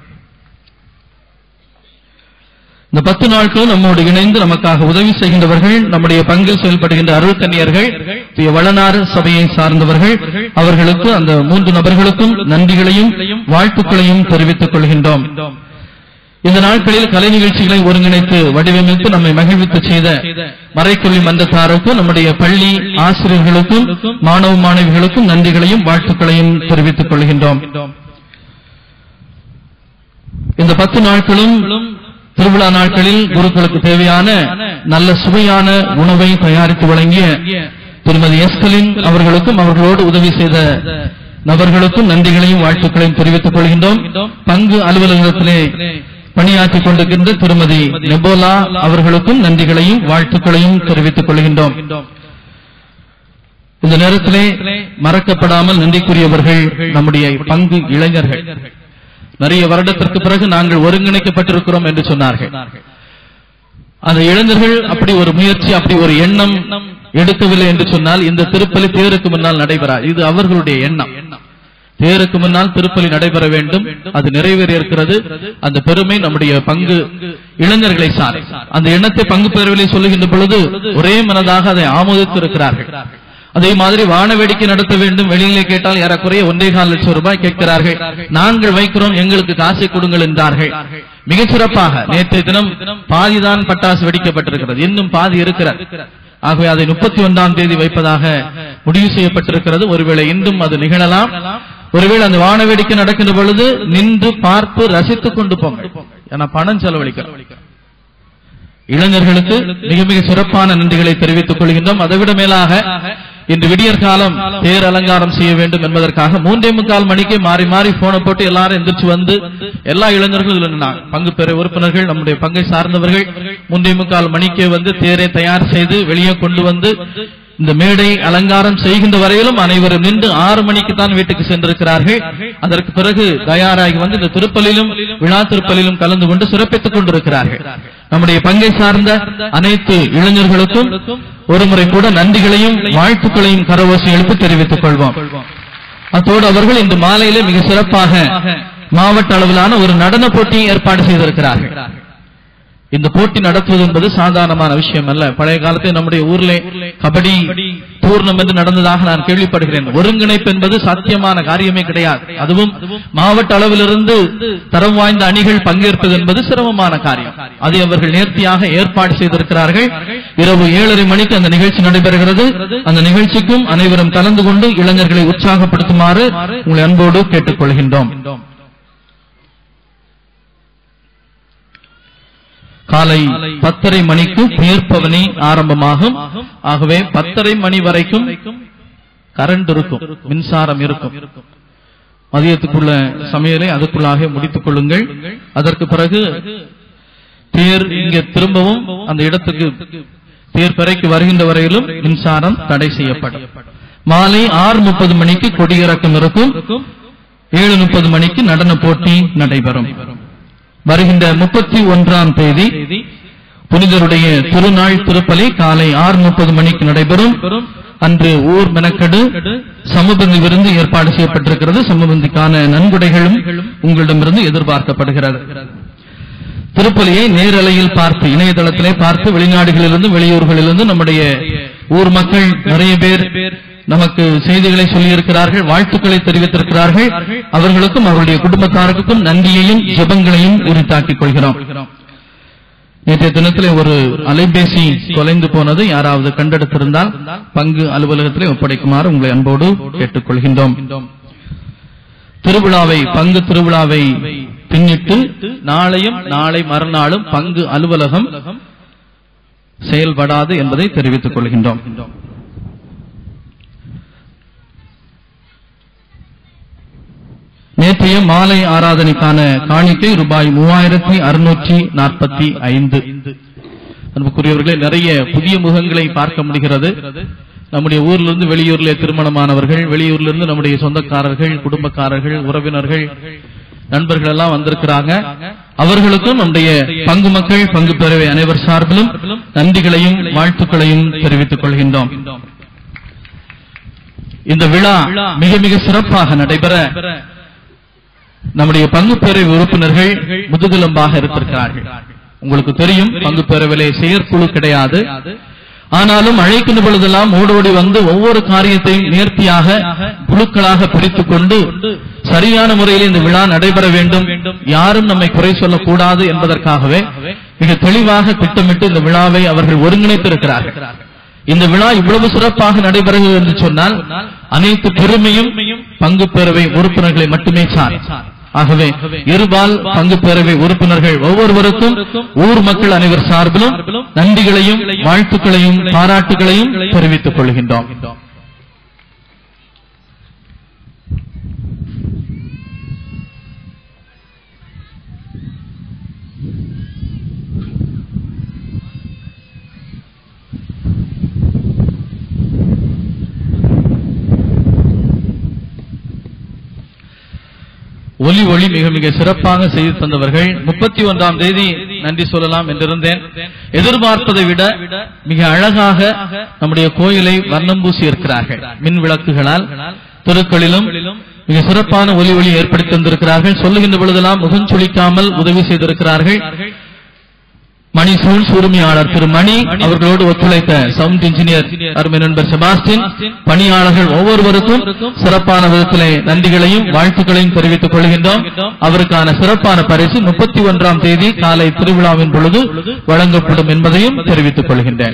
இந்த பத்து நாட்களும் நம்மோடு இணைந்து நமக்காக உதவி செய்கின்றவர்கள் நம்முடைய பங்கில் செயல்படுகின்ற அருள்கன்னியர்கள் வளனாறு சபையை சார்ந்தவர்கள் அவர்களுக்கு அந்த மூன்று நபர்களுக்கும் நன்றிகளையும் வாழ்த்துக்களையும் தெரிவித்துக் கொள்கின்றோம் இந்த நாட்களில் கலை நிகழ்ச்சிகளை ஒருங்கிணைத்து வடிவமைத்து நம்மை மகிழ்வித்து செய்த மறைக்கொல்லி மன்றத்தாருக்கும் நம்முடைய பள்ளி ஆசிரியர்களுக்கும் மாணவ மாணவிகளுக்கும் நன்றிகளையும் வாழ்த்துக்களையும் தெரிவித்துக் கொள்கின்றோம் இந்த பத்து நாட்களும் திருவிழா நாட்களில் குருக்களுக்கு தேவையான நல்ல சுவையான உணவை தயாரித்து வழங்கிய திருமதி எஸ்கலின் அவர்களுக்கும் அவர்களோடு உதவி செய்த நபர்களுக்கும் நன்றிகளையும் வாழ்த்துக்களையும் தெரிவித்துக் கொள்கின்றோம் பங்கு அலுவலகத்திலே பணியாற்றிக் கொண்டிருக்கின்ற திருமதி நெபோலா அவர்களுக்கும் நன்றிகளையும் வாழ்த்துக்களையும் தெரிவித்துக் கொள்கின்றோம் இந்த நேரத்திலே மறக்கப்படாமல் நன்றிக்குரியவர்கள் நம்முடைய பங்கு இளைஞர்கள் நிறைய வருடத்திற்கு பிறகு நாங்கள் ஒருங்கிணைக்கப்பட்டிருக்கிறோம் என்று சொன்னார்கள் அந்த இளைஞர்கள் அப்படி ஒரு முயற்சி அப்படி ஒரு எண்ணம் எடுக்கவில்லை என்று சொன்னால் இந்த திருப்பலி தேருக்கு முன்னால் நடைபெறாது இது அவர்களுடைய எண்ணம் தேருக்கு முன்னால் திருப்பலி நடைபெற வேண்டும் அது நிறைவேறி இருக்கிறது அந்த பெருமை நம்முடைய பங்கு இளைஞர்களை சார் அந்த எண்ணத்தை பங்கு பெறவில்லை சொல்லுகின்ற பொழுது ஒரே மனதாக அதை ஆமோதித்து இருக்கிறார்கள் அதே மாதிரி வான வேடிக்கை நடத்த வேண்டும் வெளியிலே கேட்டால் ஏறக்குறைய ஒன்றே கால் லட்சம் ரூபாய் கேட்கிறார்கள் நாங்கள் வைக்கிறோம் எங்களுக்கு காசை கொடுங்கள் என்றார்கள் மிகச் சிறப்பாக நேற்றைய தினம் பாதிதான் பட்டாசு வெடிக்கப்பட்டிருக்கிறது இன்னும் பாதி இருக்கிறார் ஆகவே அதை முப்பத்தி ஒன்றாம் தேதி வைப்பதாக முடிவு செய்யப்பட்டிருக்கிறது ஒருவேளை இன்றும் அது நிகழலாம் ஒருவேளை அந்த வான வேடிக்கை நடக்கின்ற பொழுது நின்று பார்த்து ரசித்துக் கொண்டு போங்க ஏன்னா பணம் செலவழிக்கிறோம் இளைஞர்களுக்கு மிக மிக சிறப்பான நன்றிகளை தெரிவித்துக் கொள்கின்றோம் அதைவிட மேலாக இன்று விடியற் காலம் தேர் அலங்காரம் செய்ய வேண்டும் என்பதற்காக மூன்றே முக்கால் மணிக்கு மாறி மாறி போனை போட்டு எல்லாரும் எந்திரிச்சு வந்து எல்லா இளைஞர்களும் இதுல நின்னாங்க. பங்கு பெற உறுப்பினர்கள் நம்முடைய பங்கை சார்ந்தவர்கள் மூன்றே முக்கால் மணிக்கு வந்து தேரை தயார் செய்து வெளியே கொண்டு வந்து இந்த மேடை அலங்காரம் செய்கின்ற வரையிலும் அனைவரும் நின்று ஆறு மணிக்கு தான் வீட்டுக்கு சென்றிருக்கிறார்கள் அதற்கு பிறகு தயாராகி வந்து இந்த திருப்பலிலும் விழா திருப்பலிலும் கலந்து கொண்டு சிறப்பித்துக் கொண்டிருக்கிறார்கள் நம்முடைய பங்கை சார்ந்த அனைத்து இளைஞர்களுக்கும் ஒருமுறை கூட நன்றிகளையும் வாழ்த்துக்களையும் கரவோசி எழுப்பி தெரிவித்துக் கொள்வோம் அத்தோடு அவர்கள் இன்று மாலையிலே மிக சிறப்பாக மாவட்ட அளவிலான ஒரு நடன போட்டியை ஏற்பாடு செய்திருக்கிறார்கள் இந்த போட்டி நடத்துவது என்பது சாதாரணமான விஷயம் அல்ல பழைய காலத்தில் நம்முடைய ஊர்ல கபடி பூர்ணம் என்று நடந்ததாக நான் கேள்விப்படுகிறேன் ஒருங்கிணைப்பு என்பது சாத்தியமான காரியமே கிடையாது அதுவும் மாவட்ட அளவிலிருந்து தரம் வாய்ந்த அணிகள் பங்கேற்பது என்பது சிரமமான காரியம் அதை அவர்கள் நேர்த்தியாக ஏற்பாடு செய்திருக்கிறார்கள் இரவு ஏழரை மணிக்கு அந்த நிகழ்ச்சி நடைபெறுகிறது அந்த நிகழ்ச்சிக்கும் அனைவரும் கலந்து கொண்டு இளைஞர்களை உற்சாகப்படுத்துமாறு உங்களை அன்போடு கேட்டுக்கொள்கின்றோம் காலை பத்தரை மணிக்கு பேர்ப்பவனி ஆரம்பமாகும் ஆகவே பத்தரை மணி வரைக்கும் கரண்ட் இருக்கும் மின்சாரம் இருக்கும் மதியத்துக்குள்ள சமையலை அதுக்குள்ளாக முடித்துக் கொள்ளுங்கள் அதற்கு பிறகு தேர் இங்க திரும்பவும் அந்த இடத்துக்கு தேர் பிறைக்கு வருகின்ற வரையிலும் மின்சாரம் தடை செய்யப்படும் மாலை ஆறு முப்பது மணிக்கு கொடியிறக்கம் இருக்கும் ஏழு முப்பது மணிக்கு நடன போட்டி நடைபெறும் வருகின்ற முப்பத்தி ஒன்றாம் தேதி புனிதருடைய திருநாள் திருப்பலி காலை ஆறு முப்பது மணிக்கு நடைபெறும் அன்று ஊர் மெனக்கெடு சமபந்தி விருந்து ஏற்பாடு செய்யப்பட்டிருக்கிறது சமபந்திக்கான நன்கொடைகளும் உங்களிடமிருந்து எதிர்பார்க்கப்படுகிறது திருப்பலியை நேரலையில் பார்த்து இணையதளத்திலே பார்த்து வெளிநாடுகளிலிருந்து வெளியூர்களிலிருந்து நம்முடைய ஊர் மக்கள் நிறைய பேர் நமக்கு செய்திகளை சொல்லியிருக்கிறார்கள் வாழ்த்துக்களை தெரிவித்திருக்கிறார்கள் அவர்களுக்கும் அவருடைய குடும்பத்தாருக்கும் நன்றியையும் ஜெபங்களையும் உரித்தாக்கிக் கொள்கிறோம் நேற்றைய தினத்திலே ஒரு அலைபேசி தொலைந்து போனது யாராவது கண்டெடுத்திருந்தால் பங்கு அலுவலகத்திலே ஒப்படைக்குமாறு உங்களை அன்போடு கேட்டுக்கொள்கின்றோம் திருவிழாவை பங்கு திருவிழாவை பின்னிட்டு நாளையும் நாளை மறுநாளும் பங்கு அலுவலகம் செயல்படாது என்பதை தெரிவித்துக் கொள்கின்றோம் நேற்றைய மாலை ஆராதனைக்கான காணிக்கை ரூபாய் மூவாயிரத்தி அறுநூற்றி நாற்பத்தி ஐந்து அன்புக்குரியவர்களே நிறைய புதிய முகங்களை பார்க்க முடிகிறது நம்முடைய ஊர்லிருந்து வெளியூர்ல திருமணமானவர்கள் வெளியூர்லிருந்து நம்முடைய சொந்தக்காரர்கள் குடும்பக்காரர்கள் உறவினர்கள் நண்பர்கள் எல்லாம் வந்திருக்கிறாங்க அவர்களுக்கும் நம்முடைய பங்கு மக்கள் பங்கு பேரவை அனைவர் சார்பிலும் நன்றிகளையும் வாழ்த்துக்களையும் தெரிவித்துக் கொள்கின்றோம் இந்த விழா மிக மிக சிறப்பாக நடைபெற நம்முடைய பங்கு பேரவை உறுப்பினர்கள் முதுகெலும்பாக இருந்திருக்கிறார்கள் உங்களுக்கு தெரியும் பங்கு பேரவையிலே செயற்குழு கிடையாது ஆனாலும் அழைக்கின்ற பொழுதெல்லாம் ஓடோடி வந்து ஒவ்வொரு காரியத்தையும் நேர்த்தியாக குழுக்களாக பிரித்துக் கொண்டு சரியான முறையில் இந்த விழா நடைபெற வேண்டும் யாரும் நம்மை குறை சொல்லக்கூடாது என்பதற்காகவே மிக தெளிவாக திட்டமிட்டு இந்த விழாவை அவர்கள் ஒருங்கிணைத்திருக்கிறார்கள் இந்த விழா இவ்வளவு சிறப்பாக நடைபெறுகிறது என்று சொன்னால் அனைத்து பெருமையும் பங்கு பேரவை உறுப்பினர்களை மட்டுமே சார் ஆகவே இருபால் பங்கு பேரவை உறுப்பினர்கள் ஒவ்வொருவருக்கும் ஊர் மக்கள் அனைவர் சார்பிலும் நன்றிகளையும் வாழ்த்துக்களையும் பாராட்டுகளையும் தெரிவித்துக் கொள்கின்றோம் ஒளி மிக மிக சிறப்பாக செய்து தந்தவர்கள் முப்பத்தி ஒன்றாம் தேதி நன்றி சொல்லலாம் என்றிருந்தேன் எதிர்பார்ப்பதை விட மிக அழகாக நம்முடைய கோயிலை வர்ணம் பூசி இருக்கிறார்கள் மின் விளக்குகளால் தெருக்களிலும் மிக சிறப்பான ஒலி ஒளி ஏற்படுத்தி தந்திருக்கிறார்கள் சொல்லுகின்ற பொழுதெல்லாம் முகஞ்சொலிக்காமல் உதவி செய்திருக்கிறார்கள் மணி சூழ்ஸ் உரிமையாளர் திரு மணி அவர்களோடு ஒத்துழைத்த சவுண்ட் இன்ஜினியர் அருமை நண்பர் செபாஸ்டின் பணியாளர்கள் ஒவ்வொருவருக்கும் சிறப்பான விதத்திலே நன்றிகளையும் வாழ்த்துக்களையும் தெரிவித்துக் கொள்கின்றோம் அவருக்கான சிறப்பான பரிசு முப்பத்தி ஒன்றாம் தேதி காலை திருவிழாவின் பொழுது வழங்கப்படும் என்பதையும் தெரிவித்துக் கொள்கின்றேன்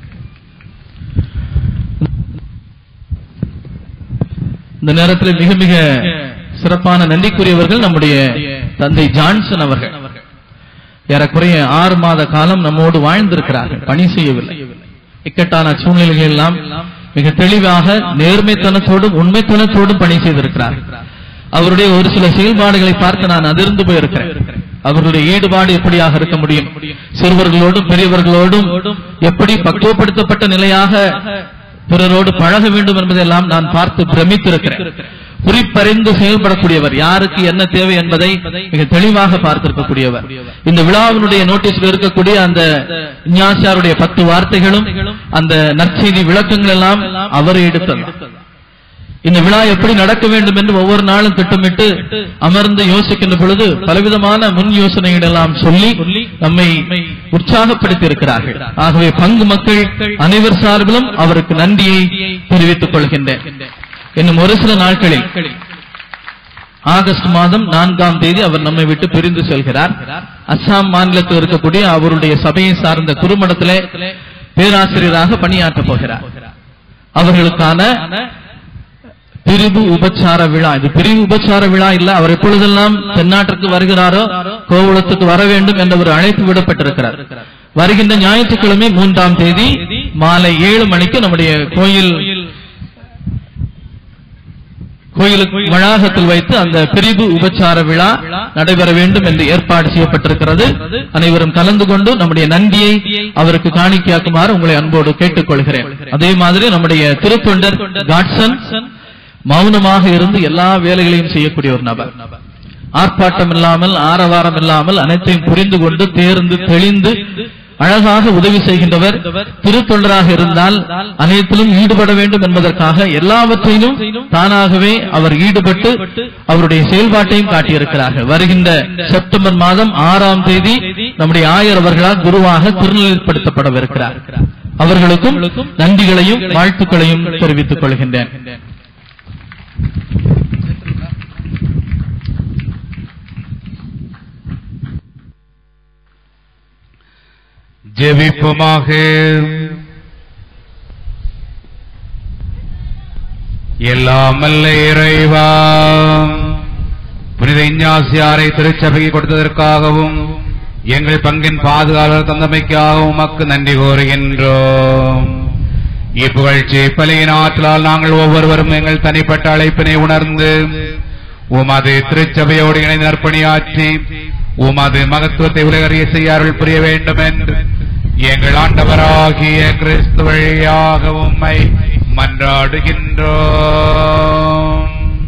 இந்த நேரத்தில் மிக மிக சிறப்பான நன்றிக்குரியவர்கள் நம்முடைய தந்தை ஜான்சன் அவர்கள் ஏறக்குறைய ஆறு மாத காலம் நம்மோடு வாழ்ந்திருக்கிறார்கள் பணி செய்யவில்லை இக்கட்டான சூழ்நிலைகள் எல்லாம் மிக தெளிவாக நேர்மைத்தனத்தோடும் உண்மைத்தனத்தோடும் பணி செய்திருக்கிறார்கள் அவருடைய ஒரு சில செயல்பாடுகளை பார்த்து நான் அதிர்ந்து போயிருக்கிறேன் அவர்களுடைய ஈடுபாடு எப்படியாக இருக்க முடியும் சிறுவர்களோடும் பெரியவர்களோடும் எப்படி பக்குவப்படுத்தப்பட்ட நிலையாக பிறரோடு பழக வேண்டும் என்பதெல்லாம் நான் பார்த்து பிரமித்திருக்கிறேன் குறிப்பறிந்து செயல்படக்கூடியவர் யாருக்கு என்ன தேவை என்பதை மிக தெளிவாக பார்த்திருக்கக்கூடியவர் இந்த விழாவினுடைய நோட்டீஸில் இருக்கக்கூடிய அந்த ஞாசியாருடைய பத்து வார்த்தைகளும் அந்த நற்செய்தி விளக்கங்கள் எல்லாம் அவர் எடுத்தது இந்த விழா எப்படி நடக்க வேண்டும் என்று ஒவ்வொரு நாளும் திட்டமிட்டு அமர்ந்து யோசிக்கின்ற பொழுது பலவிதமான முன் யோசனைகள் எல்லாம் சொல்லி நம்மை உற்சாகப்படுத்தி இருக்கிறார்கள் ஆகவே பங்கு மக்கள் அனைவர் சார்பிலும் அவருக்கு நன்றியை தெரிவித்துக் கொள்கின்றேன் இன்னும் ஒரு சில நாட்களில் ஆகஸ்ட் மாதம் நான்காம் தேதி அவர் நம்மை விட்டு பிரிந்து செல்கிறார் அஸ்ஸாம் மாநிலத்தில் இருக்கக்கூடிய அவருடைய சபையை சார்ந்த குறுமடத்திலே பேராசிரியராக பணியாற்றப் போகிறார் அவர்களுக்கான பிரிவு உபச்சார விழா இது பிரிவு உபச்சார விழா இல்ல அவர் எப்பொழுதெல்லாம் தென்னாட்டிற்கு வருகிறாரோ கோவளத்துக்கு வர வேண்டும் என்ற ஒரு அழைப்பு விடப்பட்டிருக்கிறார் வருகின்ற ஞாயிற்றுக்கிழமை மூன்றாம் தேதி மாலை ஏழு மணிக்கு நம்முடைய கோயில் கோயிலுக்கு வளாகத்தில் வைத்து அந்த பிரிவு உபச்சார விழா நடைபெற வேண்டும் என்று ஏற்பாடு செய்யப்பட்டிருக்கிறது அனைவரும் கலந்து கொண்டு நம்முடைய நன்றியை அவருக்கு காணிக்கையாக்குமாறு உங்களை அன்போடு கேட்டுக்கொள்கிறேன் அதே மாதிரி நம்முடைய திருத்தொண்டர் காட்சன் மௌனமாக இருந்து எல்லா வேலைகளையும் செய்யக்கூடிய ஒரு நபர் ஆர்ப்பாட்டம் இல்லாமல் ஆரவாரம் இல்லாமல் அனைத்தையும் புரிந்து கொண்டு தேர்ந்து தெளிந்து அழகாக உதவி செய்கின்றவர் திருத்தொண்டராக இருந்தால் அனைத்திலும் ஈடுபட வேண்டும் என்பதற்காக எல்லாவற்றையும் தானாகவே அவர் ஈடுபட்டு அவருடைய செயல்பாட்டையும் காட்டியிருக்கிறார்கள் வருகின்ற செப்டம்பர் மாதம் ஆறாம் தேதி நம்முடைய ஆயர் அவர்களால் குருவாக திருநிலைப்படுத்தப்படவிருக்கிறார் அவர்களுக்கும் நன்றிகளையும் வாழ்த்துக்களையும் தெரிவித்துக் கொள்கின்றேன் ஜெபிப்புமாக எல்லாமல்ல இறைவா புனித இஞ்ஞாசியாரை திருச்சபைக்கு கொடுத்ததற்காகவும் எங்கள் பங்கின் பாதுகாவலர் தந்தமைக்காகவும் உமக்கு நன்றி கூறுகின்றோம் இப்புகழ்ச்சி பலியின் ஆற்றலால் நாங்கள் ஒவ்வொருவரும் எங்கள் தனிப்பட்ட அழைப்பினை உணர்ந்து உமது திருச்சபையோடு இணைந்து நற்பணியாற்றி உமது மகத்துவத்தை உலகறிய செய்ய அருள் புரிய வேண்டும் என்று எங்கள் ஆண்டவராகிய கிறிஸ்து வழியாக உம்மை மன்றாடுகின்றோம்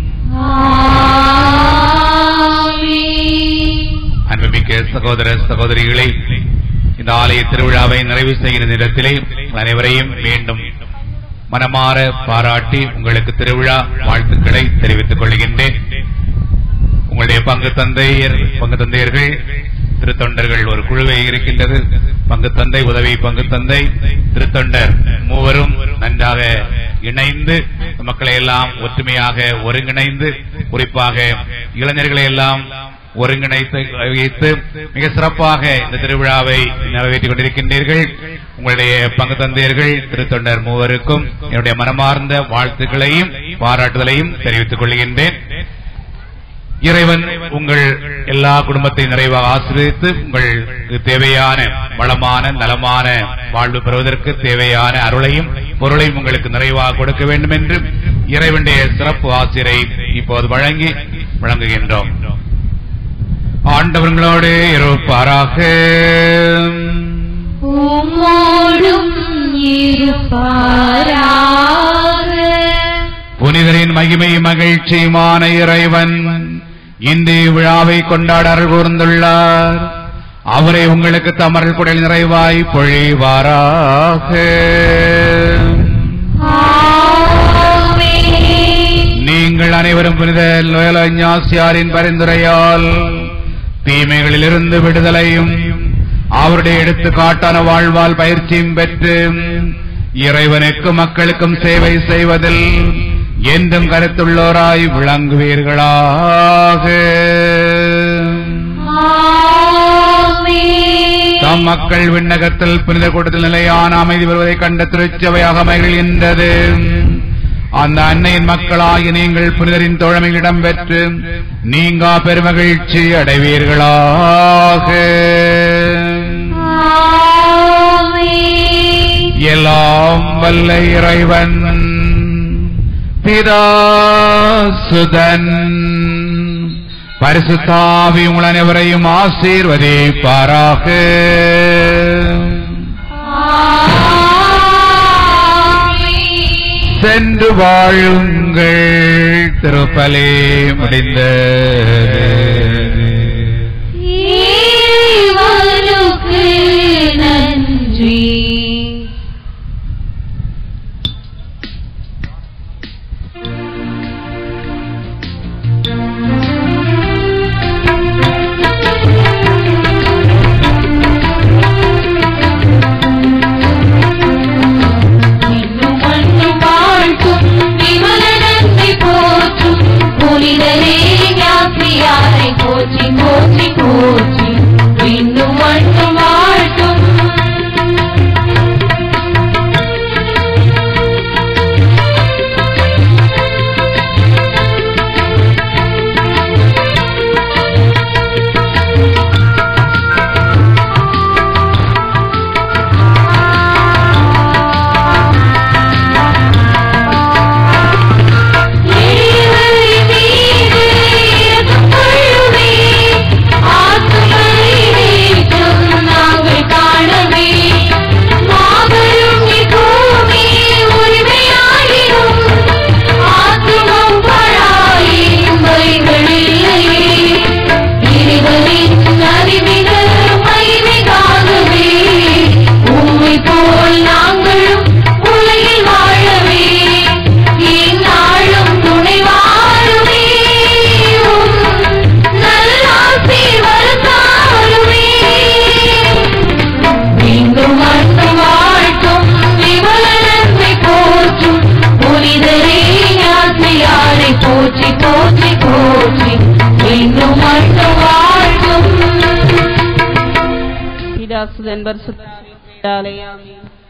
அன்புமிக்க சகோதர சகோதரிகளை இந்த ஆலய திருவிழாவை நிறைவு செய்கிற நேரத்திலே உங்கள் அனைவரையும் மீண்டும் மனமாற பாராட்டி உங்களுக்கு திருவிழா வாழ்த்துக்களை தெரிவித்துக் கொள்கின்றேன் உங்களுடைய பங்கு தந்தையர் பங்கு தந்தையர்கள் திருத்தொண்டர்கள் ஒரு குழுவை இருக்கின்றது பங்கு தந்தை உதவி பங்கு தந்தை திருத்தொண்டர் மூவரும் நன்றாக இணைந்து மக்களை எல்லாம் ஒற்றுமையாக ஒருங்கிணைந்து குறிப்பாக இளைஞர்களை எல்லாம் ஒருங்கிணைத்து வைத்து மிக சிறப்பாக இந்த திருவிழாவை நிறைவேற்றிக் கொண்டிருக்கின்றீர்கள் உங்களுடைய பங்கு தந்தையர்கள் திருத்தொண்டர் மூவருக்கும் என்னுடைய மனமார்ந்த வாழ்த்துக்களையும் பாராட்டுதலையும் தெரிவித்துக் கொள்கின்றேன் இறைவன் உங்கள் எல்லா குடும்பத்தையும் நிறைவாக ஆசீர்வதித்து உங்களுக்கு தேவையான வளமான நலமான வாழ்வு பெறுவதற்கு தேவையான அருளையும் பொருளையும் உங்களுக்கு நிறைவாக கொடுக்க வேண்டும் என்று இறைவனுடைய சிறப்பு ஆசிரை இப்போது வழங்கி வழங்குகின்றோம் ஆண்டவர்களோடு இருப்பாராக உம்மோடும் இருப்பாராக புனிதரின் மகிமை மகிழ்ச்சியுமான இறைவன் இந்த விழாவை கொண்டாட அருள் கூர்ந்துள்ளார் அவரை உங்களுக்கு தமரல் குடல் நிறைவாய் பொழிவாராக நீங்கள் அனைவரும் புனித லோயலாசியாரின் பரிந்துரையால் தீமைகளிலிருந்து விடுதலையும் அவருடைய எடுத்துக்காட்டான வாழ்வால் பயிற்சியும் பெற்று இறைவனுக்கு மக்களுக்கும் சேவை செய்வதில் என்றும் கருத்துள்ளோராய் விளங்குவீர்களாக தம் மக்கள் விண்ணகத்தில் புனித கூட்டத்தில் நிலையான அமைதி வருவதைக் கண்ட திருச்சபையாக மகிழ்கின்றது அந்த அன்னையின் மக்களாகி நீங்கள் புனிதரின் தோழமையில் இடம்பெற்று நீங்கா பெருமகிழ்ச்சி அடைவீர்களாக எல்லாம் வல்ல இறைவன் பிதாசுதன் பரிசுத்தாவி உங்கள் அனைவரையும் ஆசீர்வதிப்பாராக சென்று வாழுங்கள் திருப்பலே முடிந்தது இறைவனுக்கு நன்றி இன்னும் மண்ணும் வாழ்த்தும் விமலனத்தை போற்றும் புனிதரே ஞாசியாரை போற்றி போற்றி போற்றி இன்னும் மண்ணும் வாழ்த்தும் எளியவரை மீது இரக்கம் கொள்ளுமே ஆத்துமரிடேற்றம் நாங்கள் காணவே மாபெரும் இப்பூமி உரிமையாயிரும் ஆத்துமம் பழாயின் வரிகள் இல்லையே இறைவனின் அறிவின மகிமைக்காகவே உம்மை போல் நாங்களும் உலகில் வாழவே எந்நாளும் துணைவாருமே உம் நல்லாசி வருத்தாருமே மீண்டும் மண்ணும் வாழ்த்தும் விமலனத்தை போற்றும் புனிதரே ஞாசியாரை போற்றி போற்றி போற்றி மீண்டும் மண்ணும் வாழ்த்தும் பிதாசுதன் பரிசுத்தாவியாலே ஆமென்